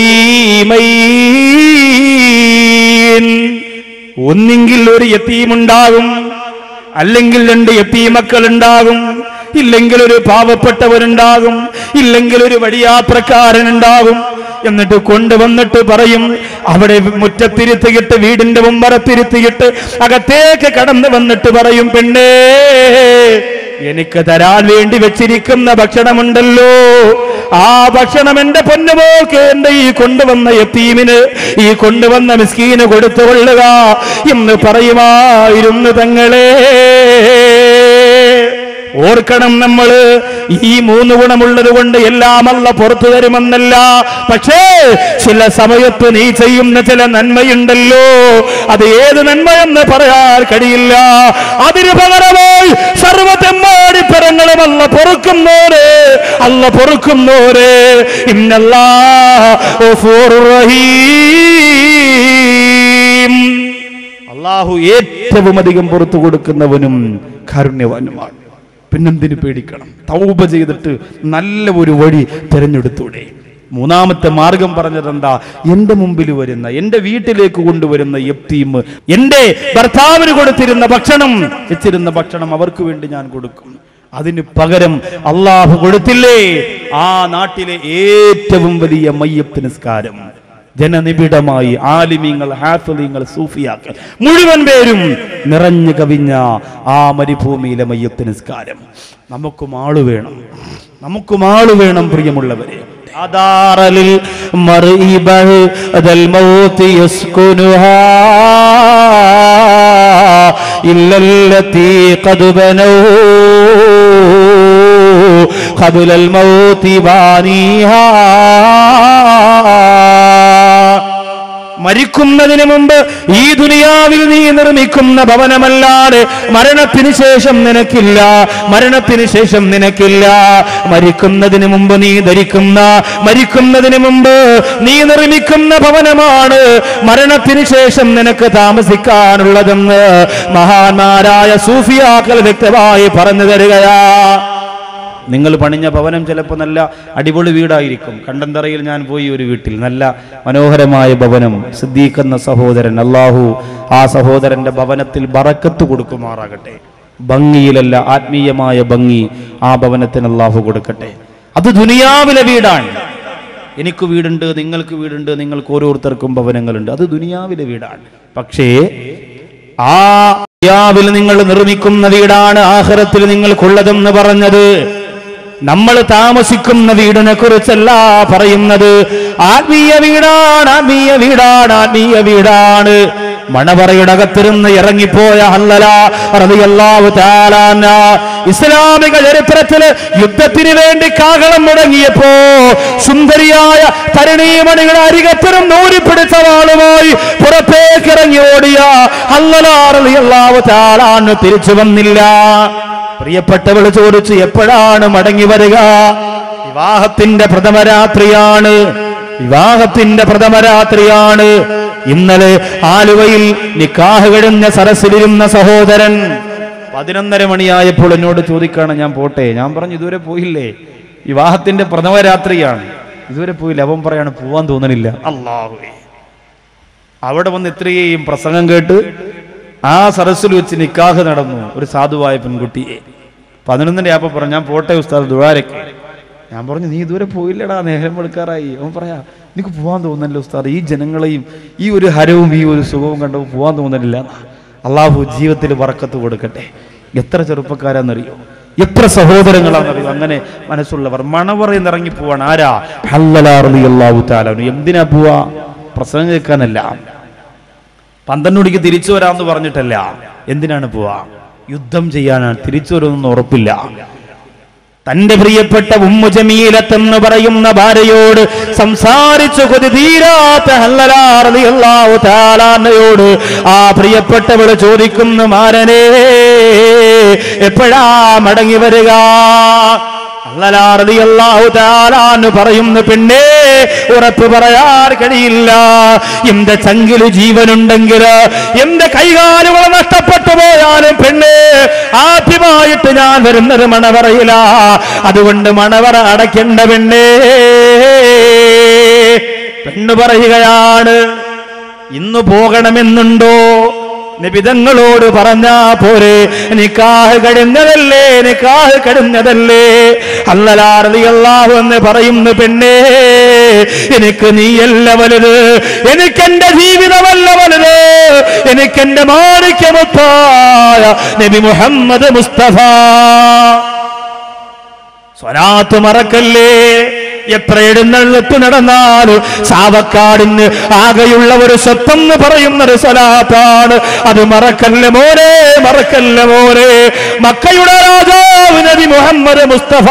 [SPEAKER 2] യത്തീമൈൻ ഒന്നെങ്കിൽ ഒരു യത്തീമുണ്ടാകും അല്ലെങ്കിൽ രണ്ട് യത്തീമക്കൾ ഉണ്ടാകും ഇല്ലെങ്കിൽ ഒരു പാവപ്പെട്ടവരുണ്ടാകും ഇല്ലെങ്കിൽ ഒരു വഴിയാത്രക്കാരൻ ഉണ്ടാകും എന്നിട്ട് കൊണ്ടുവന്നിട്ട് പറയും അവിടെ മുറ്റത്തിരുത്തിയിട്ട് വീടിന്റെ മുമ്പറത്തിരുത്തിയിട്ട് അകത്തേക്ക് കടന്നു വന്നിട്ട് പറയും പെണ്ണേ എനിക്ക് തരാൻ വേണ്ടി വെച്ചിരിക്കുന്ന ഭക്ഷണമുണ്ടല്ലോ ആ ഭക്ഷണം എന്റെ പൊന്നുമോക്ക് എന്റെ ഈ കൊണ്ടുവന്ന യത്തീമിന് ഈ കൊണ്ടുവന്ന മിസ്കീന് കൊടുത്തുകൊള്ളുക എന്ന് പറയുമായിരുന്നു തങ്ങളെ ഓർക്കണം നമ്മള് ഈ മൂന്ന് ഗുണമുള്ളത് കൊണ്ട് എല്ലാം അല്ല പുറത്തു തരുമെന്നല്ല പക്ഷേ ചില സമയത്ത് നീ ചെയ്യുന്ന ചില നന്മയുണ്ടല്ലോ അത് ഏത് നന്മയെന്ന് പറയാൻ കഴിയില്ല അതിന് പകരമായി സർവതെമ്മാടിപ്പരങ്ങളും അല്ല പൊറുക്കുന്നോര് അല്ല പൊറുക്കുന്നോര് ഇന്നല്ലാ റഹീം അള്ളാഹു ഏറ്റവും അധികം പുറത്തു കൊടുക്കുന്നവനും കാരുണ്യവാനുമാണ് പിന്നെന്തിനു പേടിക്കണം തൗബ ചെയ്തിട്ട് നല്ല ഒരു വഴി തിരഞ്ഞെടുത്തൂടെ മൂന്നാമത്തെ മാർഗം പറഞ്ഞത് എന്താ എന്റെ മുമ്പിൽ വരുന്ന എന്റെ വീട്ടിലേക്ക് കൊണ്ടുവരുന്ന യത്തീം എന്റെ ഭർത്താവിന് കൊടുത്തിരുന്ന ഭക്ഷണം വെച്ചിരുന്ന ഭക്ഷണം അവർക്ക് വേണ്ടി ഞാൻ കൊടുക്കും അതിന് പകരം അള്ളാഹു കൊടുത്തില്ലേ ആ നാട്ടിലെ ഏറ്റവും വലിയ മയ്യത്ത് നിസ്കാരം ജനനിബിഡമായി ആലിമീങ്ങൾ ഹാഫിലിങ്ങൾ സൂഫിയാക്കൾ മുഴുവൻ പേരും നിറഞ്ഞു കവിഞ്ഞ ആ മരുഭൂമിയിലെ മയ്യത്ത് നിസ്കാരം നമുക്കും ആള് വേണം നമുക്കും ആള് വേണം പ്രിയമുള്ളവരെ അദാറലിൽ മറിബഹ് ദൽ മൗതി യസ്കുനുഹാ ഇല്ലല്ലതി ഖദ് ബനൂ قبل الموت بانيها മരിക്കുന്നതിന് മുമ്പ് ഈ ദുനിയാവിൽ നീ നിർമ്മിക്കുന്ന ഭവനമല്ലാതെ മരണത്തിന് ശേഷം നിനക്കില്ല മരണത്തിന് ശേഷം നിനക്കില്ല മരിക്കുന്നതിന് മുമ്പ് നീ ധരിക്കുന്ന മരിക്കുന്നതിന് മുമ്പ് നീ നിർമ്മിക്കുന്ന ഭവനമാണ് മരണത്തിന് ശേഷം നിനക്ക് താമസിക്കാനുള്ളതെന്ന് മഹാന്മാരായ സൂഫിയാക്കൾ വ്യക്തമായി പറഞ്ഞു തരികയാ നിങ്ങൾ പണിഞ്ഞ ഭവനം ചിലപ്പോൾ നല്ല അടിപൊളി വീടായിരിക്കും കണ്ടന്തറയിൽ ഞാൻ പോയി ഒരു വീട്ടിൽ നല്ല മനോഹരമായ ഭവനം സിദ്ദീഖ് സഹോദരൻ അള്ളാഹു ആ സഹോദരന്റെ ഭവനത്തിൽ ബറക്കത്ത് കൊടുക്കുമാറാകട്ടെ ഭംഗിയിലല്ല ആത്മീയമായ ഭംഗി ആ ഭവനത്തിന് അള്ളാഹു കൊടുക്കട്ടെ അത് ദുനിയാവിലെ വീടാണ് എനിക്ക് വീടുണ്ട് നിങ്ങൾക്ക് വീടുണ്ട് നിങ്ങൾക്ക് ഓരോരുത്തർക്കും ഭവനങ്ങളുണ്ട് അത് ദുനിയാവിലെ വീടാണ് പക്ഷേ ആ ദുനിയാവിൽ നിങ്ങൾ നിർമ്മിക്കുന്ന വീടാണ് ആഹ്റത്തിൽ നിങ്ങൾക്കുള്ളതെന്ന് പറഞ്ഞത് നമ്മൾ താമസിക്കുന്ന വീടിനെ കുറിച്ചല്ല പറയുന്നത് ആത്മീയ വീടാണ് ആത്മീയ വീടാണ് ആത്മീയ വീടാണ് മണവറയുടെ അകത്തിരുന്ന് ഇറങ്ങിപ്പോയ ഹല്ലല റളിയല്ലാഹു തആല അൻഹ ഇസ്ലാമിക ചരിത്രത്തില് യുദ്ധത്തിന് വേണ്ടി കാഹളം മുടങ്ങിയപ്പോ സുന്ദരിയായ തരുണീമണികളെ അരികത്തിനും നൂരിപ്പിടിച്ച വാളുമായി പുറത്തേക്ക് ഇറങ്ങി ഓടിയ ഹല്ലല റളിയല്ലാഹു തആല അൻഹു തിരിച്ചു വന്നില്ല പ്രിയപ്പെട്ടവൾ ചോദിച്ചു എപ്പോഴാണ് മടങ്ങി വരിക വിവാഹത്തിന്റെ പ്രഥമ രാത്രിയാണ് വിവാഹത്തിന്റെ പ്രഥമ രാത്രിയാണ് ഇന്നലെ ആലുവയിൽ നിക്കാഹ് കഴിഞ്ഞ സരസിലിരുന്ന സഹോദരൻ പതിനൊന്നര മണിയായപ്പോൾ എന്നോട് ചോദിക്കാണ് ഞാൻ പോട്ടെ ഞാൻ പറഞ്ഞു ഇതുവരെ പോയില്ലേ വിവാഹത്തിന്റെ പ്രഥമ രാത്രിയാണ് ഇതുവരെ പോയില്ല അവൻ പറയാണ് പോവാൻ തോന്നണില്ല അള്ളാഹുവേ അവിടെ വന്ന് ഇത്രയും പ്രസംഗം കേട്ട് ആ സരസ്സിൽ വെച്ച് നിക്കാഹ് നടന്നു ഒരു സാധുവായ പെൺകുട്ടിയെ പതിനൊന്നിന്റെ ആപ്പ പറഞ്ഞു ഞാൻ പോട്ടെ ഉസ്താദ് ദുവാരക്ക് ഞാൻ പറഞ്ഞു നീ ഇതുവരെ പോയില്ലടാ നേരം വെളുക്കാറായി അവൻ പറയാ എനിക്ക് പോകാൻ തോന്നുന്നല്ലോ ഉസ്താദ് ഈ ജനങ്ങളെയും ഈ ഒരു ഹരവും ഈ ഒരു സുഖവും കണ്ടപ്പോൾ പോകാൻ തോന്നുന്നില്ല അള്ളാഹു ജീവിതത്തിൽ വറക്കത്ത് കൊടുക്കട്ടെ എത്ര ചെറുപ്പക്കാരാന്നറിയോ എത്ര സഹോദരങ്ങളാണെന്നറിയോ അങ്ങനെ മനസ്സുള്ളവർ മണവറയിൽ ഇറങ്ങി പോവാണ് ആരാ അള്ളാഹു താലാനു എന്തിനാ പോവാ പ്രസംഗം കേൾക്കാനല്ല പന്ത്രണ്ട് മണിക്ക് തിരിച്ചു വരാമെന്ന് പറഞ്ഞിട്ടല്ല എന്തിനാണ് പോവാ യുദ്ധം ചെയ്യാനാണ് തിരിച്ചു വരുമെന്നൊന്നും ഉറപ്പില്ല തന്റെ പ്രിയപ്പെട്ട ഉമ്മു ജമീലത്തെന്ന് പറയുന്ന ഭാര്യയോട് സംസാരിച്ചു കൊതി തീരാത്ത ഹല്ലലാറിയാവു താലാന്നയോട് ആ പ്രിയപ്പെട്ടവള് ചോദിക്കുന്നു മാരനെ എപ്പോഴാ മടങ്ങി വരിക അള്ളലാറിയാഹു താലാന്ന് പറയുന്നു പെണ്ണേ ഉറപ്പ് പറയാൻ കഴിയില്ല എന്റെ ചങ്കില് ജീവനുണ്ടെങ്കിൽ എന്റെ കൈകാലുകൾ നഷ്ടപ്പെട്ടു പോയാലും പെണ്ണേ ആദ്യമായിട്ട് ഞാൻ വരുന്നത് മണവറയില അതുകൊണ്ട് മണവറ അടയ്ക്കേണ്ട പെണ്ണേ പെണ്ണ് പറയുകയാണ് ഇന്ന് പോകണമെന്നുണ്ടോ നിബിതങ്ങളോട് പറഞ്ഞാ പോരെ നിക്കാഹ് കഴിഞ്ഞതല്ലേ നിക്കാഹ് കഴിഞ്ഞതല്ലേ അല്ലലാറിയല്ലാഹു എന്ന് പറയുന്നു പെണ്ണേ എനിക്ക് നീയല്ല വലുത് എനിക്കെന്റെ ജീവിതമല്ല വലുത് എനിക്കെന്റെ മാണിക്യമുത്തായ നബി മുഹമ്മദ് മുസ്തഫ സ്വലാത്ത് മറക്കല്ലേ എത്ര എഴുന്നള്ളത്ത് നടന്നാലും സാവക്കാടിന് ആകെയുള്ള ഒരു സ്വത്തെന്ന് പറയുന്നത് സ്വലാത്താണ് അത് മറക്കല്ല മോനെ മറക്കല്ല മോനെ മക്കയുടെ രാജാവ് നബി മുഹമ്മദ് മുസ്തഫ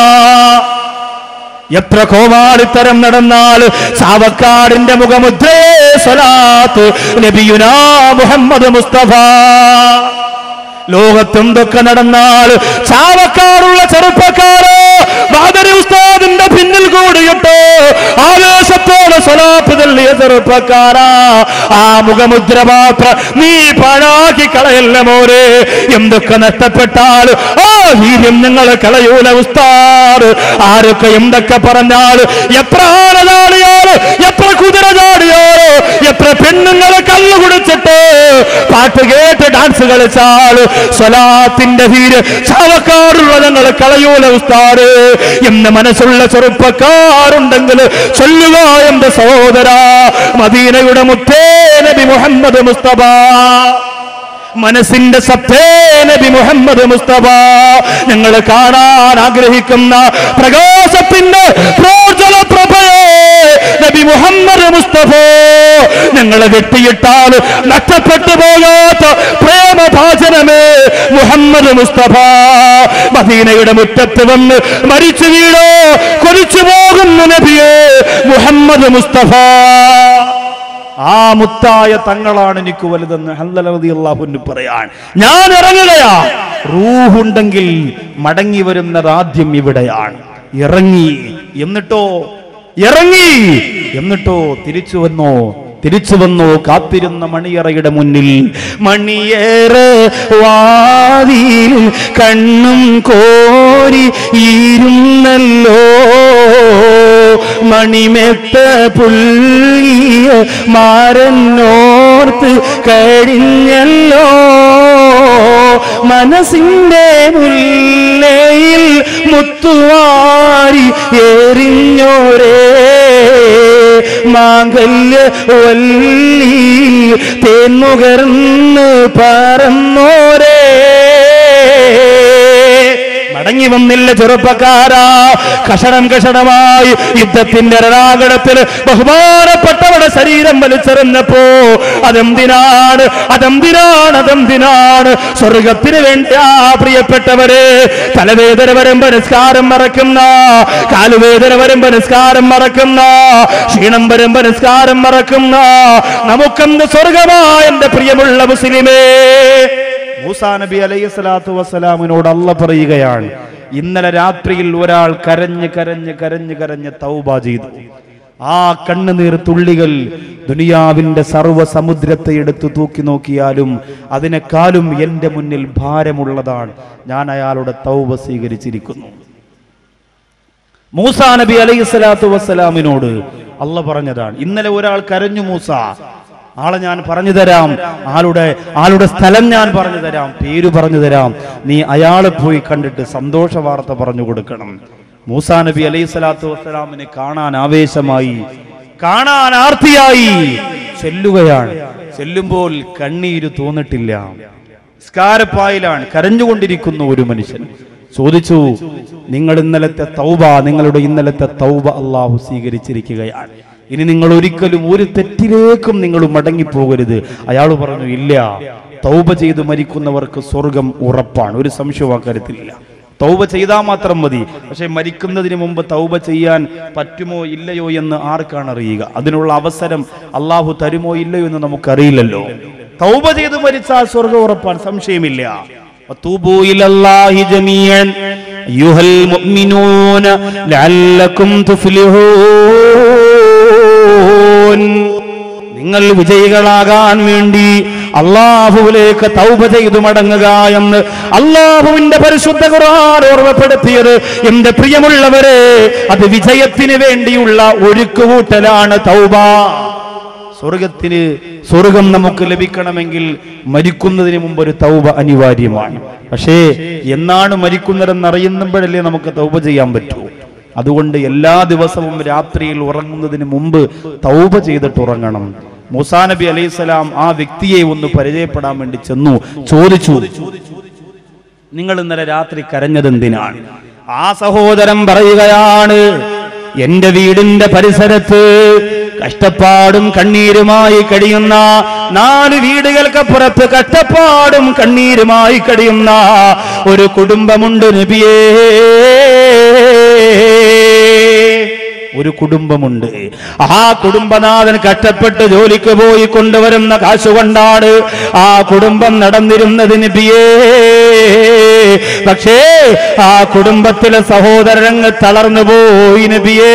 [SPEAKER 2] എത്ര കോമാളിത്തരം നടന്നാൽ സാവക്കാടിന്റെ മുഖമുദ്രേ സ്വലാത്ത് നബിയുനാ മുഹമ്മദ് മുസ്തഫ ലോകത്തെന്തൊക്കെ നടന്നാൽ ചാവക്കാറുള്ള ചെറുപ്പക്കാരോ ബാദരി ഉസ്താദിന്റെ പിന്നിൽ കൂടിയിട്ട് ആവേശത്തോടെ സ്വലാപ്പ് തള്ളിയ ചെറുപ്പക്കാരാ ആ മുഖമുദ്ര മാത്രം നീ പാഴാക്കി കളയല്ല മോരെ എന്തൊക്കെ നഷ്ടപ്പെട്ടാൽ ആ വീര്യം നിങ്ങൾ കളയൂല ഉസ്താദ് ആരൊക്കെ എന്തൊക്കെ പറഞ്ഞാൽ എത്ര ആന ചാടിയാലോ എത്ര കുതിര ചാടിയാലോ എത്ര പെണ്ണുങ്ങൾ കള്ളു കുടിച്ചിട്ട് പാട്ട് കേട്ട് ഡാൻസ് കളിച്ചാൽ സ്വലാത്തിന്റെ തീര് ചാവക്കാറുള്ള ഞങ്ങൾ കളയൂല ഉസ്താദ് എന്ന് മനസ്സുള്ള ചെറുപ്പക്കാരുണ്ടെങ്കിൽ ചൊല്ലുക എന്റെ സഹോദര മദീനയുടെ മുത്തേ നബി മുഹമ്മദ് മുസ്തഫ മനസ്സിന്റെ സത്തേ നബി മുഹമ്മദ് മുസ്തഫ ഞങ്ങൾ കാണാൻ ആഗ്രഹിക്കുന്ന പ്രകാശത്തിന്റെ പ്രോജ്വല പ്രഭയെ നബി മുഹമ്മദ് മുസ്തഫ ഞങ്ങളെ വെട്ടിയിട്ടാൽ നഷ്ടപ്പെട്ടു പോകാത്ത പ്രേമഭാചനമേ മുഹമ്മദ് മുസ്തഫ മദീനയുടെ മുറ്റത്ത് വന്ന് മരിച്ചു വീടോ കൊലിച്ചു പോകുന്ന നബിയെ മുഹമ്മദ് മുസ്തഫ ആ മുത്തായ തങ്ങളാണ് എനിക്ക് വലുതെന്ന് ഹല്ലലതി അള്ളാഹുന് പറയാൻ ഞാൻ ഇറങ്ങുകയാ റൂഹുണ്ടെങ്കിൽ മടങ്ങി വരുന്നത് ആദ്യം ഇവിടെയാണ് ഇറങ്ങി എന്നിട്ടോ ഇറങ്ങി എന്നിട്ടോ തിരിച്ചു വന്നോ തിരിച്ചു വന്നു കാത്തിരുന്ന മണിയറയുടെ മുന്നിൽ മണിയേറ വാതിൽ കണ്ണും കോരി ഇരുന്നല്ലോ മണിമെത്ത പുള്ളിയ മാരന്നോർത്ത് കഴിഞ്ഞല്ലോ മനസ്സിന്റെ മുല്ലയിൽ മുത്തുവാരി എറിഞ്ഞോരേ മാംഗല്യ വല്ലി തേന്നുകർന്ന് പറന്നോരേ മടങ്ങി വന്നില്ല ചെറുപ്പക്കാരാ കഷണം കഷണമായി യുദ്ധത്തിന്റെ രണാകടത്തിൽ ബഹുമാനപ്പെട്ടവരുടെ ശരീരം വലിച്ചെറിഞ്ഞപ്പോ അതെന്തിനാണ് അതെന്തിനാണ് അതെന്തിനാണ് സ്വർഗത്തിന് വേണ്ടിയാ പ്രിയപ്പെട്ടവര് തലവേദന വരുമ്പോ നിസ്കാരം മറക്കുന്ന കാലുവേദന വരുമ്പോ നിസ്കാരം മറക്കുന്ന ക്ഷീണം വരുമ്പോ നിസ്കാരം മറക്കുന്ന നമുക്കെന്ത് സ്വർഗമായ എന്റെ പ്രിയമുള്ള മുസ്ലിമേ മൂസാ നബി അലൈഹി സ്വലാത്തു വസ്സലാമിനോട് അല്ല പറയുകയാണ് ഇന്നലെ രാത്രിയിൽ ഒരാൾ കരഞ്ഞ് കരഞ്ഞ് കരഞ്ഞ് കരഞ്ഞ് തൗബ ചെയ്തു ആ കണ്ണുനീർ തുള്ളികൾ ദുനിയാവിന്റെ സർവ്വ സമുദ്രത്തെ എടുത്തു തൂക്കി നോക്കിയാലും അതിനേക്കാളും എന്റെ മുന്നിൽ ഭാരമുള്ളതാണ് ഞാൻ അയാളുടെ തൗബ സ്വീകരിച്ചിരിക്കുന്നു മൂസാ നബി അലൈഹി സ്വലാത്തു വസ്സലാമിനോട് അല്ല പറഞ്ഞതാണ് ഇന്നലെ ഒരാൾ കരഞ്ഞു മൂസ ആളെ ഞാൻ പറഞ്ഞു തരാം ആളുടെ ആളുടെ സ്ഥലം ഞാൻ പറഞ്ഞു തരാം പേര് പറഞ്ഞു തരാം നീ അയാളെ പോയി കണ്ടിട്ട് സന്തോഷ വാർത്ത പറഞ്ഞു കൊടുക്കണം മൂസാ നബി അലൈഹി സ്വലാത്തു വസ്സലാമിനെ കാണാൻ ആവേശമായി കാണാൻ ആർത്തിയായി ചെല്ലുകയാണ് ചെല്ലുമ്പോൾ കണ്ണീര് തോന്നിട്ടില്ല സ്കാരപ്പായിലാണ് കരഞ്ഞുകൊണ്ടിരിക്കുന്ന ഒരു മനുഷ്യൻ ചോദിച്ചു നിങ്ങൾ ഇന്നലത്തെ തൗബ നിങ്ങളുടെ ഇന്നലത്തെ തൗബ അള്ളാഹു സ്വീകരിച്ചിരിക്കുകയാണ് ഇനി നിങ്ങൾ ഒരിക്കലും ഒരു തെറ്റിലേക്കും നിങ്ങൾ മടങ്ങിപ്പോകരുത് അയാൾ പറഞ്ഞു ഇല്ല തൗബ ചെയ്ത് മരിക്കുന്നവർക്ക് സ്വർഗം ഉറപ്പാണ് ഒരു സംശയവും അക്കാര്യത്തിലില്ല തൗബ ചെയ്താൽ മാത്രം മതി പക്ഷെ മരിക്കുന്നതിന് മുമ്പ് തൗബ ചെയ്യാൻ പറ്റുമോ ഇല്ലയോ എന്ന് ആർക്കാണ് അറിയുക അതിനുള്ള അവസരം അള്ളാഹു തരുമോ ഇല്ലയോ എന്ന് നമുക്കറിയില്ലല്ലോ തൗബ ചെയ്ത് മരിച്ചാൽ സ്വർഗം ഉറപ്പാൻ സംശയമില്ല وتوبوا إلى الله جميعا أيها المؤمنون لعلكم تفلحون നിങ്ങൾ വിജയികളാകാൻ വേണ്ടി അള്ളാഹുവിലേക്ക് തൗബ ചെയ്തു മടങ്ങുക എന്ന് അള്ളാഹുവിന്റെ പരിശുദ്ധ ഖുർആൻ ഓർമ്മപ്പെടുത്തിയത് എന്റെ പ്രിയമുള്ളവരെ അത് വിജയത്തിന് വേണ്ടിയുള്ള ഒരുക്കുകൂട്ടലാണ് തൗബ സ്വർഗത്തിന് സ്വർഗം നമുക്ക് ലഭിക്കണമെങ്കിൽ മരിക്കുന്നതിന് മുമ്പ് ഒരു തൗബ അനിവാര്യമാണ് പക്ഷേ എന്നാണ് മരിക്കുന്നതെന്ന് അറിയുമ്പോഴല്ലേ നമുക്ക് തൗബ ചെയ്യാൻ പറ്റൂ അതുകൊണ്ട് എല്ലാ ദിവസവും രാത്രിയിൽ ഉറങ്ങുന്നതിന് മുമ്പ് തൗബ ചെയ്തിട്ട് ഉറങ്ങണം മൂസാ നബി അലൈഹി സ്വലാം ആ വ്യക്തിയെ ഒന്ന് പരിചയപ്പെടാൻ വേണ്ടി ചെന്നു ചോദിച്ചു നിങ്ങൾ ഇന്നലെ രാത്രി കരഞ്ഞതെന്തിനാണ് ആ സഹോദരൻ പറയുകയാണ് എന്റെ വീടിന്റെ പരിസരത്ത് കഷ്ടപ്പാടും കണ്ണീരുമായി കഴിയുന്ന നാല് വീടുകൾക്കപ്പുറത്ത് കഷ്ടപ്പാടും കണ്ണീരുമായി കഴിയുന്ന ഒരു കുടുംബമുണ്ട് നബിയേ ഒരു കുടുംബമുണ്ട് ആ കുടുംബനാഥൻ കഷ്ടപ്പെട്ട് ജോലിക്ക് പോയി കൊണ്ടുവരുന്ന കാശുകൊണ്ടാണ് ആ കുടുംബം നടന്നിരുന്നത് നബിയേ പക്ഷേ ആ കുടുംബത്തിലെ സഹോദരങ്ങൾ തളർന്നു പോയി നബിയേ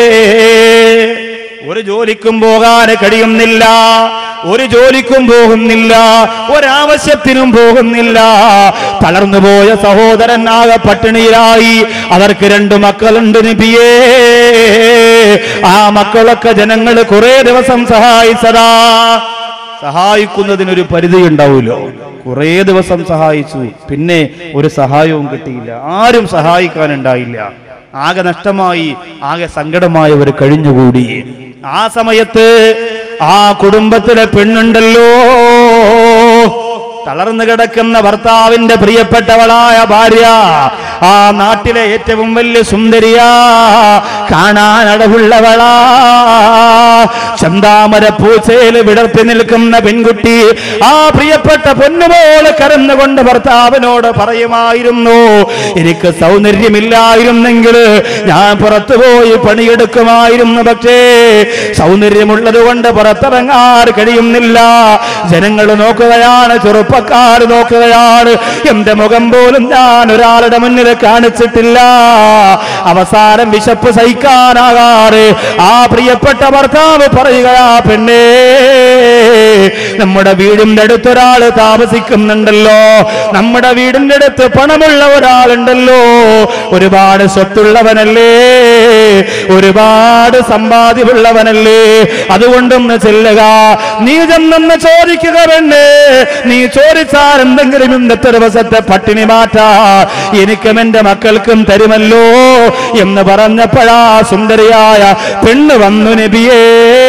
[SPEAKER 2] ഒരു ജോലിക്കും പോകാൻ കഴിയുന്നില്ല ഒരു ജോലിക്കും പോകുന്നില്ല ഒരാവശ്യത്തിനും പോകുന്നില്ല തളർന്നുപോയ സഹോദരൻ ആകെ പട്ടിണിയിലായി അവർക്ക് രണ്ട് മക്കളുണ്ട് നബിയേ ആ മക്കളൊക്കെ ജനങ്ങൾ കുറെ ദിവസം സഹായിച്ചതാ സഹായിക്കുന്നതിനൊരു പരിധി ഉണ്ടാവുമല്ലോ കുറെ ദിവസം സഹായിച്ചു പിന്നെ ഒരു സഹായവും കിട്ടിയില്ല ആരും സഹായിക്കാനുണ്ടായില്ല ആകെ നഷ്ടമായി ആകെ സങ്കടമായവർ കഴിഞ്ഞുകൂടി ആ സമയത്ത് ആ കുടുംബത്തിലെ പെണ്ണുണ്ടല്ലോ തളർന്നു കിടക്കുന്ന ഭർത്താവിന്റെ പ്രിയപ്പെട്ടവളായ ഭാര്യ ആ നാട്ടിലെ ഏറ്റവും വലിയ സുന്ദരിയാ കാണാൻ അടവുള്ളവളാ ചന്താമര പൂച്ചയില് വിടർത്തി നിൽക്കുന്ന പെൺകുട്ടി ആ പ്രിയപ്പെട്ട പൊന്നുപോലെ കരന്നുകൊണ്ട് ഭർത്താവിനോട് പറയുമായിരുന്നു എനിക്ക് സൗന്ദര്യമില്ലായിരുന്നെങ്കിൽ ഞാൻ പുറത്തുപോയി പണിയെടുക്കുമായിരുന്നു പക്ഷേ സൗന്ദര്യമുള്ളത് കൊണ്ട് പുറത്തിറങ്ങാൻ കഴിയുന്നില്ല ജനങ്ങൾ നോക്കുകയാണ് ചെറുപ്പക്കാർ നോക്കുകയാണ് എന്റെ മുഖം പോലും ഞാൻ ഒരാളുടെ മുന്നിൽ കാണിച്ചിട്ടില്ല അവസാനം വിശപ്പ് സഹിക്കാനാകാറ് ആ പ്രിയപ്പെട്ട ഭർത്താവ് പറയുകയാ പെണ്ണേ നമ്മുടെ വീടിന്റെ അടുത്തൊരാൾ താമസിക്കുന്നുണ്ടല്ലോ നമ്മുടെ വീടിന്റെ അടുത്ത് പണമുള്ള ഒരാളുണ്ടല്ലോ ഒരുപാട് സ്വത്തുള്ളവനല്ലേ ഒരുപാട് സമ്പാദ്യമുള്ളവനല്ലേ അതുകൊണ്ടൊന്ന് ചെല്ലുക നീ ചെന്നൊന്ന് ചോദിക്കുക പെണ്ണേ നീ ചോദിച്ചാൽ എന്തെങ്കിലും ഇന്നത്തെ ദിവസത്തെ പട്ടിണി മാറ്റാ എനിക്കും എന്റെ മക്കൾക്കും തരുമല്ലോ എന്ന് പറഞ്ഞപ്പോഴാ സുന്ദരിയായ പെണ്ണ് വന്നു നബിയേ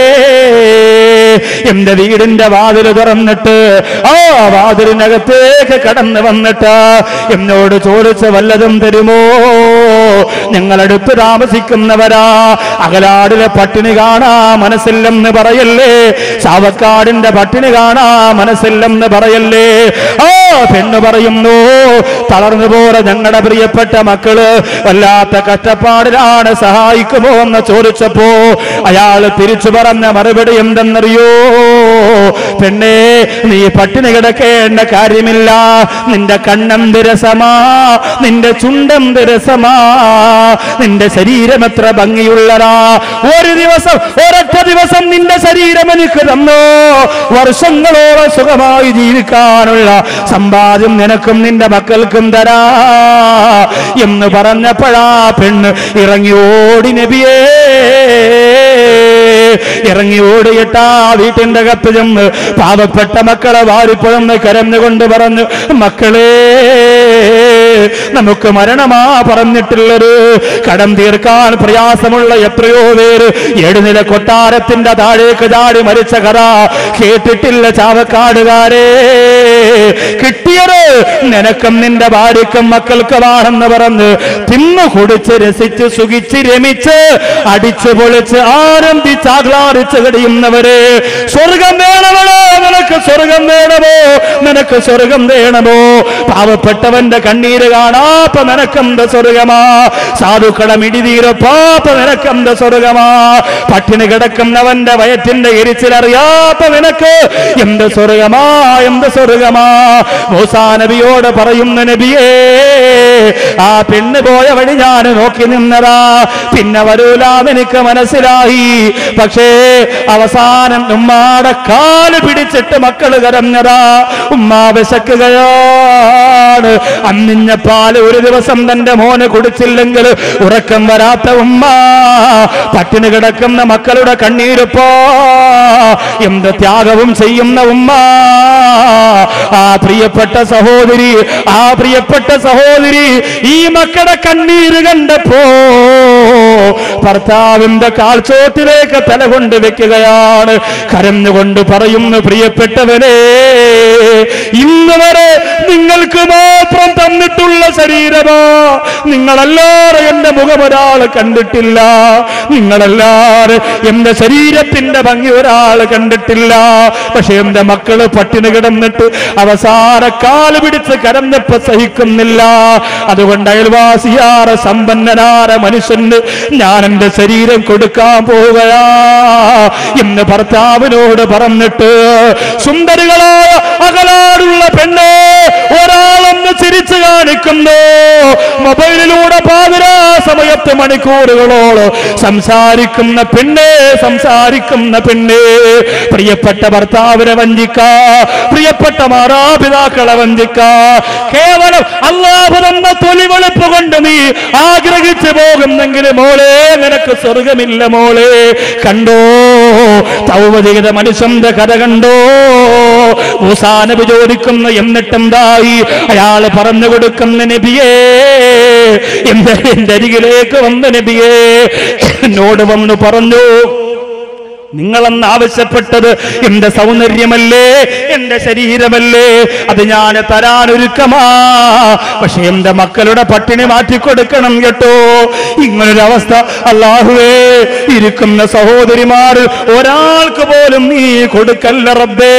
[SPEAKER 2] എന്റെ വീടിന്റെ വാതില് തുറന്നിട്ട് ആ വാതിലിനകത്തേക്ക് കടന്നു വന്നിട്ട് എന്നോട് ചോദിച്ച് വല്ലതും തരുമോ ഞങ്ങളടുത്ത് താമസിക്കുന്നവരാ അകലാടിലെ പട്ടിണി കാണാ മനസ്സില്ലെന്ന് പറയല്ലേ ചാവക്കാടിന്റെ പട്ടിണി കാണാ മനസ്സില്ലെന്ന് പറയല്ലേ ആ പെണ്ണ് പറയുന്നു തളർന്നു പോലെ ഞങ്ങളുടെ പ്രിയപ്പെട്ട മക്കള് വല്ലാത്ത കഷ്ടപ്പാടിലാണ് സഹായിക്കുമോ എന്ന് ചോദിച്ചപ്പോ അയാൾ തിരിച്ചു പറഞ്ഞ മറുപടി എന്തെന്നറിയോ പെണ്ണേ നീ പട്ടിണി കിടക്കേണ്ട കാര്യമില്ല നിന്റെ കണ്ണെന്ത് രസമാ നിന്റെ ചുണ്ടെന്ത് രസമാ നിന്റെ ശരീരം എത്ര ഭംഗിയുള്ളതാ ഒരു ദിവസം ഒരൊറ്റ ദിവസം നിന്റെ ശരീരം എനിക്ക് തന്നോ വർഷങ്ങളോളം സുഖമായി ജീവിക്കാനുള്ള സമ്പാദ്യം നിനക്കും നിന്റെ മക്കൾക്കും തരാ എന്ന് പറഞ്ഞപ്പോഴാ പെണ്ണ് ഇറങ്ങി ഓടി നബിയേ ഇറങ്ങി ഓടിയിട്ടാ വീട്ടിന്റെ കത്ത് ചെന്ന് പാവപ്പെട്ട മക്കളെ വാരിപ്പുഴന്ന് കരഞ്ഞുകൊണ്ട് പറഞ്ഞു മക്കളെ നമുക്ക് മരണമാ പറഞ്ഞിട്ടുള്ളത് കടം തീർക്കാൻ പ്രയാസമുള്ള എത്രയോ പേര് ഏഴുനില കൊട്ടാരത്തിന്റെ താഴേക്ക് ചാടി മരിച്ച കഥ കേട്ടിട്ടില്ല ചാവക്കാടുകാരെ കിട്ടിയത് നിനക്കും നിന്റെ ഭാര്യക്കും മക്കൾക്കുമാണെന്ന് പറഞ്ഞ് തിന്നു കുടിച്ച് രസിച്ച് സുഖിച്ച് രമിച്ച് അടിച്ചു പൊളിച്ച് ആനന്ദിച്ച് ആഹ്ലാദിച്ച് കഴിയുന്നവര് സ്വർഗം വേണമോ നിനക്ക് സ്വർഗം വേണമോ നിനക്ക് സ്വർഗം വേണമോ പാവപ്പെട്ടവന്റെ കണ്ണീര് കാണാപ്പ നിനക്കെന്ത് സ്വർഗമാ സാധുക്കള മിടിതീരപ്പാപ്പ നിനക്കെന്ത് സ്വർഗമാ പട്ടിണി കിടക്കുന്നവന്റെ വയറ്റിന്റെ എരിച്ചിലറിയാത്ത നിനക്ക് എന്ത് സ്വർഗമാ എന്ത് സ്വർഗമാ മൂസാ നബിയോട് പറയുന്ന നബിയേ ആ പെണ്ണ് പോയ വഴി ഞാൻ നോക്കി നിന്നതാ പിന്നെ വരൂലാന്ന് എനിക്ക് മനസ്സിലായി പക്ഷേ അവസാനം ഉമ്മാടെ കാല് പിടിച്ചിട്ട് മക്കള് കരഞ്ഞതാ ഉമ്മ വിശക്കുകയാണ് അന്നിഞ്ഞ പാല് ഒരു ദിവസം തന്റെ മോന് കുടിച്ചില്ലെങ്കിൽ ഉറക്കം വരാത്ത ഉമ്മ പട്ടിണി കിടക്കുന്ന മക്കളുടെ കണ്ണീരിപ്പോ എന്ത് ത്യാഗവും ചെയ്യുന്ന ഉമ്മ ആ പ്രിയപ്പെട്ട സഹോദരി ആ പ്രിയപ്പെട്ട സഹോദരി ഈ മക്കളുടെ കണ്ണീര് കണ്ടപ്പോ ഭർത്താവിന്റെ കാൽച്ചോട്ടിലേക്ക് തല കൊണ്ട് വെക്കുകയാണ് കരഞ്ഞുകൊണ്ട് പറയുന്നു പ്രിയപ്പെട്ടവനെ ഇന്ന് വരെ നിങ്ങൾക്ക് മാത്രം തന്നിട്ടുള്ള ശരീരമോ നിങ്ങളല്ലാതെ എന്റെ മുഖം ഒരാൾ കണ്ടിട്ടില്ല നിങ്ങളല്ലാതെ എന്റെ ശരീരത്തിന്റെ ഭംഗി ഒരാൾ കണ്ടിട്ടില്ല പക്ഷെ എന്റെ മക്കള് പട്ടിണി കിടന്നിട്ട് അവസാന കാല് പിടിച്ച് കരഞ്ഞപ്പോ സഹിക്കുന്നില്ല അതുകൊണ്ട് അയൽവാസിയാറ് സമ്പന്നനാര മനുഷ്യന് ഞാൻ എന്റെ ശരീരം കൊടുക്കാൻ പോവുകയാ എന്ന് ഭർത്താവിനോട് പറഞ്ഞിട്ട് സുന്ദരികളായ അകലാടുള്ള പെണ്ണ് ഒരാളൊന്ന് ചിരിച്ചു കാണിക്കുന്നു മൊബൈലിലൂടെ പാതിരാ സമയത്ത് മണിക്കൂറുകളോളം സംസാരിക്കുന്ന പെണ്ണ് സംസാരിക്കുന്ന പെണ്ണ് പ്രിയപ്പെട്ട ഭർത്താവിനെ വഞ്ചിക്ക പ്രിയപ്പെട്ട മാതാപിതാക്കളെ വഞ്ചിക്ക കേവലം അള്ളാഹു തന്ന തൊലിവെളുപ്പ് കൊണ്ട് നീ ആഗ്രഹിച്ചു പോകുന്നെങ്കിൽ മോളെ നിനക്ക് സ്വർഗമില്ല മോളെ കണ്ടോ തൗവ ചെയ്ത മനുഷ്യന്റെ കഥ കണ്ടോ മൂസാനബി ചോദിക്കുന്നു എന്നിട്ടെന്തായി അയാൾ പറഞ്ഞു കൊടുക്കുന്ന നബിയേ എന്റെ എന്റെ അരികിലേക്ക് വന്ന നബിയേ എന്നോട് വന്നു പറഞ്ഞു നിങ്ങളെന്ന് ആവശ്യപ്പെട്ടത് എന്റെ സൗന്ദര്യമല്ലേ എന്റെ ശരീരമല്ലേ അത് ഞാൻ തരാൻ ഒരുക്കമാ പക്ഷെ എന്റെ മക്കളുടെ പട്ടിണി മാറ്റിക്കൊടുക്കണം കേട്ടോ ഇങ്ങനൊരു അവസ്ഥ അള്ളാഹുവേ ഇരിക്കുന്ന സഹോദരിമാർ ഒരാൾക്ക് പോലും നീ കൊടുക്കല്ല റബ്ബേ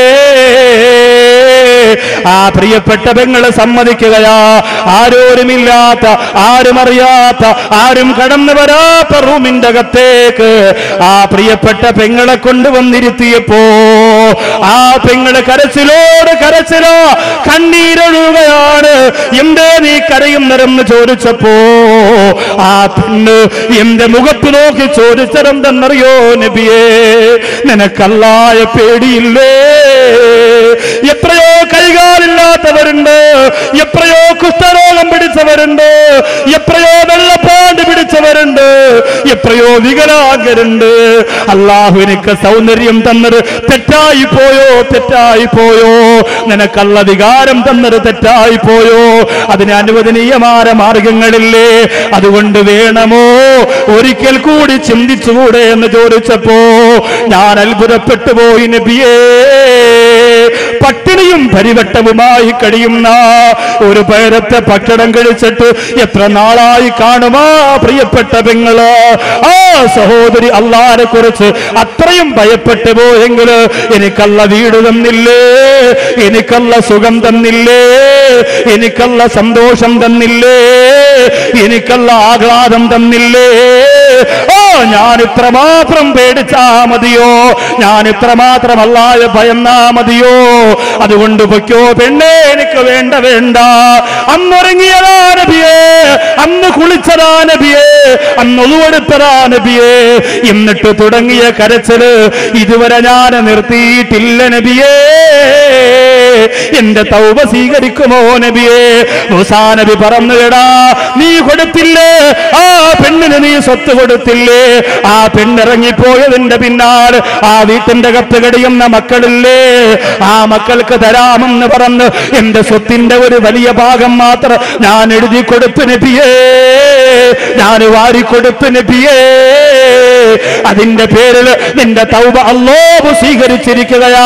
[SPEAKER 2] ആ പ്രിയപ്പെട്ട പെങ്ങള് സമ്മതിക്കുകയാ ആരോരുമില്ലാത്ത ആരും അറിയാത്ത ആരും കടന്നു വരാത്ത റൂമിന്റെ അകത്തേക്ക് ആ പ്രിയപ്പെട്ട പെങ്ങളെ കൊണ്ടുവന്നിരുത്തിയപ്പോ ആ പെങ്ങള് കരച്ചിലോട് കരച്ചിലോ കണ്ണീരൊഴുകയാണ് എന്തേ നീ കരയുന്നതെന്ന് ചോദിച്ചപ്പോ ആ പെണ്ണ് എന്റെ മുഖത്ത് നോക്കി ചോദിച്ചതെന്തെന്നറിയോ നബിയേ നിനക്കല്ലായ പേടിയില്ലേ എത്രയോ കൈകാലില്ലാത്തവരുണ്ട് എത്രയോ കുഷ്ഠരോഗം പിടിച്ചവരുണ്ട് എത്രയോ വെള്ളപ്പാണ്ട് പിടിച്ചവരുണ്ട് എത്രയോ വികലാംഗരുണ്ട് അള്ളാഹു എനിക്ക് സൗന്ദര്യം തന്നത് തെറ്റായി പോയോ തെറ്റായി പോയോ നിനക്കല്ല വികാരം തന്നത് തെറ്റായി പോയോ അതിന് അനുവദനീയമായ മാർഗങ്ങളില്ലേ അതുകൊണ്ട് വേണമോ ഒരിക്കൽ കൂടി ചിന്തിച്ചുകൂടെ എന്ന് ചോദിച്ചപ്പോ ഞാൻ അത്ഭുതപ്പെട്ടു പോയി നബിയേ പട്ടിണിയും പരിവട്ടവുമായി കഴിയുന്ന ഒരു പേരത്തെ ഭക്ഷണം കഴിച്ചിട്ട് എത്ര നാളായി കാണുമാ പ്രിയപ്പെട്ട പെങ്ങള് ആ സഹോദരി അള്ളാരെ കുറിച്ച് അത്രയും ഭയപ്പെട്ടു പോയെങ്കിൽ എനിക്കല്ല വീട് തന്നില്ലേ എനിക്കല്ല സുഖം തന്നില്ലേ എനിക്കല്ല സന്തോഷം തന്നില്ലേ എനിക്കല്ല ആഹ്ലാദം തന്നില്ലേ ഓ ഞാൻ ഇത്രമാത്രം പേടിച്ചാ മതിയോ ഞാൻ ഇത്രമാത്രം അല്ലാതെ ഭയന്നാ മതിയോ അതുകൊണ്ട് പൊയ്ക്കോ പെണ്ണേ എനിക്ക് വേണ്ട വേണ്ട അന്നുറങ്ങിയതാ നബിയേ അന്ന് കുളിച്ചതാ നബിയേ അന്ന് ഒതുവെടുത്തതാ നബിയേ എന്നിട്ട് തുടങ്ങിയ കരച്ചില് ഇതുവരെ ഞാൻ നിർത്തിയിട്ടില്ല നബിയേ എന്റെ തൗബ സ്വീകരിക്കുമോ നബിയേ മൂസാ നബി പറഞ്ഞു കേടാ നീ കൊടുത്തില്ലേ ആ പെണ്ണിന് നീ സ്വത്ത് കൊടുത്തില്ലേ ആ പെണ്ണിറങ്ങിപ്പോയതിന്റെ പിന്നാലെ ആ വീട്ടിന്റെ കത്ത് കടിയുന്ന മക്കളില്ലേ ആ മക്കൾക്ക് തരാമെന്ന് പറഞ്ഞ് എന്റെ സ്വത്തിന്റെ ഒരു വലിയ ഭാഗം മാത്രം ഞാൻ എഴുതി കൊടുത്തു നബിയേ ഞാൻ വാരിക്കൊടുത്തു നബിയേ അതിന്റെ പേരിൽ നിന്റെ തൗബ അല്ലോബ് സ്വീകരിച്ചിരിക്കുകയാ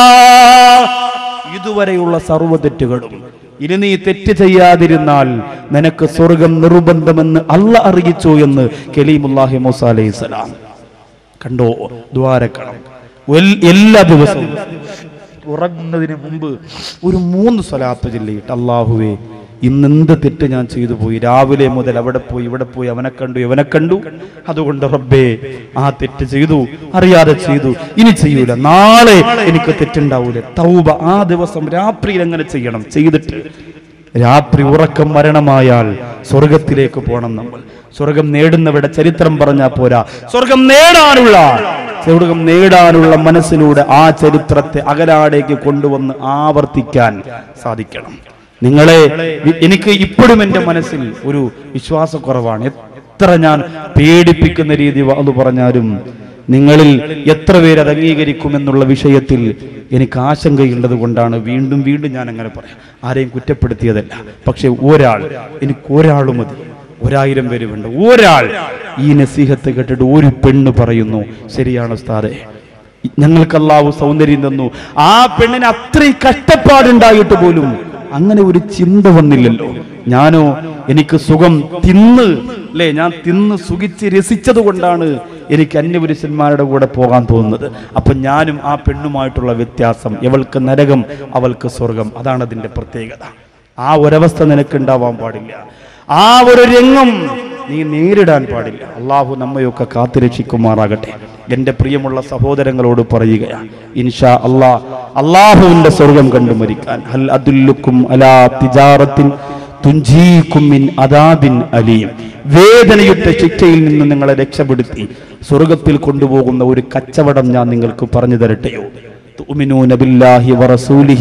[SPEAKER 2] ഇതുവരെയുള്ള സർവ്വ തെറ്റുകളും ഇനി നീ തെറ്റ് ചെയ്യാതിരുന്നാൽ നിനക്ക് സ്വർഗം നിർബന്ധമെന്ന് അല്ല അറിയിച്ചു എന്ന് കലീമുല്ലാഹി മൂസ അലൈഹി സ്വലാം കണ്ടോ ദ്വാരക്കണം എൽ- എല്ലാ ദിവസവും ഉറങ്ങുന്നതിന് മുമ്പ് ഒരു മൂന്ന് സ്വലാത്ത് ചൊല്ലിയിട്ട് അള്ളാഹുവേ ഇന്ന് എന്ത് തെറ്റ് ഞാൻ ചെയ്തു പോയി രാവിലെ മുതൽ അവിടെ പോയി ഇവിടെ പോയി അവനെ കണ്ടു ഇവനെ കണ്ടു അതുകൊണ്ട് റബ്ബേ ആ തെറ്റ് ചെയ്തു അറിയാതെ ചെയ്തു ഇനി ചെയ്യൂല നാളെ എനിക്ക് തെറ്റുണ്ടാവൂല തൗബ ആ ദിവസം രാത്രിയിൽ എങ്ങനെ ചെയ്യണം ചെയ്തിട്ട് രാത്രി ഉറക്കം മരണമായാൽ സ്വർഗത്തിലേക്ക് പോകണം നമ്മൾ സ്വർഗം നേടുന്നവരുടെ ചരിത്രം പറഞ്ഞാൽ പോരാ സ്വർഗം നേടാനുള്ള സ്വർഗം നേടാനുള്ള മനസ്സിലൂടെ ആ ചരിത്രത്തെ അകലാടേക്ക് കൊണ്ടുവന്ന് ആവർത്തിക്കാൻ സാധിക്കണം നിങ്ങളെ വി- എനിക്ക് ഇപ്പോഴും എൻ്റെ മനസ്സിൽ ഒരു വിശ്വാസക്കുറവാണ് എത്ര ഞാൻ പേടിപ്പിക്കുന്ന രീതി അത് പറഞ്ഞാലും നിങ്ങളിൽ എത്ര പേര് അത് അംഗീകരിക്കുമെന്നുള്ള വിഷയത്തിൽ എനിക്ക് ആശങ്കയുള്ളത് കൊണ്ടാണ് വീണ്ടും വീണ്ടും ഞാൻ അങ്ങനെ പറയാം ആരെയും കുറ്റപ്പെടുത്തിയതല്ല പക്ഷെ ഒരാൾ എനിക്ക് ഒരാൾ മതി ഒരായിരം പേര് വേണ്ട ഒരാൾ ഈ നസീഹത്ത് കേട്ടിട്ട് ഒരു പെണ്ണ് പറയുന്നു ശരിയാണ് ഉസ്താദെ ഞങ്ങൾക്ക് അല്ലാഹു സൗന്ദര്യം തന്നു ആ പെണ്ണിന് അത്രയും കഷ്ടപ്പാടുണ്ടായിട്ട് പോലും അങ്ങനെ ഒരു ചിന്ത വന്നില്ലല്ലോ ഞാനോ എനിക്ക് സുഖം തിന്ന് അല്ലേ ഞാൻ തിന്ന് സുഖിച്ച് രസിച്ചത് കൊണ്ടാണ് എനിക്ക് അന്യപുരുഷന്മാരുടെ കൂടെ പോകാൻ തോന്നുന്നത് അപ്പൊ ഞാനും ആ പെണ്ണുമായിട്ടുള്ള വ്യത്യാസം ഇവൾക്ക് നരകം അവൾക്ക് സ്വർഗം അതാണ് അതിന്റെ പ്രത്യേകത ആ ഒരവസ്ഥ നിനക്ക് ഉണ്ടാവാൻ പാടില്ല ആ ഒരു രംഗം നീ നേരിടാൻ പാടില്ല അള്ളാഹു നമ്മയൊക്കെ കാത്തുരക്ഷിക്കുമാറാകട്ടെ എൻ്റെ പ്രിയമുള്ള സഹോദരങ്ങളോട് പറയുകയാണ് ഇൻഷാ അള്ളാ അള്ളാഹുവിന്റെ സ്വർഗം കണ്ടു മരിക്കാൻ ഹൽ അതുല്ലുക്കും അലാ തിജാറത്തിൻ തുഞ്ചീക്കും മിൻ അദാബിൻ അലീം വേദനയുറ്റ ശിക്ഷയിൽ നിന്ന് നിങ്ങളെ രക്ഷപ്പെടുത്തി സ്വർഗത്തിൽ കൊണ്ടുപോകുന്ന ഒരു കച്ചവടം ഞാൻ നിങ്ങൾക്ക് പറഞ്ഞു തരട്ടെയോ تؤمنون بالله ورسوله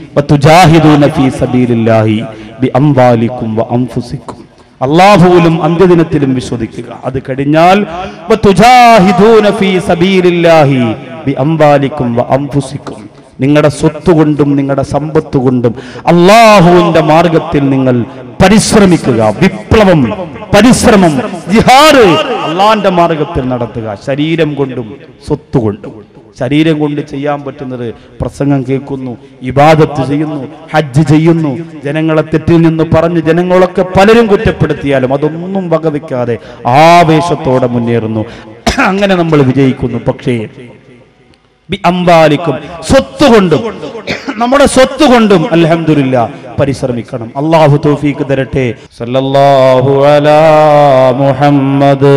[SPEAKER 2] وتجاهدون في سبيل الله بأموالكم وأنفسكم അള്ളാഹുവിലും അന്ത്യദിനത്തിലും വിശ്വസിക്കുക അത് കഴിഞ്ഞാൽ വതുജാഹിദൂന ഫീ സബീലില്ലാഹി ബിഅംവാലിക്കും വഅൻഫുസിക്കും നിങ്ങളുടെ സ്വത്ത് കൊണ്ടും നിങ്ങളുടെ സമ്പത്ത് കൊണ്ടും അള്ളാഹുവിന്റെ മാർഗത്തിൽ നിങ്ങൾ പരിശ്രമിക്കുക വിപ്ലവം പരിശ്രമം ജിഹാദ് അള്ളാന്റെ മാർഗത്തിൽ നടത്തുക ശരീരം കൊണ്ടും സ്വത്ത് കൊണ്ടും ശരീരം കൊണ്ട് ചെയ്യാൻ പറ്റുന്നത് പ്രസംഗം കേൾക്കുന്നു ഇബാദത്ത് ചെയ്യുന്നു ഹജ്ജ് ചെയ്യുന്നു ജനങ്ങളെ തെറ്റിൽ നിന്ന് പറഞ്ഞ് ജനങ്ങളൊക്കെ പലരും കുറ്റപ്പെടുത്തിയാലും അതൊന്നും വകവെക്കാതെ ആവേശത്തോടെ മുന്നേറുന്നു അങ്ങനെ നമ്മൾ വിജയിക്കുന്നു പക്ഷേ ബി അംബാലിക്കും സ്വത്ത് കൊണ്ടും നമ്മുടെ സ്വത്ത് കൊണ്ടും അൽഹംദുലില്ലാ പരിശ്രമിക്കണം അള്ളാഹു തൗഫീക്ക് തരട്ടെ സല്ലല്ലാഹു അലാ മുഹമ്മദ്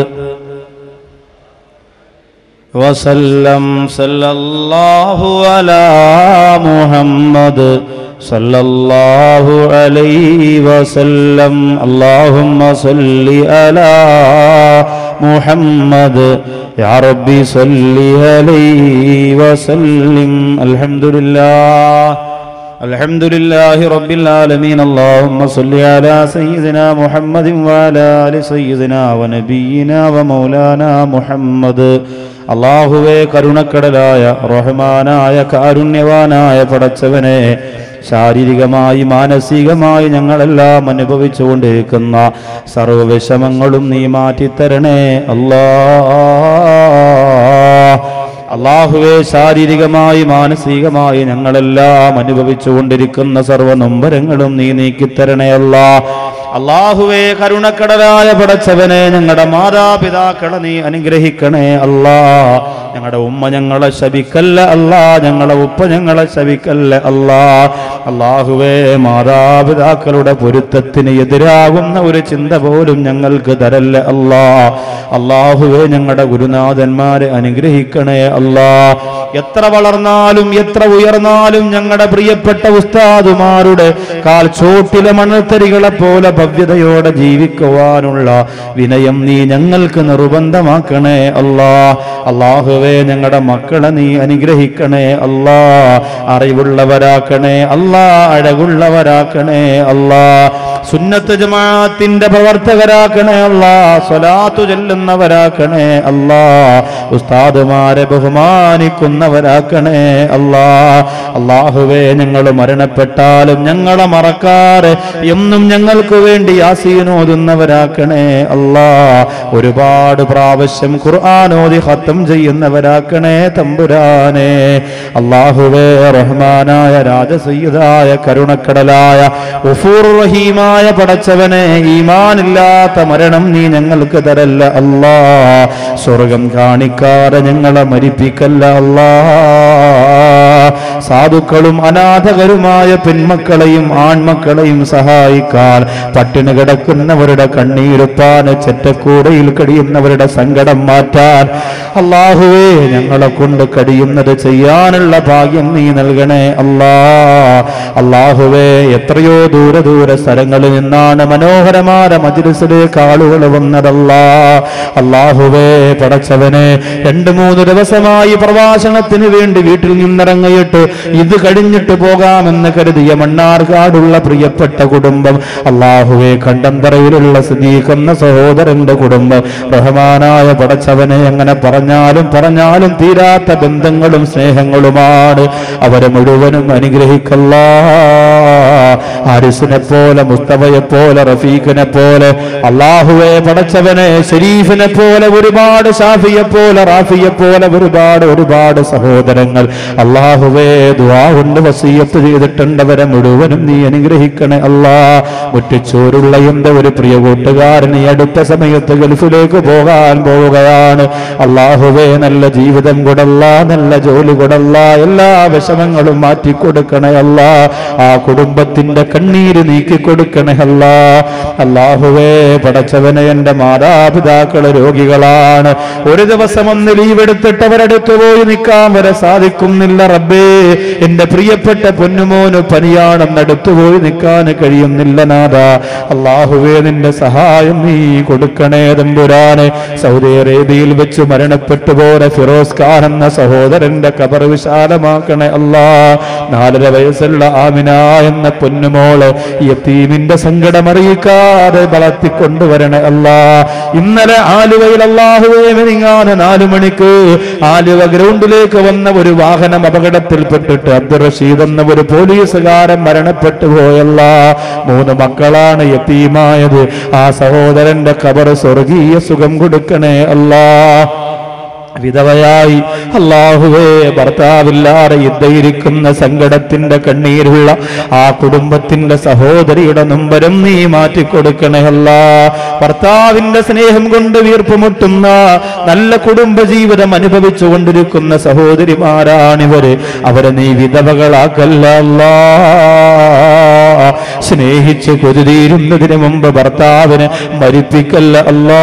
[SPEAKER 2] وسلم صلى الله على محمد صلى الله عليه وسلم اللهم صل على محمد يا ربي صل عليه وسلم الحمد لله الحمد لله رب العالمين اللهم صل على سيدنا محمد وعلى آل سيدنا ونبينا ومولانا محمد അള്ളാഹുവേ കരുണക്കടലായ റഹ്മാനായ കാരുണ്യവാനായ പടച്ചവനെ ശാരീരികമായി മാനസികമായി ഞങ്ങളെല്ലാം അനുഭവിച്ചുകൊണ്ടിരിക്കുന്ന സർവവിഷമങ്ങളും നീ മാറ്റിത്തരണേ അല്ലാ അള്ളാഹുവെ ശാരീരികമായി മാനസികമായി ഞങ്ങളെല്ലാം അനുഭവിച്ചുകൊണ്ടിരിക്കുന്ന സർവ്വ നൊമ്പരങ്ങളും നീ നീക്കിത്തരണേ അല്ലാ അള്ളാഹുവെ കരുണക്കടലായ പടച്ചവനെ ഞങ്ങളുടെ മാതാപിതാക്കളെ നീ അനുഗ്രഹിക്കണേ അല്ലാ ഞങ്ങളുടെ ഉമ്മ ഞങ്ങളെ ശപിക്കല്ല അല്ലാ ഞങ്ങളെ ഉപ്പ ഞങ്ങളെ ശപിക്കല്ല അല്ലാ അള്ളാഹുവേ മാതാപിതാക്കളുടെ പൊരുത്തത്തിന് എതിരാകുന്ന ഒരു ചിന്ത പോലും ഞങ്ങൾക്ക് തരല്ല അല്ലാ അള്ളാഹുവേ ഞങ്ങളുടെ ഗുരുനാഥന്മാരെ അനുഗ്രഹിക്കണേ അല്ലാ എത്ര വളർന്നാലും എത്ര ഉയർന്നാലും ഞങ്ങളുടെ പ്രിയപ്പെട്ട ഉസ്താദുമാരുടെ കാൽ ചോട്ടിലെ മണത്തരികളെ പോലെ ഭവ്യതയോടെ ജീവിക്കുവാനുള്ള വിനയം നീ ഞങ്ങൾക്ക് നിർബന്ധമാക്കണേ അല്ലാ അള്ളാഹുവേ ഞങ്ങളുടെ മക്കളെ നീ അനുഗ്രഹിക്കണേ അല്ലാ അറിവുള്ളവരാക്കണേ അല്ലാ അഴകുള്ളവരാക്കണേ അല്ലാ സുന്നത്ത് ജമാഅത്തിന്റെ പ്രവർത്തകരാക്കണേ അല്ലാ സ്വലാത്തു ചെല്ലുന്നവരാക്കണേ അല്ലാ ഉസ്താദുമാരെ ബഹുമാനിക്കുന്നവരാക്കണേ അല്ലാ അള്ളാഹുവേ ഞങ്ങൾ മരണപ്പെട്ടാലും ഞങ്ങളെ മറക്കാറ് എന്നും ഞങ്ങൾക്ക് വേണ്ടി യാസീനോതുന്നവരാക്കണേ അല്ലാ ഒരുപാട് പ്രാവശ്യം ഖുർആാനോദി ഹത്തം ചെയ്യുന്നവരാക്കണേ തമ്പുരാനെ അള്ളാഹുവേ റഹ്മാനായ രാജസയ്യദായ കരുണക്കടലായ ഉഫൂർ റഹീമായ പടച്ചവനെ ഈമാനില്ലാത്ത മരണം നീ ഞങ്ങൾക്ക് തരല്ല അല്ലാ സ്വർഗം കാണിക്കാതെ ഞങ്ങളെ മരിപ്പിക്കല്ല അല്ലാ സാധുക്കളും അനാഥകരുമായ പെൺമക്കളെയും ആൺമക്കളെയും സഹായിക്കാൻ പട്ടിണി കിടക്കുന്നവരുടെ കണ്ണീരുപ്പാൻ ചെറ്റക്കൂടയിൽ കഴിയുന്നവരുടെ സങ്കടം മാറ്റാൻ അള്ളാഹുവേ ഞങ്ങളെ കൊണ്ട് കഴിയുന്നത് ചെയ്യാനുള്ള ഭാഗ്യം നീ നൽകണേ അല്ലാ അള്ളാഹുവേ എത്രയോ ദൂര ദൂര സ്ഥലങ്ങളിൽ നിന്നാണ് മനോഹരമായ മജിലിസിലേക്ക് ആളുകൾ വന്നതല്ലാ അള്ളാഹുവേ പടച്ചവനെ രണ്ട് മൂന്ന് ദിവസമായി പ്രവാസനത്തിന് വേണ്ടി വീട്ടിൽ നിന്നിറങ്ങിയിട്ട് ഇത് കഴിഞ്ഞിട്ട് പോകാമെന്ന് കരുതിയ മണ്ണാർക്കാടുള്ള പ്രിയപ്പെട്ട കുടുംബം അള്ളാഹുവെ കണ്ടന്തറയിലുള്ള സ്ഥിതിക്കുന്ന സഹോദരന്റെ കുടുംബം റഹ്മാനായ പടച്ചവനെ അങ്ങനെ പറഞ്ഞാലും പറഞ്ഞാലും തീരാത്ത ബന്ധങ്ങളും സ്നേഹങ്ങളുമാണ് അവരെ മുഴുവനും അനുഗ്രഹിക്കല്ല ഹാരിസിനെ പോലെ മുസ്തഫയെ പോലെ റഫീഖിനെ പോലെ അള്ളാഹുവെ പടച്ചവനെ ഷരീഫിനെ പോലെ ഒരുപാട് ഷാഫിയെ പോലെ റാഫിയെ പോലെ ഒരുപാട് ഒരുപാട് സഹോദരങ്ങൾ അള്ളാഹുവേ ദുആ കൊണ്ട് വസീയത്ത് ചെയ്തിട്ടുണ്ടവരെ മുഴുവനും നീ അനുഗ്രഹിക്കണേ അല്ലാ മുറ്റിച്ചോരുള്ള എന്റെ ഒരു പ്രിയ കൂട്ടുകാരൻ ഈ അടുത്ത സമയത്ത് ഗൾഫിലേക്ക് പോകാൻ പോവുകയാണ് അള്ളാഹുവേ നല്ല ജീവിതം കൊടല്ല നല്ല ജോലി കൊടല്ല എല്ലാ വിഷമങ്ങളും മാറ്റിക്കൊടുക്കണേ അല്ല ആ കുടുംബത്തിന്റെ കണ്ണീര് നീക്കി കൊടുക്കണേ അല്ല അള്ളാഹുവേ പടച്ചവനെ എന്റെ മാതാപിതാക്കള് രോഗികളാണ് ഒരു ദിവസം ഒന്ന് ലീവ് എടുത്തിട്ട് അവരടുത്ത് പോയി നിൽക്കാൻ വരെ സാധിക്കുന്നില്ല റബ്ബേ എന്റെ പ്രിയപ്പെട്ട പൊന്നുമോന് പനിയാണെന്ന് അടുത്ത് പോയി നിൽക്കാൻ കഴിയുന്നില്ല നാഥ അള്ളാഹുവേ നിന്റെ സഹായം നീ കൊടുക്കണേ തമ്പുരാനെ സൗദി അറേബ്യയിൽ വെച്ച് മരണപ്പെട്ടു പോയ ഫിറോസ് ഖാൻ എന്ന സഹോദരന്റെ കബർ വിശാലമാക്കണേ അല്ലാ നാലര വയസ്സുള്ള ആമിന എന്ന പൊന്നുമോള് യത്തീമിന്റെ സങ്കടം അറിയിക്കാതെ വളർത്തിക്കൊണ്ടുവരണേ അല്ലാ ഇന്നലെ ആലുവയിൽ അള്ളാഹുവേ മെനിങ്ങാന് നാലു മണിക്ക് ആലുവ ഗ്രൗണ്ടിലേക്ക് വന്ന ഒരു വാഹനം അപകടത്തിൽപ്പെട്ടിട്ട് അബ്ദുൾ റഷീദ് എന്ന ഒരു പോലീസുകാരൻ മരണപ്പെട്ടു പോയല്ല മൂന്ന് മക്കളാണ് യത്തീമായത് ആ സഹോദരന്റെ കബർ സ്വർഗീയ സുഖം കൊടുക്കണേ അല്ലാ വിധവയായി അള്ളാഹുവേ ഭർത്താവില്ലാതെ യുദ്ധയിരിക്കുന്ന സങ്കടത്തിന്റെ കണ്ണീരുള്ള ആ കുടുംബത്തിന്റെ സഹോദരിയുടെ നമ്പരം നീ മാറ്റിക്കൊടുക്കണേ അല്ല ഭർത്താവിന്റെ സ്നേഹം കൊണ്ട് വീർപ്പുമുട്ടുന്ന നല്ല കുടുംബജീവിതം അനുഭവിച്ചു കൊണ്ടിരിക്കുന്ന സഹോദരിമാരാണിവര് അവരെ നീ വിധവകളാക്കല്ല അല്ലാ സ്നേഹിച്ച് കൊതിരുന്നതിന് മുമ്പ് ഭർത്താവിനെ മരിപ്പിക്കല്ല അല്ലാ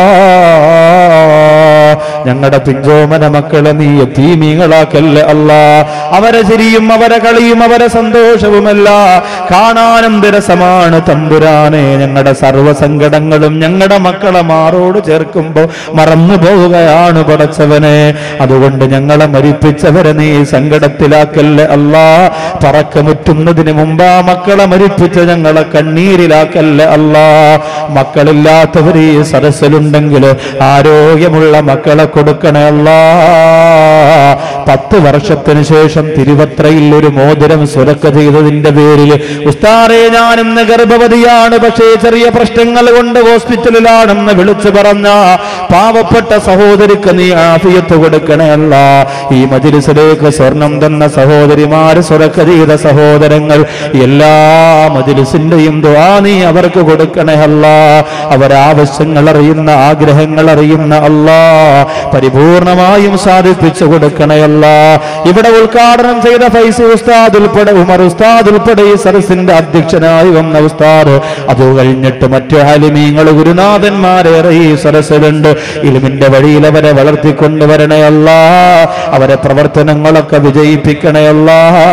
[SPEAKER 2] ഞങ്ങളുടെ പിഞ്ചോമന മക്കളെ നീ തീമീങ്ങളാക്കല്ല അല്ല അവരെ ചിരിയും അവരെ കളിയും അവരെ സന്തോഷവുമല്ല കാണാനും രസമാണ് തമ്പുരാനെ ഞങ്ങളുടെ സർവ്വസങ്കടങ്ങളും ഞങ്ങളുടെ മക്കളെ മാറോട് ചേർക്കുമ്പോ മറന്നു പോവുകയാണ് പടച്ചവനെ അതുകൊണ്ട് ഞങ്ങളെ മരിപ്പിച്ചവരെ നീ സങ്കടത്തിലാക്കല്ല അല്ല പറക്കമുറ്റുന്നതിന് മുമ്പ് ആ മക്കളെ മരിപ്പിച്ച ഞങ്ങളെ കണ്ണീരിലാക്കല്ല അല്ല മക്കളില്ലാത്തവർ ഈ സദസ്സിലുണ്ടെങ്കിൽ ആരോഗ്യമുള്ള മക്കളെ കൊടുക്കണേ അല്ലാ പത്ത് വർഷത്തിന് ശേഷം തിരുവത്രയിൽ ഒരു മോതിരം സുരക്ക ചെയ്തതിന്റെ പേരിൽ ഉസ്താറെ ഞാൻ ഇന്ന് ഗർഭവതിയാണ് പക്ഷേ ചെറിയ പ്രശ്നങ്ങൾ കൊണ്ട് ഹോസ്പിറ്റലിലാണെന്ന് വിളിച്ചു പറഞ്ഞ പാവപ്പെട്ട സഹോദരിക്ക് നീ ആഫിയത്ത് കൊടുക്കണേ അല്ല ഈ മജിലിസിലേക്ക് സ്വർണം തന്ന സഹോദരിമാര് സുരക്ക ചെയ്ത സഹോദരങ്ങൾ എല്ലാ മജിലിസിന്റെയും ദുആ നീ അവർക്ക് കൊടുക്കണേ അല്ല അവരാവശ്യങ്ങൾ അറിയുന്ന ആഗ്രഹങ്ങൾ അറിയുന്ന അല്ലാ പരിപൂർണമായും സാധിപ്പിച്ചു കൊടുക്കണയല്ല ഇവിടെ ഉദ്ഘാടനം ചെയ്ത ഫൈസ ഉസ്താദ് ഉൾപ്പെടെ ഉമർ ഉസ്താദ് ഉൾപ്പെടെ ഈ സരസിന്റെ അധ്യക്ഷനായി വന്ന ഉസ്താദ് അത് കഴിഞ്ഞിട്ട് മറ്റു ഹാലിമീങ്ങൾ ഗുരുനാഥന്മാരേറെ ഈ സരസിലുണ്ട് ഇലിമിന്റെ വഴിയിൽ അവരെ വളർത്തിക്കൊണ്ടുവരണയല്ല അവരെ പ്രവർത്തനങ്ങളൊക്കെ വിജയിപ്പിക്കണയല്ല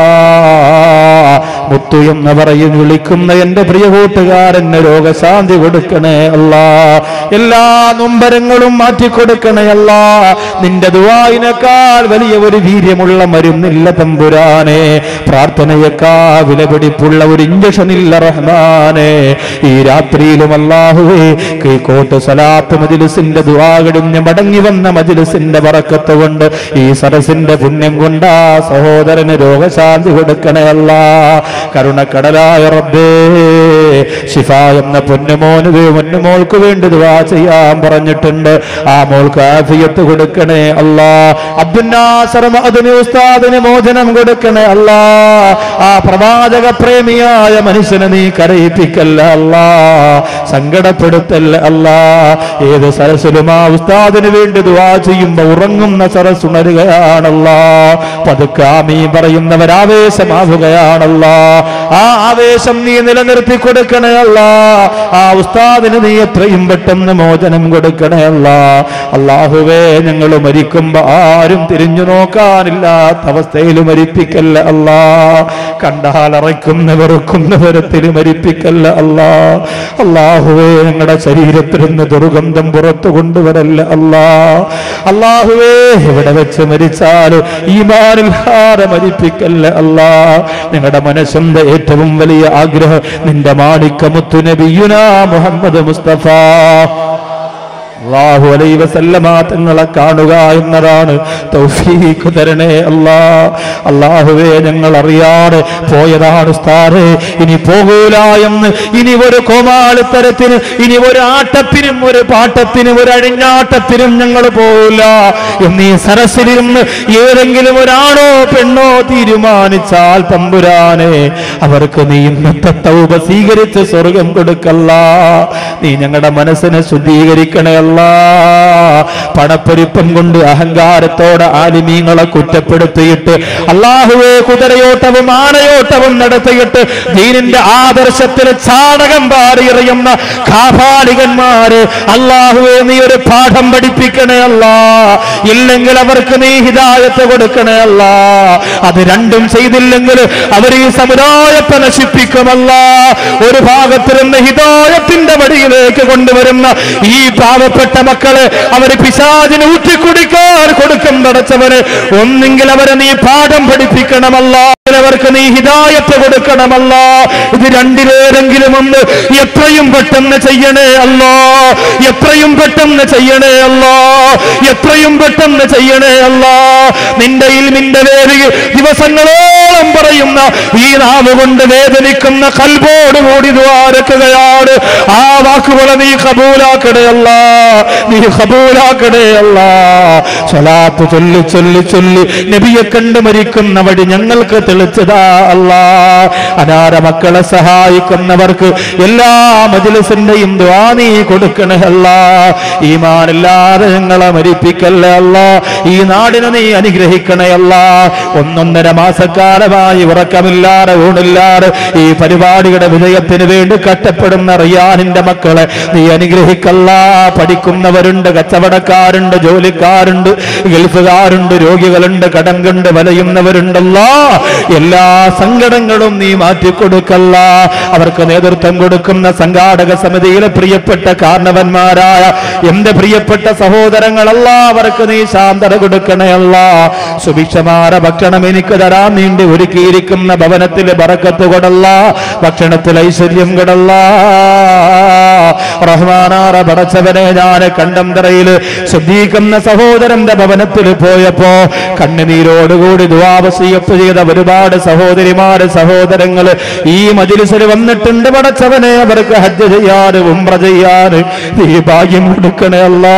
[SPEAKER 2] മുത്തു എന്ന് പറയും വിളിക്കുന്ന എന്റെ പ്രിയ കൂട്ടുകാരന് രോഗശാന്തി കൊടുക്കണേ അല്ല എല്ലാ നൊമ്പരങ്ങളും മാറ്റിക്കൊടുക്കണേ അല്ല നിന്റെ ദുവായിനേക്കാൾ വലിയ ഒരു വീര്യമുള്ള മരുന്നില്ല തമ്പുരാനെ പ്രാർത്ഥനയേക്കാ വിലപിടിപ്പുള്ള ഒരു ഇഞ്ചക്ഷൻ ഇല്ല റഹ്മാനെ ഈ രാത്രിയിലും അല്ലാഹുവേ കീക്കോട്ട് സലാത്ത് മജിലിസിന്റെ ദുവാകടിഞ്ഞ് മടങ്ങി വന്ന മജിലിസിന്റെ വറക്കത്ത് കൊണ്ട് ഈ സരസിന്റെ പുണ്യം കൊണ്ട് ആ സഹോദരന് രോഗശാന്തി കൊടുക്കണേ അല്ല കരുണക്കടലായ റബ്ബേ ഷിഫ എന്ന പൊന്നുമോന് പൊന്നുമോൾക്ക് വേണ്ടി ദുവാ ചെയ്യാൻ പറഞ്ഞിട്ടുണ്ട് ആ മോൾക്ക് ആഫിയത്ത് കൊടുക്കണേ അല്ലാ അബ്ദുന്നാസർ അതിന് ഉസ്താദിന് മോചനം കൊടുക്കണേ അല്ലാ ആ പ്രവാചക പ്രേമിയായ മനുഷ്യനെ നീ കരയിപ്പിക്കല്ല അല്ലാ സങ്കടപ്പെടുത്തല്ല അല്ലാ ഏത് സരസിലും ആ ഉസ്താദിന് വേണ്ടി ദുവാ ചെയ്യുമ്പോ ഉറങ്ങുന്ന സരസ് ഉണരുകയാണല്ലാ പതുക്കെ ആമീ പറയുന്നവരാവേശമാവുകയാണല്ലാ ആ ആവേശം നീ നിലനിർത്തി കൊടുക്കണേ അല്ല ആ ഉസ്താദിന് നീ എത്രയും പെട്ടെന്ന് മോചനം കൊടുക്കണേ അല്ല അള്ളാഹുവേ ഞങ്ങൾ മരിക്കുമ്പോ ആരും തിരിഞ്ഞു നോക്കാനില്ലാത്ത അവസ്ഥയിൽ മരിപ്പിക്കല്ല അല്ല കണ്ടാൽ അറയ്ക്കുന്ന വെറുക്കുന്ന തരത്തിൽ മരിപ്പിക്കല്ല അല്ല അള്ളാഹുവേ ഞങ്ങളുടെ ശരീരത്തിൽ നിന്ന് ദുർഗന്ധം പുറത്തു കൊണ്ടുവരല്ല അല്ല അള്ളാഹുവേ ഇവിടെ വെച്ച് മരിച്ചാൽ ഈമാനിൽ ഹാര മരിപ്പിക്കല്ല അല്ല നിങ്ങളുടെ മനസ്സിന്റെ ഏറ്റവും വലിയ ആഗ്രഹം നിന്റെ മാണിക്കമുത്തു നബിയുന മുഹമ്മദ് മുസ്തഫ അള്ളാഹു അലൈ വസല്ലമ തങ്ങളെ കാണുക എന്നതാണ് തൗഫീഖ് തരണേ അല്ലാ അള്ളാഹുവേ ഞങ്ങൾ അറിയാതെ പോയതാണ് സ്ഥാറ് ഇനി പോകൂല എന്ന് ഇനി ഒരു കോമാളിത്തരത്തിന് ഇനി ഒരു ആട്ടത്തിനും ഒരു പാട്ടത്തിനും ഒരു അഴിഞ്ഞാട്ടത്തിനും ഞങ്ങൾ പോകില്ല എന്നീ സരസിലിരുന്ന് ഏതെങ്കിലും ഒരാണോ പെണ്ണോ തീരുമാനിച്ചാൽ തമ്പുരാനെ അവർക്ക് നീ ഇന്നത്തെ തൗബ സ്വീകരിച്ച് സ്വർഗം കൊടുക്കല്ല നീ ഞങ്ങളുടെ മനസ്സിനെ ശുദ്ധീകരിക്കണയല്ല പണപ്പെരുപ്പം കൊണ്ട് അഹങ്കാരത്തോടെ ആലിമീങ്ങളെ കുറ്റപ്പെടുത്തിയിട്ട് അള്ളാഹുവെ കുതിരയോട്ടവും ആനയോട്ടവും നടത്തിയിട്ട് ദീനിന്റെ ആദർശത്തിന് ചാണകം പാറിയെറിയുന്ന കാപാലികന്മാര് അള്ളാഹുവെ നീ ഒരു പാഠം പഠിപ്പിക്കണേ അല്ല ഇല്ലെങ്കിൽ അവർക്ക് നീ ഹിദായത്ത് കൊടുക്കണേ അല്ല അത് രണ്ടും ചെയ്തില്ലെങ്കിൽ അവർ ഈ സമുദായത്തെ നശിപ്പിക്കുമല്ല ഒരു ഭാഗത്ത് നിന്ന് ഹിദായത്തിന്റെ വടിയിലേക്ക് കൊണ്ടുവരുന്ന ഈ പാവപ്പെട്ട മക്കള് അവര് പിശാചിന് ഊറ്റിക്കുടിക്കാൻ കൊടുക്കും നടച്ചവന് ഒന്നെങ്കിൽ അവരെ നീ പാഠം പഠിപ്പിക്കണമല്ല അവർക്ക് നീ ഹിദായത്ത് കൊടുക്കണമല്ല ഇത് രണ്ടിലേരെങ്കിലും ഒന്ന് എത്രയും പെട്ടെന്ന് ചെയ്യണേ അല്ലോ എത്രയും പെട്ടെന്ന് ചെയ്യണേ അല്ലോ എത്രയും പെട്ടെന്ന് ചെയ്യണേ അല്ലോ നിന്റെ ഇൽമിന്റെ വേദി ദിവസങ്ങളോളം പറയുന്ന ഈ നാവ് കൊണ്ട് വേദനിക്കുന്ന കൽബോട് കൂടി ദ്വാരക്കുകയാണ് ആ വാക്കുകളെ നീ കബൂലാക്കടയല്ല നീ കബൂലാക്കടയല്ല സ്വലാത്ത് ചൊല്ലി ചൊല്ലി ചൊല്ലി നബിയെ കണ്ട് മരിക്കുന്ന വഴി ഞങ്ങൾക്ക് തെളിച്ചതാ അല്ല അനാര മക്കളെ സഹായിക്കുന്നവർക്ക് എല്ലാ മജിലിസിന്റെയും ദ്വാ നീ കൊടുക്കണേ അല്ല ഈമാനില്ലാതെ ഞങ്ങളെ മരിപ്പിക്കല്ലേ അല്ല ഈ നാടിനെ നീ അനുഗ്രഹിക്കണേ അല്ല ഒന്നൊന്നര മാസക്കാലമായി ഉറക്കമില്ലാതെ ഊണില്ലാതെ ഈ പരിപാടിയുടെ വിജയത്തിന് വേണ്ടി കഷ്ടപ്പെടുന്ന റിയാനിന്റെ മക്കളെ നീ അനുഗ്രഹിക്കല്ല പഠിക്കുന്നവരുണ്ട് കച്ചവടക്കാരുണ്ട് ജോലിക്കാരുണ്ട് ഗൾഫുകാരുണ്ട് രോഗികളുണ്ട് കടം കണ്ട് വലയുന്നവരുണ്ടല്ലോ എല്ലാ സങ്കടങ്ങളും നീ മാറ്റിക്കൊടുക്കല്ല അവർക്ക് നേതൃത്വം കൊടുക്കുന്ന സംഘാടക സമിതിയിലെ പ്രിയപ്പെട്ട കാരണവന്മാരായ എന്റെ പ്രിയപ്പെട്ട സഹോദരങ്ങളല്ല അവർക്ക് നീ ശാന്തത കൊടുക്കണയല്ല സുഭിക്ഷമാര ഭക്ഷണം എനിക്ക് തരാൻ നീണ്ടി ഒരുക്കിയിരിക്കുന്ന ഭവനത്തിലെ ബറക്കത്ത് കൊടല്ല ഭക്ഷണത്തിൽ ഐശ്വര്യം കൊടല്ല റഹ്മാനാറ പടച്ചവനെ ഞാൻ കണ്ടംതറയിൽ ശ്രദ്ധിക്കുന്ന സഹോദരന്റെ ഭവനത്തിൽ പോയപ്പോ കണ്ണുനീരോടുകൂടി ദുവാവസിയപ്പ് ചെയ്ത ഒരുപാട് സഹോദരിമാര് സഹോദരങ്ങള് ഈ മജിലിസിൽ വന്നിട്ടുണ്ട് പടച്ചവനെ അവർക്ക് ഹജ്ജ് ചെയ്യാന് ഉംറ ചെയ്യാന് നീ ഭാഗ്യം കൊടുക്കണേ അല്ലാ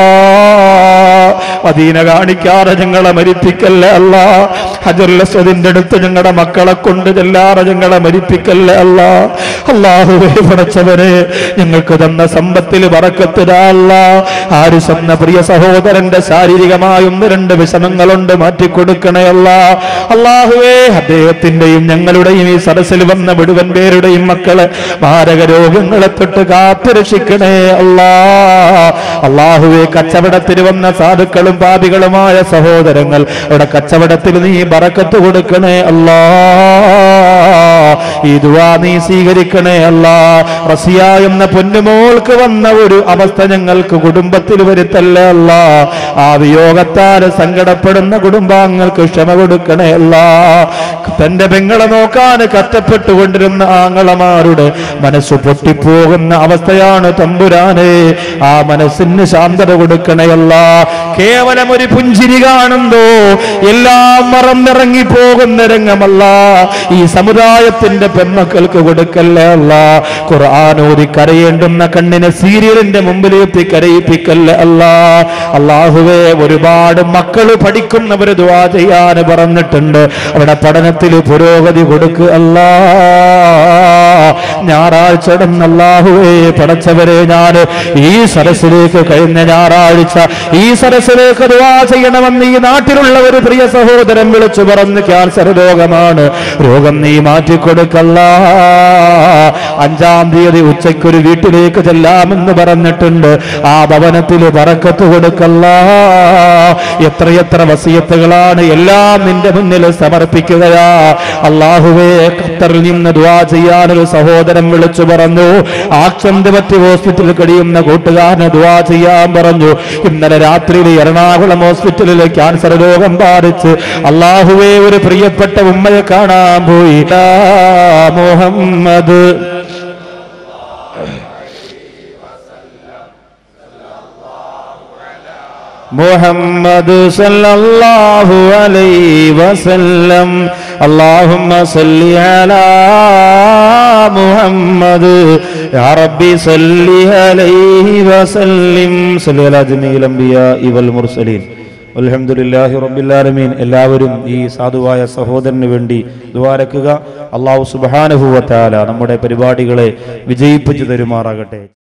[SPEAKER 2] മദീന കാണിക്കാതെ ഞങ്ങളെ മരിപ്പിക്കല്ലേ അല്ല ഹജറുല്ലസ്വദിന്റെ അടുത്ത് ഞങ്ങൾ ഞങ്ങളുടെ മക്കളെ കൊണ്ട് ചെല്ലാറ് ഞങ്ങളെ മരിപ്പിക്കല്ലേ അല്ല അള്ളാഹുവേ പടച്ചവരെ ഞങ്ങൾക്ക് തന്ന സമ്പത്തിൽ വറക്കത്തില്ല ആരിസ് എന്ന പ്രിയ സഹോദരന്റെ ശാരീരികമായ ഒന്ന് രണ്ട് വിഷമങ്ങളുണ്ട് മാറ്റിക്കൊടുക്കണേ അല്ല അള്ളാഹുവേ അദ്ദേഹത്തിന്റെയും ഞങ്ങളുടെയും ഈ സദസ്സിൽ വന്ന മുഴുവൻ പേരുടെയും മക്കളെ മാരക രോഗങ്ങളെ തൊട്ട് കാത്തുരക്ഷിക്കണേ അല്ലാ അള്ളാഹുവെ കച്ചവടത്തിന് വന്ന സാധുക്കളും പാപികളുമായ സഹോദരങ്ങൾ അവിടെ കച്ചവടത്തിൽ നീ ബറക്കത്ത് കൊടുക്കണേ അല്ലാ ഈ ദുവാ നീ സ്വീകരിക്കണേ അല്ലാ റസിയ എന്ന പൊന്നുമോൾക്ക് വന്ന ഒരു അവസ്ഥ ഞങ്ങൾക്ക് കുടുംബത്തിൽ വരുത്തല്ലേ അല്ല ആ വിയോഗത്താൽ സങ്കടപ്പെടുന്ന കുടുംബാംഗങ്ങൾക്ക് ക്ഷമ കൊടുക്കണേ അല്ല തന്റെ പെങ്ങളെ നോക്കാൻ കഷ്ടപ്പെട്ടുകൊണ്ടിരുന്ന ആങ്ങളമാരുടെ മനസ്സ് പൊട്ടിപ്പോകുന്ന അവസ്ഥയാണ് തമ്പുരാനെ ആ മനസ്സിന് ശാന്തത കൊടുക്കണയല്ല കേവലം ഒരു പുഞ്ചിരി കാണുമ്പോ എല്ലാം മറന്നിറങ്ങി പോകുന്ന രംഗമല്ല ഈ സമുദായത്തിന്റെ പെൺമക്കൾക്ക് കൊടുക്കല്ലേ അല്ല ഖുർആാനോതി കരയേണ്ടുന്ന കണ്ണിനെ സീരിയലിന്റെ മുമ്പിലെത്തി കരയിപ്പിക്കല്ലേ അല്ല അള്ളാഹുവേ ഒരുപാട് മക്കള് പഠിക്കുന്നവര് ദുവാ ചെയ്യാൻ പറഞ്ഞിട്ടുണ്ട് അവിടെ പഠനത്തിൽ പുരോഗതി കൊടുക്കുക അല്ലാ ഞായറാഴ്ച അല്ലാഹുവേ പടച്ചവരെ ഞാൻ ഈ സരസിലേക്ക് കഴിഞ്ഞ ഞായറാഴ്ച ഈ സരസിലേക്ക് ദുവാ ചെയ്യണമെന്ന് ഈ നാട്ടിലുള്ള ഒരു പ്രിയ സഹോദരൻ വിളിച്ചു പറഞ്ഞ് ക്യാൻസർ രോഗമാണ് രോഗം നീ മാറ്റിക്കൊടുക്കല്ല അഞ്ചാം തീയതി ഉച്ചയ്ക്ക് ഒരു വീട്ടിലേക്ക് ചെല്ലാമെന്ന് പറഞ്ഞിട്ടുണ്ട് ആ ഭവനത്തിൽ പറക്കത്ത് കൊടുക്കല്ല എത്രയെത്ര വസീയത്തുകളാണ് എല്ലാം നിന്റെ മുന്നിൽ സമർപ്പിക്കുകയാ അള്ളാഹുവേ ഖത്തറിൽ നിന്ന് ദുവാ ചെയ്യാനൊരു സഹോദരൻ വിളിച്ചു പറഞ്ഞു ആക്ഷന്ത് പറ്റി ഹോസ്പിറ്റലിൽ കഴിയുന്ന കൂട്ടുകാരന് ദുവാ ചെയ്യാൻ പറഞ്ഞു ഇന്നലെ രാത്രിയിൽ എറണാകുളം ഹോസ്പിറ്റലിൽ ക്യാൻസർ രോഗം ബാധിച്ച് അള്ളാഹുവേ ഒരു പ്രിയപ്പെട്ട ഉമ്മയെ കാണാൻ പോയി ലാ മുഹമ്മദ് محمد صلى الله عليه وسلم اللهم صل على محمد يا ربي صل عليه وسلم صل على جميع الانبياء والمرسلين അൽഹംദുലില്ലാഹി റബ്ബില്ലാലമീൻ എല്ലാവരും ഈ സാധുവായ സഹോദരന് വേണ്ടി ദ്വാരക്കുക അള്ളാഹു സുബാനുഭൂവത്താല നമ്മുടെ പരിപാടികളെ വിജയിപ്പിച്ചു തരുമാറാകട്ടെ